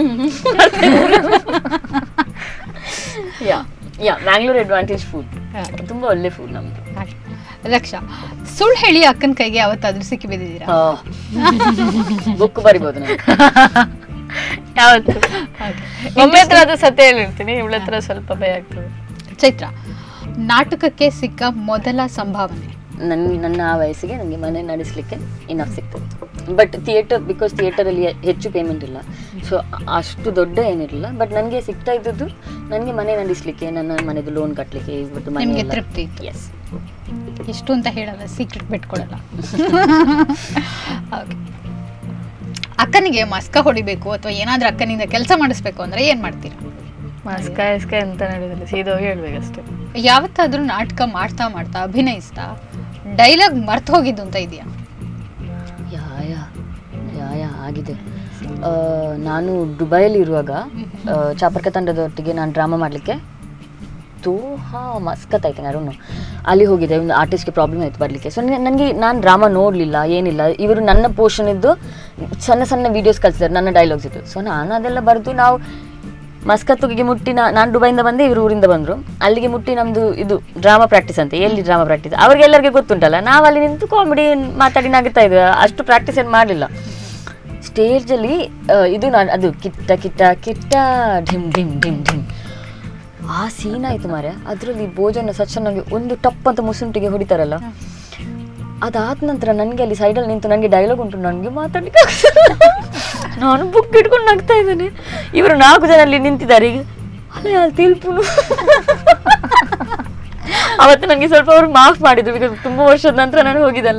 yeah yeah Mangalore advantage food ತುಂಬಾ ಒಳ್ಳೆ ಫುಡ್ ನಮ್ದು ಲಕ್ಷ ಸುಳ್ಳು ಹೇಳಿ ಅಕ್ಕನ ಕೈಗೆ ಯಾವತ್ತಾದ್ರೂ ಸಿಕ್ಕಿ ಬಿದ್ದಿದ್ದೀರಾ ಬುಕ್ ಬರಿಬೋದು ನಾನು ಯಾವತ್ತು ಮಮ್ಮಿ ಹತ್ರ ಅದು ಸತ್ಯ ಹೇಳಿರ್ತೀನಿ ಇವಳ ಹತ್ರ ಸ್ವಲ್ಪ ಭಯ ಆಗ್ತದೆ ಚೈತ್ರ ನಾಟಕಕ್ಕೆ ಸಿಕ್ಕ ಮೊದಲ ಸಂಭಾವನೆ ನನ್ನ ನನ್ನ ಆ ವಯಸ್ಸಿಗೆ ನನಗೆ ಮನೆ ನಡೆಸಲಿಕ್ಕೆ ಇನಫ್ ಸಿಗ್ತದೆ ಬಟ್ ಥಿಯೇಟರ್ ಬಿಕಾಸ್ ಥಿಯೇಟರಲ್ಲಿ ಹೆಚ್ಚು ಪೇಮೆಂಟ್ ಇಲ್ಲ ಸೊ ಅಷ್ಟು ದೊಡ್ಡ ಏನಿರಲಿಲ್ಲ ಬಟ್ ನನಗೆ ಸಿಗ್ತಾ ಇದ್ದದ್ದು ನನಗೆ ಮನೆ ನಡೆಸಲಿಕ್ಕೆ ನನ್ನ ಮನೆದು ಲೋನ್ ಕಟ್ಟಲಿಕ್ಕೆ ಇವತ್ತು ಮನೆ ನಿಮ್ಗೆ ಎಲ್ಲ- ತೃಪ್ತಿ ಇತ್ತು Yes. ಎಷ್ಟು ಅಂತ ಹೇಳಲ್ಲ ಸೀಕ್ರೆಟ್ ಬಿಟ್ಕೊಡಲ್ಲ Okay. ಅಕ್ಕನಿಗೆ ಮಸ್ಕ ಹೊಡಿಬೇಕು ಅಥವಾ ಏನಾದ್ರೂ ಅಕ್ಕನಿಂದ ಕೆಲಸ ಮಾಡಿಸ್ಬೇಕು ಅಂದ್ರೆ ಏನ್ ಮಾಡ್ತೀರಾ ಮಸ್ಕ ಇಸ್ಕ ಎಂತ ನಡೆದಿಲ್ಲ ಸೀದಾ ಹೋಗಿ ಹೇಳ್ಬೇಕಷ್ಟೇ ಯಾವತ್ತಾದ್ರೂ ನಾಟಕ ಮಾಡ್ತಾ ಮಾಡ್ತಾ ಅಭಿನಯಿಸ್ತಾ ಡೈಲಾಗ್ ಮರ್ತು ಹೋಗಿದ್ದು ಅಂತ ಇದೆಯಾ ಯಾ ಯಾ ಯಾ ಯಾ ಆಗಿದೆ ಆ, ನಾನು ದುಬೈಯಲ್ಲಿ ಇರುವಾಗ ಆ, ಚಾಪರ್ಕ ತಂಡದೊಟ್ಟಿಗೆ ನಾನು ಡ್ರಾಮಾ ಮಾಡಲಿಕ್ಕೆ ತೂ ಹಾಂ ಮಸ್ಕತ್ ಆಯ್ತು ಯಾರು ಅಲ್ಲಿ ಹೋಗಿದ್ದೆ ಒಂದು ಆರ್ಟಿಸ್ಟ್ಗೆ ಪ್ರಾಬ್ಲಮ್ ಆಯ್ತು ಬರಲಿಕ್ಕೆ ಸೊ ನನಗೆ ನಾನು ಡ್ರಾಮಾ ನೋಡಲಿಲ್ಲ ಏನಿಲ್ಲ ಇವರು ನನ್ನ ಪೋರ್ಷನ್ ಇದ್ದು ಸಣ್ಣ ಸಣ್ಣ ವೀಡಿಯೋಸ್ ಕಳಿಸಿದ್ದಾರೆ ನನ್ನ ಡೈಲಾಗ್ಸ್ ಇದ್ದು ಸೊ ನಾನು ಅದೆಲ್ಲ ಬರೆದು ನಾವು ಮಸ್ಕತ್ತಿಗೆ ಮುಟ್ಟಿ ನಾ ನಾನು ದುಬೈಯಿಂದ ಬಂದೆ ಇವರು ಊರಿಂದ ಬಂದರು ಅಲ್ಲಿಗೆ ಮುಟ್ಟಿ ನಮ್ಮದು ಇದು ಡ್ರಾಮಾ ಪ್ರಾಕ್ಟೀಸ್ ಅಂತ ಎಲ್ಲಿ ಡ್ರಾಮಾ ಪ್ರಾಕ್ಟೀಸ್ ಅವ್ರಿಗೆಲ್ಲರಿಗೆ ಗೊತ್ತುಂಟಲ್ಲ ನಾವು ಅಲ್ಲಿ ನಿಂತು ಕಾಮಿಡಿ ಮಾತಾಡಿ ನಗುತ್ತಾ ಇದ್ವಿ ಅಷ್ಟು ಪ್ರಾಕ್ಟೀಸ್ ಏನು ಮಾಡಲಿಲ್ಲ ಸ್ಟೇಜಲ್ಲಿ ಇದು ನಾನು ಅದು ಕಿಟ್ಟ ಕಿಟ್ಟ ಕಿಟ್ಟ ಢಿಮ್ ಢಿಮ್ ಢಿಮ್ ಢಿಮ್ ಆ ಸೀನ್ ಆಯ್ತು ಮಾರೆ ಅದರಲ್ಲಿ ಭೋಜನ ಸಚ್ಚನಾಗಿ ಒಂದು ಟಪ್ ಅಂತ ಮುಸುಂಟಿಗೆ ಹೊಡಿತಾರಲ್ಲ ಅದಾದ ನಂತರ ನನಗೆ ಅಲ್ಲಿ ಸೈಡಲ್ಲಿ ನಿಂತು ನನಗೆ ಡೈಲಾಗ್ ಉಂಟು ನನಗೆ ಮಾತಾಡ್ಲಿಕ್ಕೆ ಆಗ್ತಿಲ್ಲ. ನಾನು ಬುಕ್ ಇಟ್ಕೊಂಡು ನಗ್ತಾ ಇದ್ದೇನೆ ಇವರು ನಾಲ್ಕು ಜನ ಅಲ್ಲಿ ನಿಂತಿದ್ದಾರೆ ಈಗ ಅಲ್ಲೇ ಅಲ್ಲಿ ತಿಲ್ಪುನು ಅವತ್ತು ನನಗೆ ಸ್ವಲ್ಪ ಅವ್ರು ಮಾಫ್ ಮಾಡಿದ್ರು ಬಿಕಾಸ್ ತುಂಬ ವರ್ಷದ ನಂತರ ನಾನು ಹೋಗಿದ್ದಲ್ಲ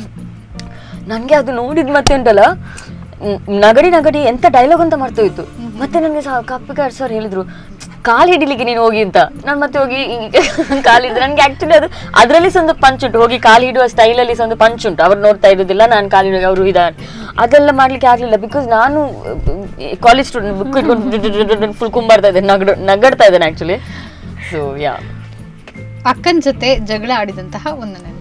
ನನಗೆ ಅದು ನೋಡಿದ ಮತ್ತೆ ಉಂಟಲ್ಲ ನ್- ನಗಡಿ ನಗಡಿ ಎಂತ ಡೈಲಾಗ್ ಅಂತ ಮರ್ತೋಯ್ತು ಮತ್ತೆ ನನಗೆ ಕಪ್ಪಿಗಾರ್ ಸರ್ ಹೇಳಿದ್ರು ಕಾಲು ಹಿಡಿಲಿಕ್ಕೆ ನೀನು ಹೋಗಿ ಅಂತ ನಾನು ಮತ್ತೆ ಹೋಗಿ ಕಾಲು ಹಿಡಿದು ನನಗೆ ಆಕ್ಚುಲಿ ಅದು ಅದರಲ್ಲಿ ಸಹ ಒಂದು ಪಂಚ್ ಉಂಟು ಹೋಗಿ ಕಾಲು ಹಿಡುವ ಸ್ಟೈಲಲ್ಲಿ ಸಹ ಒಂದು ಪಂಚ್ ಉಂಟು ಅವ್ರು ನೋಡ್ತಾ ಇರೋದಿಲ್ಲ ನಾನು ಕಾಲು ಹಿಡುವಾಗ ಅವರು ಇದ ಅದೆಲ್ಲ ಮಾಡ್ಲಿಕ್ಕೆ ಆಗ್ಲಿಲ್ಲ ಬಿಕಾಸ್ ನಾನು ಕಾಲೇಜ್ ಸ್ಟೂಡೆಂಟ್ ಬುಕ್ ಇಟ್ಕೊಂಡು ಫುಲ್ ಕುಂಬಾರ್ತಾ ಇದ್ದೇನೆ ನಗಡ್ ನಗಡ್ತಾ ಇದ್ದೇನೆ ಆಕ್ಚುಲಿ ಸೊ ಯಾ ಅಕ್ಕನ ಜೊತೆ ಜಗಳ ಆಡಿದಂತಹ ಒಂದು ನೆನಪು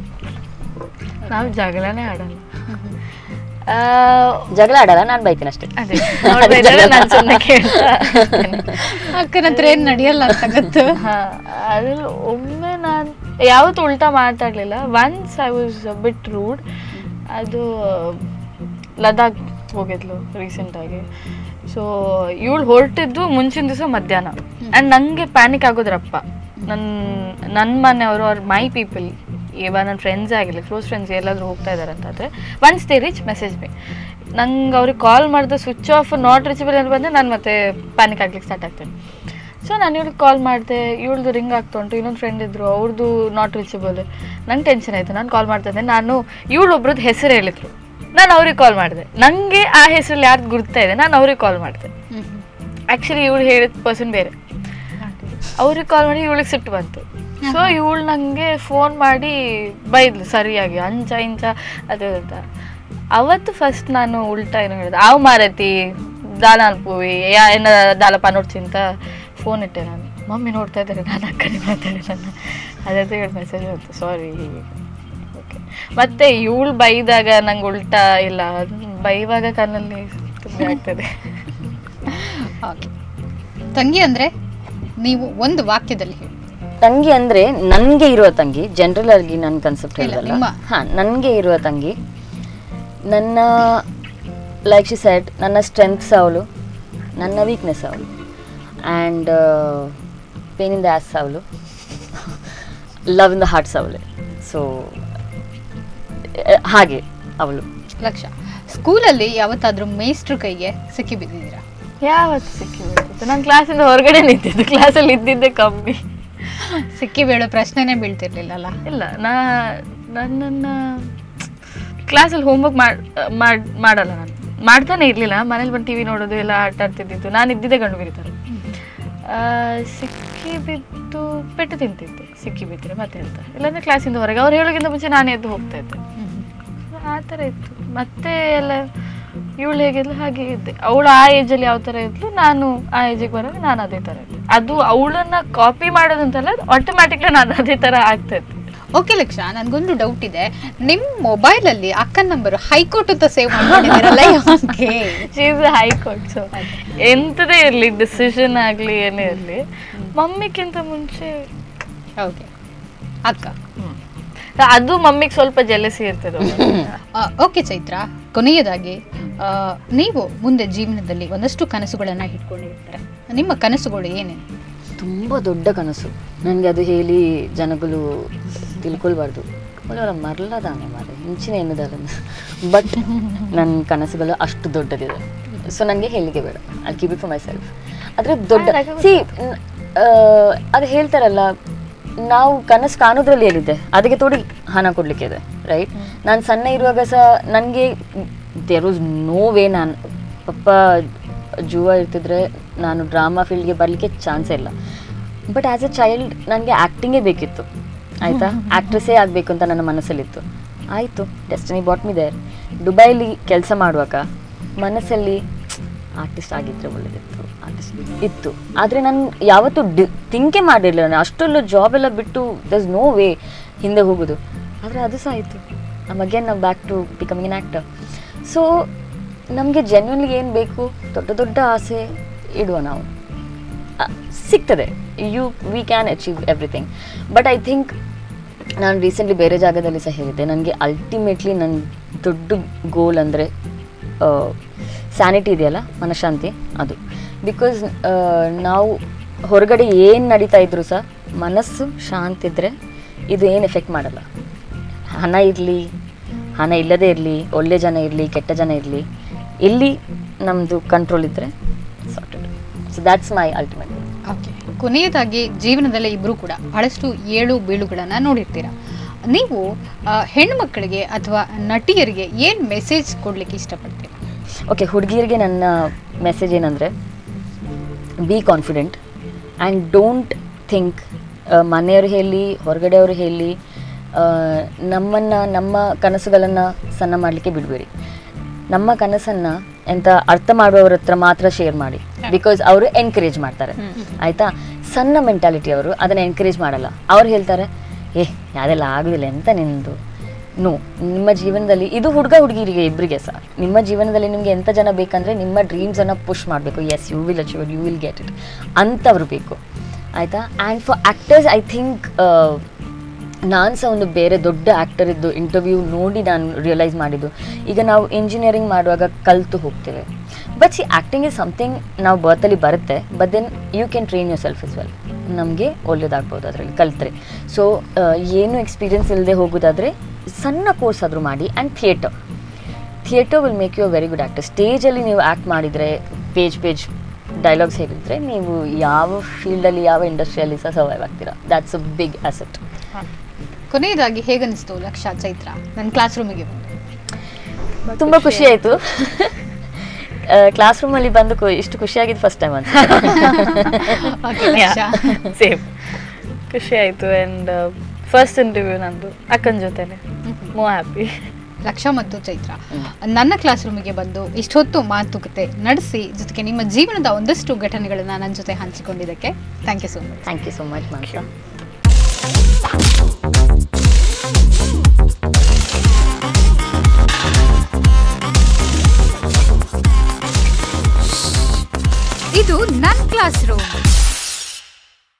ನಾವು ಜಗಳನೇ ಆಡಲ್ಲ ಆ, ಜಗಳ ಆಡಲ್ಲ ನಾನು ಬೈತೀನಿ ಅಷ್ಟೇ ಅದೇ ನೋಡ್ತಾ ಇದ್ದಾರೆ ನಾನು ಸುಮ್ಮನೆ ಕೇಳ್ತಾ ಇರ್ತೇನೆ. ಅಕ್ಕನ ಹತ್ರ ಏನ್ ನಡೆಯಲ್ಲ ಅಂತ ಗೊತ್ತು ಹಾ ಅದ್ರಲ್ಲಿ ಒಮ್ಮೆ ನಾನು ಯಾವತ್ತೂ ಉಲ್ಟಾ ಮಾತಾಡಲಿಲ್ಲ once I was bit rude ಅದು ಲದಾಖ್ ಹೋಗಿದ್ಲು ರೀಸೆಂಟಾಗಿ ಸೊ ಇವಳು ಹೊರಟಿದ್ದು ಮುಂಚಿನ ದಿವಸ ಮಧ್ಯಾಹ್ನ ಆ್ಯಂಡ್ ನನಗೆ ಪ್ಯಾನಿಕ್ ಆಗೋದ್ರಪ್ಪ ನನ್ನ ನನ್ನ ಮನೆಯವರು ಅವ್ರ ಮೈ ಪೀಪಲ್ ಇವಾಗ ನನ್ನ ಫ್ರೆಂಡ್ಸ್ ಆಗಿಲ್ಲ ಕ್ಲೋಸ್ ಫ್ರೆಂಡ್ಸ್ ಎಲ್ಲಾದರೂ ಹೋಗ್ತಾ ಇದ್ದಾರೆ ಅಂತಾದರೆ once they reach message me ನಂಗೆ ಅವ್ರಿಗೆ ಕಾಲ್ ಮಾಡಿದ್ರೆ ಸ್ವಿಚ್ ಆಫ್ ನಾಟ್ ರೀಚಬಲ್ ಅಂತ ಬಂದರೆ ನಾನು ಮತ್ತೆ ಪ್ಯಾನಿಕ್ ಆಗ್ಲಿಕ್ಕೆ ಸ್ಟಾರ್ಟ್ ಆಗ್ತೇನೆ ಸೊ ನಾನು ಇವಳಿಗೆ ಕಾಲ್ ಮಾಡಿದೆ ಇವಳ್ದು ರಿಂಗ್ ಆಗ್ತಾ ಉಂಟು ಇನ್ನೊಂದು ಫ್ರೆಂಡ್ ಇದ್ರು ಅವ್ರದ್ದು ನಾಟ್ ರೀಚಬಲ್ ನಂಗೆ ಟೆನ್ಷನ್ ಆಯಿತು ನಾನು ಕಾಲ್ ಮಾಡ್ತಾ ಇದ್ದೆ ನಾನು ಇವಳು ಒಬ್ರದ್ದು ಹೆಸರು ಹೇಳಿದ್ರು ನಾನು ಅವ್ರಿಗೆ ಕಾಲ್ ಮಾಡಿದೆ ನನಗೆ ಆ ಹೆಸರಲ್ಲಿ ಯಾರ್ದು ಗುರ್ತಾ ಇದೆ ನಾನು ಅವ್ರಿಗೆ ಕಾಲ್ ಮಾಡಿದೆ ಆ್ಯಕ್ಚುಲಿ ಇವಳು ಹೇಳಿದ ಪರ್ಸನ್ ಬೇರೆ ಅವ್ರಿಗೆ ಕಾಲ್ ಮಾಡಿ ಇವಳಿಗೆ ಸಿಟ್ಟು ಬಂತು ಸೊ ಇವಳು ನನಗೆ ಫೋನ್ ಮಾಡಿ ಬೈದ್ಲು ಸರಿಯಾಗಿ ಅಂಚ ಇಂಚ ಅದು ಅಂತ ಅವತ್ತು ಫಸ್ಟ್ ನಾನು ಉಲ್ಟಾ ಏನು ಹೇಳಿದೆ ಆವು ಮಾರತಿ ದಾಲ ಅನ್ಪುವಿ ಯಾ ಏನ ದಾಲಪ ನೋಡ್ತಿ ಅಂತ ಫೋನ್ ಇಟ್ಟೆ ನಾನು ಮಮ್ಮಿ ನೋಡ್ತಾ ಇದ್ದಾರೆ ನಾನು ಅಕ್ಕನೇ ಮಾತಾಡಿ ನನ್ನ ಅದೇ ಹೇಳಿ ಮೆಸೇಜ್ ಬಂತು ಸಾರಿ ಓಕೆ ಮತ್ತೆ ಇವಳು ಬೈದಾಗ ನಂಗೆ ಉಲ್ಟಾ ಇಲ್ಲ ಬೈವಾಗ ಕಣ್ಣಲ್ಲಿ ತುಂಬ ಆಗ್ತದೆ ಓಕೆ ತಂಗಿ ಅಂದ್ರೆ ನೀವು ಒಂದು ವಾಕ್ಯದಲ್ಲಿ ಹೇಳಿ ತಂಗಿ ಅಂದ್ರೆ ನನ್ಗೆ ಇರುವ ತಂಗಿ ಜನರಲ್ ಆಗಿ ನನ್ನ ಕನ್ಸೆಪ್ಟ್ ಇಲ್ಲ, ಹೇಳಲ್ಲ ನಿಮ್ಮ- ಹಾ ನನ್ಗೆ ಇರುವ ತಂಗಿ ನನ್ನ ಲೈಕ್ ಶಿ ಸೆಟ್ ನನ್ನ ಸ್ಟ್ರೆಂತ್ಸ್ ಅವಳು ನನ್ನ ವೀಕ್ನೆಸ್ ಅವಳು and pain in the ass ಅವಳು ಲವ್ ಇನ್ ದ ಹಾರ್ಟ್ಸ್ ಅವಳು ಸೊ ಹಾಗೆ ಅವಳು ಲಕ್ಷ ಸ್ಕೂಲಲ್ಲಿ ಯಾವತ್ತಾದ್ರೂ ಮೇಸ್ಟ್ರು ಕೈಗೆ ಸಿಕ್ಕಿ ಬಿದ್ದಿದ್ದೀರಾ ಯಾವತ್ತು ಸಿಕ್ಕಿಬಿಡ್ತಿತ್ತು ನಾನು ಕ್ಲಾಸಿಂದ ಹೊರಗಡೆ ನಿಂತಿದ್ದು ಕ್ಲಾಸಲ್ಲಿ ಇದ್ದಿದ್ದೆ ಕಮ್ಮಿ ಸಿಕ್ಕಿ ಬೀಳೋ ಪ್ರಶ್ನೆನೇ ಬೀಳ್ತಿರ್ಲಿಲ್ಲಲ್ಲ ಇಲ್ಲ ನಾ ನನ್ನನ್ನು ಕ್ಲಾಸಲ್ಲಿ ಹೋಮ್ವರ್ಕ್ ಮಾಡಿ ಮಾಡಲ್ಲ ನಾನು ಮಾಡ್ತಾನೆ ಇರಲಿಲ್ಲ ಮನೇಲಿ ಬಂದು ಟಿ ವಿ ನೋಡೋದು ಎಲ್ಲ ಆಟ ಆಡ್ತಿದ್ದಿತ್ತು ನಾನು ಇದ್ದಿದ್ದೆ ಗಂಡು ಬಿರಿತಾರೆ ಸಿಕ್ಕಿ ಬಿದ್ದು ಪೆಟ್ಟು ತಿಂತಿದ್ದೆ ಸಿಕ್ಕಿ ಬಿದ್ದರೆ ಮತ್ತೆ ಅಂತ ಇಲ್ಲಾಂದ್ರೆ ಕ್ಲಾಸಿಂದ ಹೊರಗೆ ಅವ್ರು ಹೇಳೋಕ್ಕಿಂತ ಮುಂಚೆ ನಾನು ಎದ್ದು ಹೋಗ್ತಾ ಇದ್ದೆ ಆ ಥರ ಇತ್ತು ಮತ್ತೆ ಎಲ್ಲ ಇವಳು ಹೇಗಿದ್ಲು ಹಾಗೆ ಇದ್ದೆ ಅವಳು ಆ ಏಜಲ್ಲಿ ಯಾವ ಥರ ಇದ್ಲು ನಾನು ಆ ಏಜಿಗೆ ಬರೋದು ನಾನು ಅದೇ ಥರ ಇದ್ದೆ ಅದು ಅವಳನ್ನ ಕಾಪಿ ಮಾಡೋದಂತಲ್ಲ ಆಟೋಮ್ಯಾಟಿಕ್ಲಿ ನಾನು ಅದೇ ಥರ ಆಗ್ತಾ ಇದ್ದೆ ಓಕೆ ಲಕ್ಷ ನನ್ಗೊಂದು ಡೌಟ್ ಇದೆ ನಿಮ್ ಮೊಬೈಲ್ ಅಲ್ಲಿ ಅಕ್ಕನ ನಂಬರ್ ಹೈಕೋರ್ಟ್ ಅಂತ ಸೇವ್ ಮಾಡ್ಕೊಂಡಿದ್ದೀರಲ್ಲ ಯಾಕೆ ಶೀಸ್ ಹೈಕೋರ್ಟ್ ಸೊ ಎಂಥದೇ ಇರಲಿ ಡಿಸಿಷನ್ ಆಗಲಿ ಏನೇ ಇರಲಿ ಮಮ್ಮಿಗಿಂತ ಮುಂಚೆ ಓಕೆ ಅಕ್ಕ ಅದು ಮಮ್ಮಿಗೆ ಸ್ವಲ್ಪ ಜೆಲಸಿ ಇರ್ತದೆ ಓಕೆ ಚೈತ್ರ ಕೊನೆಯದಾಗಿ ಆ, ನೀವು ಮುಂದೆ ಜೀವನದಲ್ಲಿ ಒಂದಷ್ಟು ಕನಸುಗಳನ್ನ ಇಟ್ಕೊಂಡಿರ್ತಾರೆ ನಿಮ್ಮ ಕನಸುಗಳು ಏನೇನು ತುಂಬ ದೊಡ್ಡ ಕನಸು ನನಗೆ ಅದು ಹೇಳಿ ಜನಗಳು ತಿಳ್ಕೊಳ್ಬಾರ್ದು ಒಳ್ಳೆಯವರ ಮರಲದಾನೆ ಮಾರೆ ಇಂಚಿನ ಎನ್ನದಲ್ಲ ಬಟ್ ನನ್ನ ಕನಸುಗಳು ಅಷ್ಟು ದೊಡ್ಡದಿದೆ ಸೊ ನನಗೆ ಹೇಳಿಕೆ ಬೇಡ ಅಲ್ಲಿ keep it for myself ಆದರೆ ದೊಡ್ಡ ಸಿ ಅದು ಹೇಳ್ತಾರಲ್ಲ ನಾವು ಕನಸು ಕಾಣೋದ್ರಲ್ಲಿ ಏನಿದೆ ಅದಕ್ಕೆ ತೋಡಿ ಹಣ ಕೊಡ್ಲಿಕ್ಕೆ ಇದೆ ರೈಟ್ ನಾನು ಸಣ್ಣ ಇರುವಾಗ ಸಹ ನನಗೆ ದೇರ್ ವಾಸ್ ನೋ ವೇ ನಾನು ಪಪ್ಪ ಜೂವ ಇರ್ತಿದ್ರೆ ನಾನು ಡ್ರಾಮಾ ಫೀಲ್ಡ್ಗೆ ಬರಲಿಕ್ಕೆ ಚಾನ್ಸೇ ಇಲ್ಲ ಬಟ್ ಆ್ಯಸ್ ಎ ಚೈಲ್ಡ್ ನನಗೆ ಆ್ಯಕ್ಟಿಂಗೇ ಬೇಕಿತ್ತು ಆಯಿತಾ ಆ್ಯಕ್ಟ್ರೆಸ್ಸೇ ಆಗಬೇಕು ಅಂತ ನನ್ನ ಮನಸ್ಸಲ್ಲಿತ್ತು ಆಯಿತು ಡೆಸ್ಟಿನಿ ಬಾಟ್ ಮಿ ದೇರ್ ದುಬೈಲಿ ಕೆಲಸ ಮಾಡುವಾಗ ಮನಸ್ಸಲ್ಲಿ ಆರ್ಟಿಸ್ಟ್ ಆಗಿದ್ರೆ ಒಳ್ಳೆದಿತ್ತು ಆರ್ಟಿಸ್ಟ್ ಇತ್ತು ಆದರೆ ನಾನು ಯಾವತ್ತೂ ಡಿ ಥಿಂಕೇ ಮಾಡಿರಲಿಲ್ಲ ನಾನು ಅಷ್ಟೆಲ್ಲ ಜಾಬ್ ಎಲ್ಲ ಬಿಟ್ಟು ದಸ್ ನೋ ವೇ ಹಿಂದೆ ಹೋಗೋದು ಆದರೆ ಅದು ಸಹ ಆಯಿತು ನಮ್ಮ ಅಗೇನ್ ನಾವು back to becoming an actor so ನಮಗೆ ಜೆನ್ಯೂನ್ಲಿ ಏನು ಬೇಕು ದೊಡ್ಡ ದೊಡ್ಡ ಆಸೆ ಇಡುವ ನಾವು ಆ, ಸಿಗ್ತದೆ you we can achieve everything but I think ನಾನು ರೀಸೆಂಟ್ಲಿ ಬೇರೆ ಜಾಗದಲ್ಲಿ ಸಹ ಹೇಳಿದ್ದೆ ನನಗೆ ಅಲ್ಟಿಮೇಟ್ಲಿ ನನ್ನ ದೊಡ್ಡ ಗೋಲ್ ಅಂದರೆ ಸ್ಯಾನಿಟಿ ಇದೆಯಲ್ಲ ಮನಃಶಾಂತಿ ಅದು ಬಿಕಾಸ್ ನಾವು ಹೊರಗಡೆ ಏನು ನಡೀತಾ ಇದ್ರು ಸಹ ಮನಸ್ಸು ಶಾಂತಿ ಇದ್ದರೆ ಇದು ಏನು ಎಫೆಕ್ಟ್ ಮಾಡಲ್ಲ ಹಣ ಇರಲಿ ಹಣ ಇಲ್ಲದೇ ಇರಲಿ ಒಳ್ಳೆ ಜನ ಇರಲಿ ಕೆಟ್ಟ ಜನ ಇರಲಿ ಇಲ್ಲಿ ನಮ್ಮದು ಕಂಟ್ರೋಲ್ ಇದ್ದರೆ sorted so that's my ultimate okay ಕೊನೆಯದಾಗಿ ಜೀವನದಲ್ಲಿ ಇಬ್ರು ಕೂಡ ಬಹಳಷ್ಟು ಏಳು ಬೀಳುಗಳನ್ನ ನೋಡಿರ್ತೀರ ನೀವು ಆ, ಹೆಣ್ಮಕ್ಳಿಗೆ ಅಥವಾ ನಟಿಯರಿಗೆ ಏನ್ ಮೆಸೇಜ್ ಕೊಡ್ಲಿಕ್ಕೆ ಇಷ್ಟಪಡ್ತೀರಾ ಓಕೆ ಹುಡುಗಿಯರಿಗೆ ನನ್ನ ಮೆಸೇಜ್ ಏನಂದರೆ be confident and don't think ಮನೆಯವರು ಹೇಳಿ ಹೊರಗಡೆಯವರು ಹೇಳಿ ನಮ್ಮನ್ನು ನಮ್ಮ ಕನಸುಗಳನ್ನು ಸಣ್ಣ ಮಾಡಲಿಕ್ಕೆ ಬಿಡಬೇಡಿ ನಮ್ಮ ಕನಸನ್ನು ಎಂತ ಅರ್ಥ ಮಾಡುವವ್ರ ಹತ್ರ ಮಾತ್ರ ಶೇರ್ ಮಾಡಿ ಬಿಕಾಸ್ ಅವರು ಎನ್ಕರೇಜ್ ಮಾಡ್ತಾರೆ ಆಯಿತಾ ಸಣ್ಣ ಮೆಂಟಾಲಿಟಿ ಅವರು ಅದನ್ನು ಎನ್ಕರೇಜ್ ಮಾಡಲ್ಲ ಅವ್ರು ಹೇಳ್ತಾರೆ ಏ ಅದೆಲ್ಲ ಆಗೋದಿಲ್ಲ ಎಂತ ನಿಂದು ನೋ ನಿಮ್ಮ ಜೀವನದಲ್ಲಿ ಇದು ಹುಡುಗ ಹುಡುಗಿರಿಗೆ ಇಬ್ಬರಿಗೆ ಸಹ ನಿಮ್ಮ ಜೀವನದಲ್ಲಿ ನಿಮಗೆ ಎಂಥ ಜನ ಬೇಕಂದರೆ ನಿಮ್ಮ ಡ್ರೀಮ್ಸನ್ನು ಪುಷ್ ಮಾಡಬೇಕು yes you will achieve you will get it ಅಂಥವ್ರು ಬೇಕು ಆಯಿತಾ and for actors I think ನಾನು ಸಹ ಒಂದು ಬೇರೆ ದೊಡ್ಡ ಆ್ಯಕ್ಟರ್ ಇದ್ದು ಇಂಟರ್ವ್ಯೂ ನೋಡಿ ನಾನು ರಿಯಲೈಸ್ ಮಾಡಿದ್ದು ಈಗ ನಾವು ಇಂಜಿನಿಯರಿಂಗ್ ಮಾಡುವಾಗ ಕಲಿತು ಹೋಗ್ತೇವೆ but see acting is something ನಾವು ಬರ್ತಲ್ಲಿ ಬರುತ್ತೆ but then you can train yourself as well ನಮಗೆ ಒಳ್ಳೇದಾಗ್ಬೋದು ಅದರಲ್ಲಿ ಕಲಿತ್ರೆ ಸೊ ಏನು ಎಕ್ಸ್ಪೀರಿಯನ್ಸ್ ಇಲ್ಲದೆ ಹೋಗೋದಾದರೆ ಸಣ್ಣ ಕೋರ್ಸ್ ಆದರೂ ಮಾಡಿ and theatre theatre will make you a very good actor ಸ್ಟೇಜಲ್ಲಿ ನೀವು ಆ್ಯಕ್ಟ್ ಮಾಡಿದರೆ ಪೇಜ್ ಪೇಜ್ ಡೈಲಾಗ್ಸ್ ಹೇಳಿದರೆ ನೀವು ಯಾವ ಫೀಲ್ಡಲ್ಲಿ ಯಾವ ಇಂಡಸ್ಟ್ರಿಯಲ್ಲಿ ಸಹ ಸರ್ವೈವ್ ಆಗ್ತೀರಾ ದ್ಯಾಟ್ಸ್ ಅ ಬಿಗ್ ಅಸೆಟ್ ಕೊನೆಯದಾಗಿ ಹೇಗನ್ನಿಸ್ತು ಲಕ್ಷ ಚೈತ್ರ ನನ್ನ ಕ್ಲಾಸ್ ರೂಮಿಗೆ ಬಂದು ತುಂಬ ಖುಷಿ ಆಯಿತು ಕ್ಲಾಸ್ ರೂಮಲ್ಲಿ ಬಂದು ಖು- ಇಷ್ಟು ಖುಷಿಯಾಗಿದ್ದು ಫಸ್ಟ್ ಟೈಮ್ ಅಂತ Okay, ಲಕ್ಷ. ಸೇಮ್ ಖುಷಿ ಆಯಿತು ಆ್ಯಂಡ್ ಫಸ್ಟ್ ಇಂಟರ್ವ್ಯೂ ನಂದು ಅಕ್ಕನ ಜೊತೆನೆ ಮೋ ಹ್ಯಾಪಿ ಲಕ್ಷ ಮತ್ತು ಚೈತ್ರ ನನ್ನ ಕ್ಲಾಸ್ ರೂಮಿಗೆ ಬಂದು ಇಷ್ಟೊತ್ತು ಮಾತುಕತೆ ನಡೆಸಿ ಜೊತೆಗೆ ನಿಮ್ಮ ಜೀವನದ ಒಂದಷ್ಟು ಘಟನೆಗಳನ್ನ ನನ್ನ ಜೊತೆ ಹಂಚಿಕೊಂಡಿದ್ದಕ್ಕೆ thank you so much thank you so much ಮಾನ್ಸ ಇದು ನನ್ನ ಕ್ಲಾಸ್ ರೂಮ್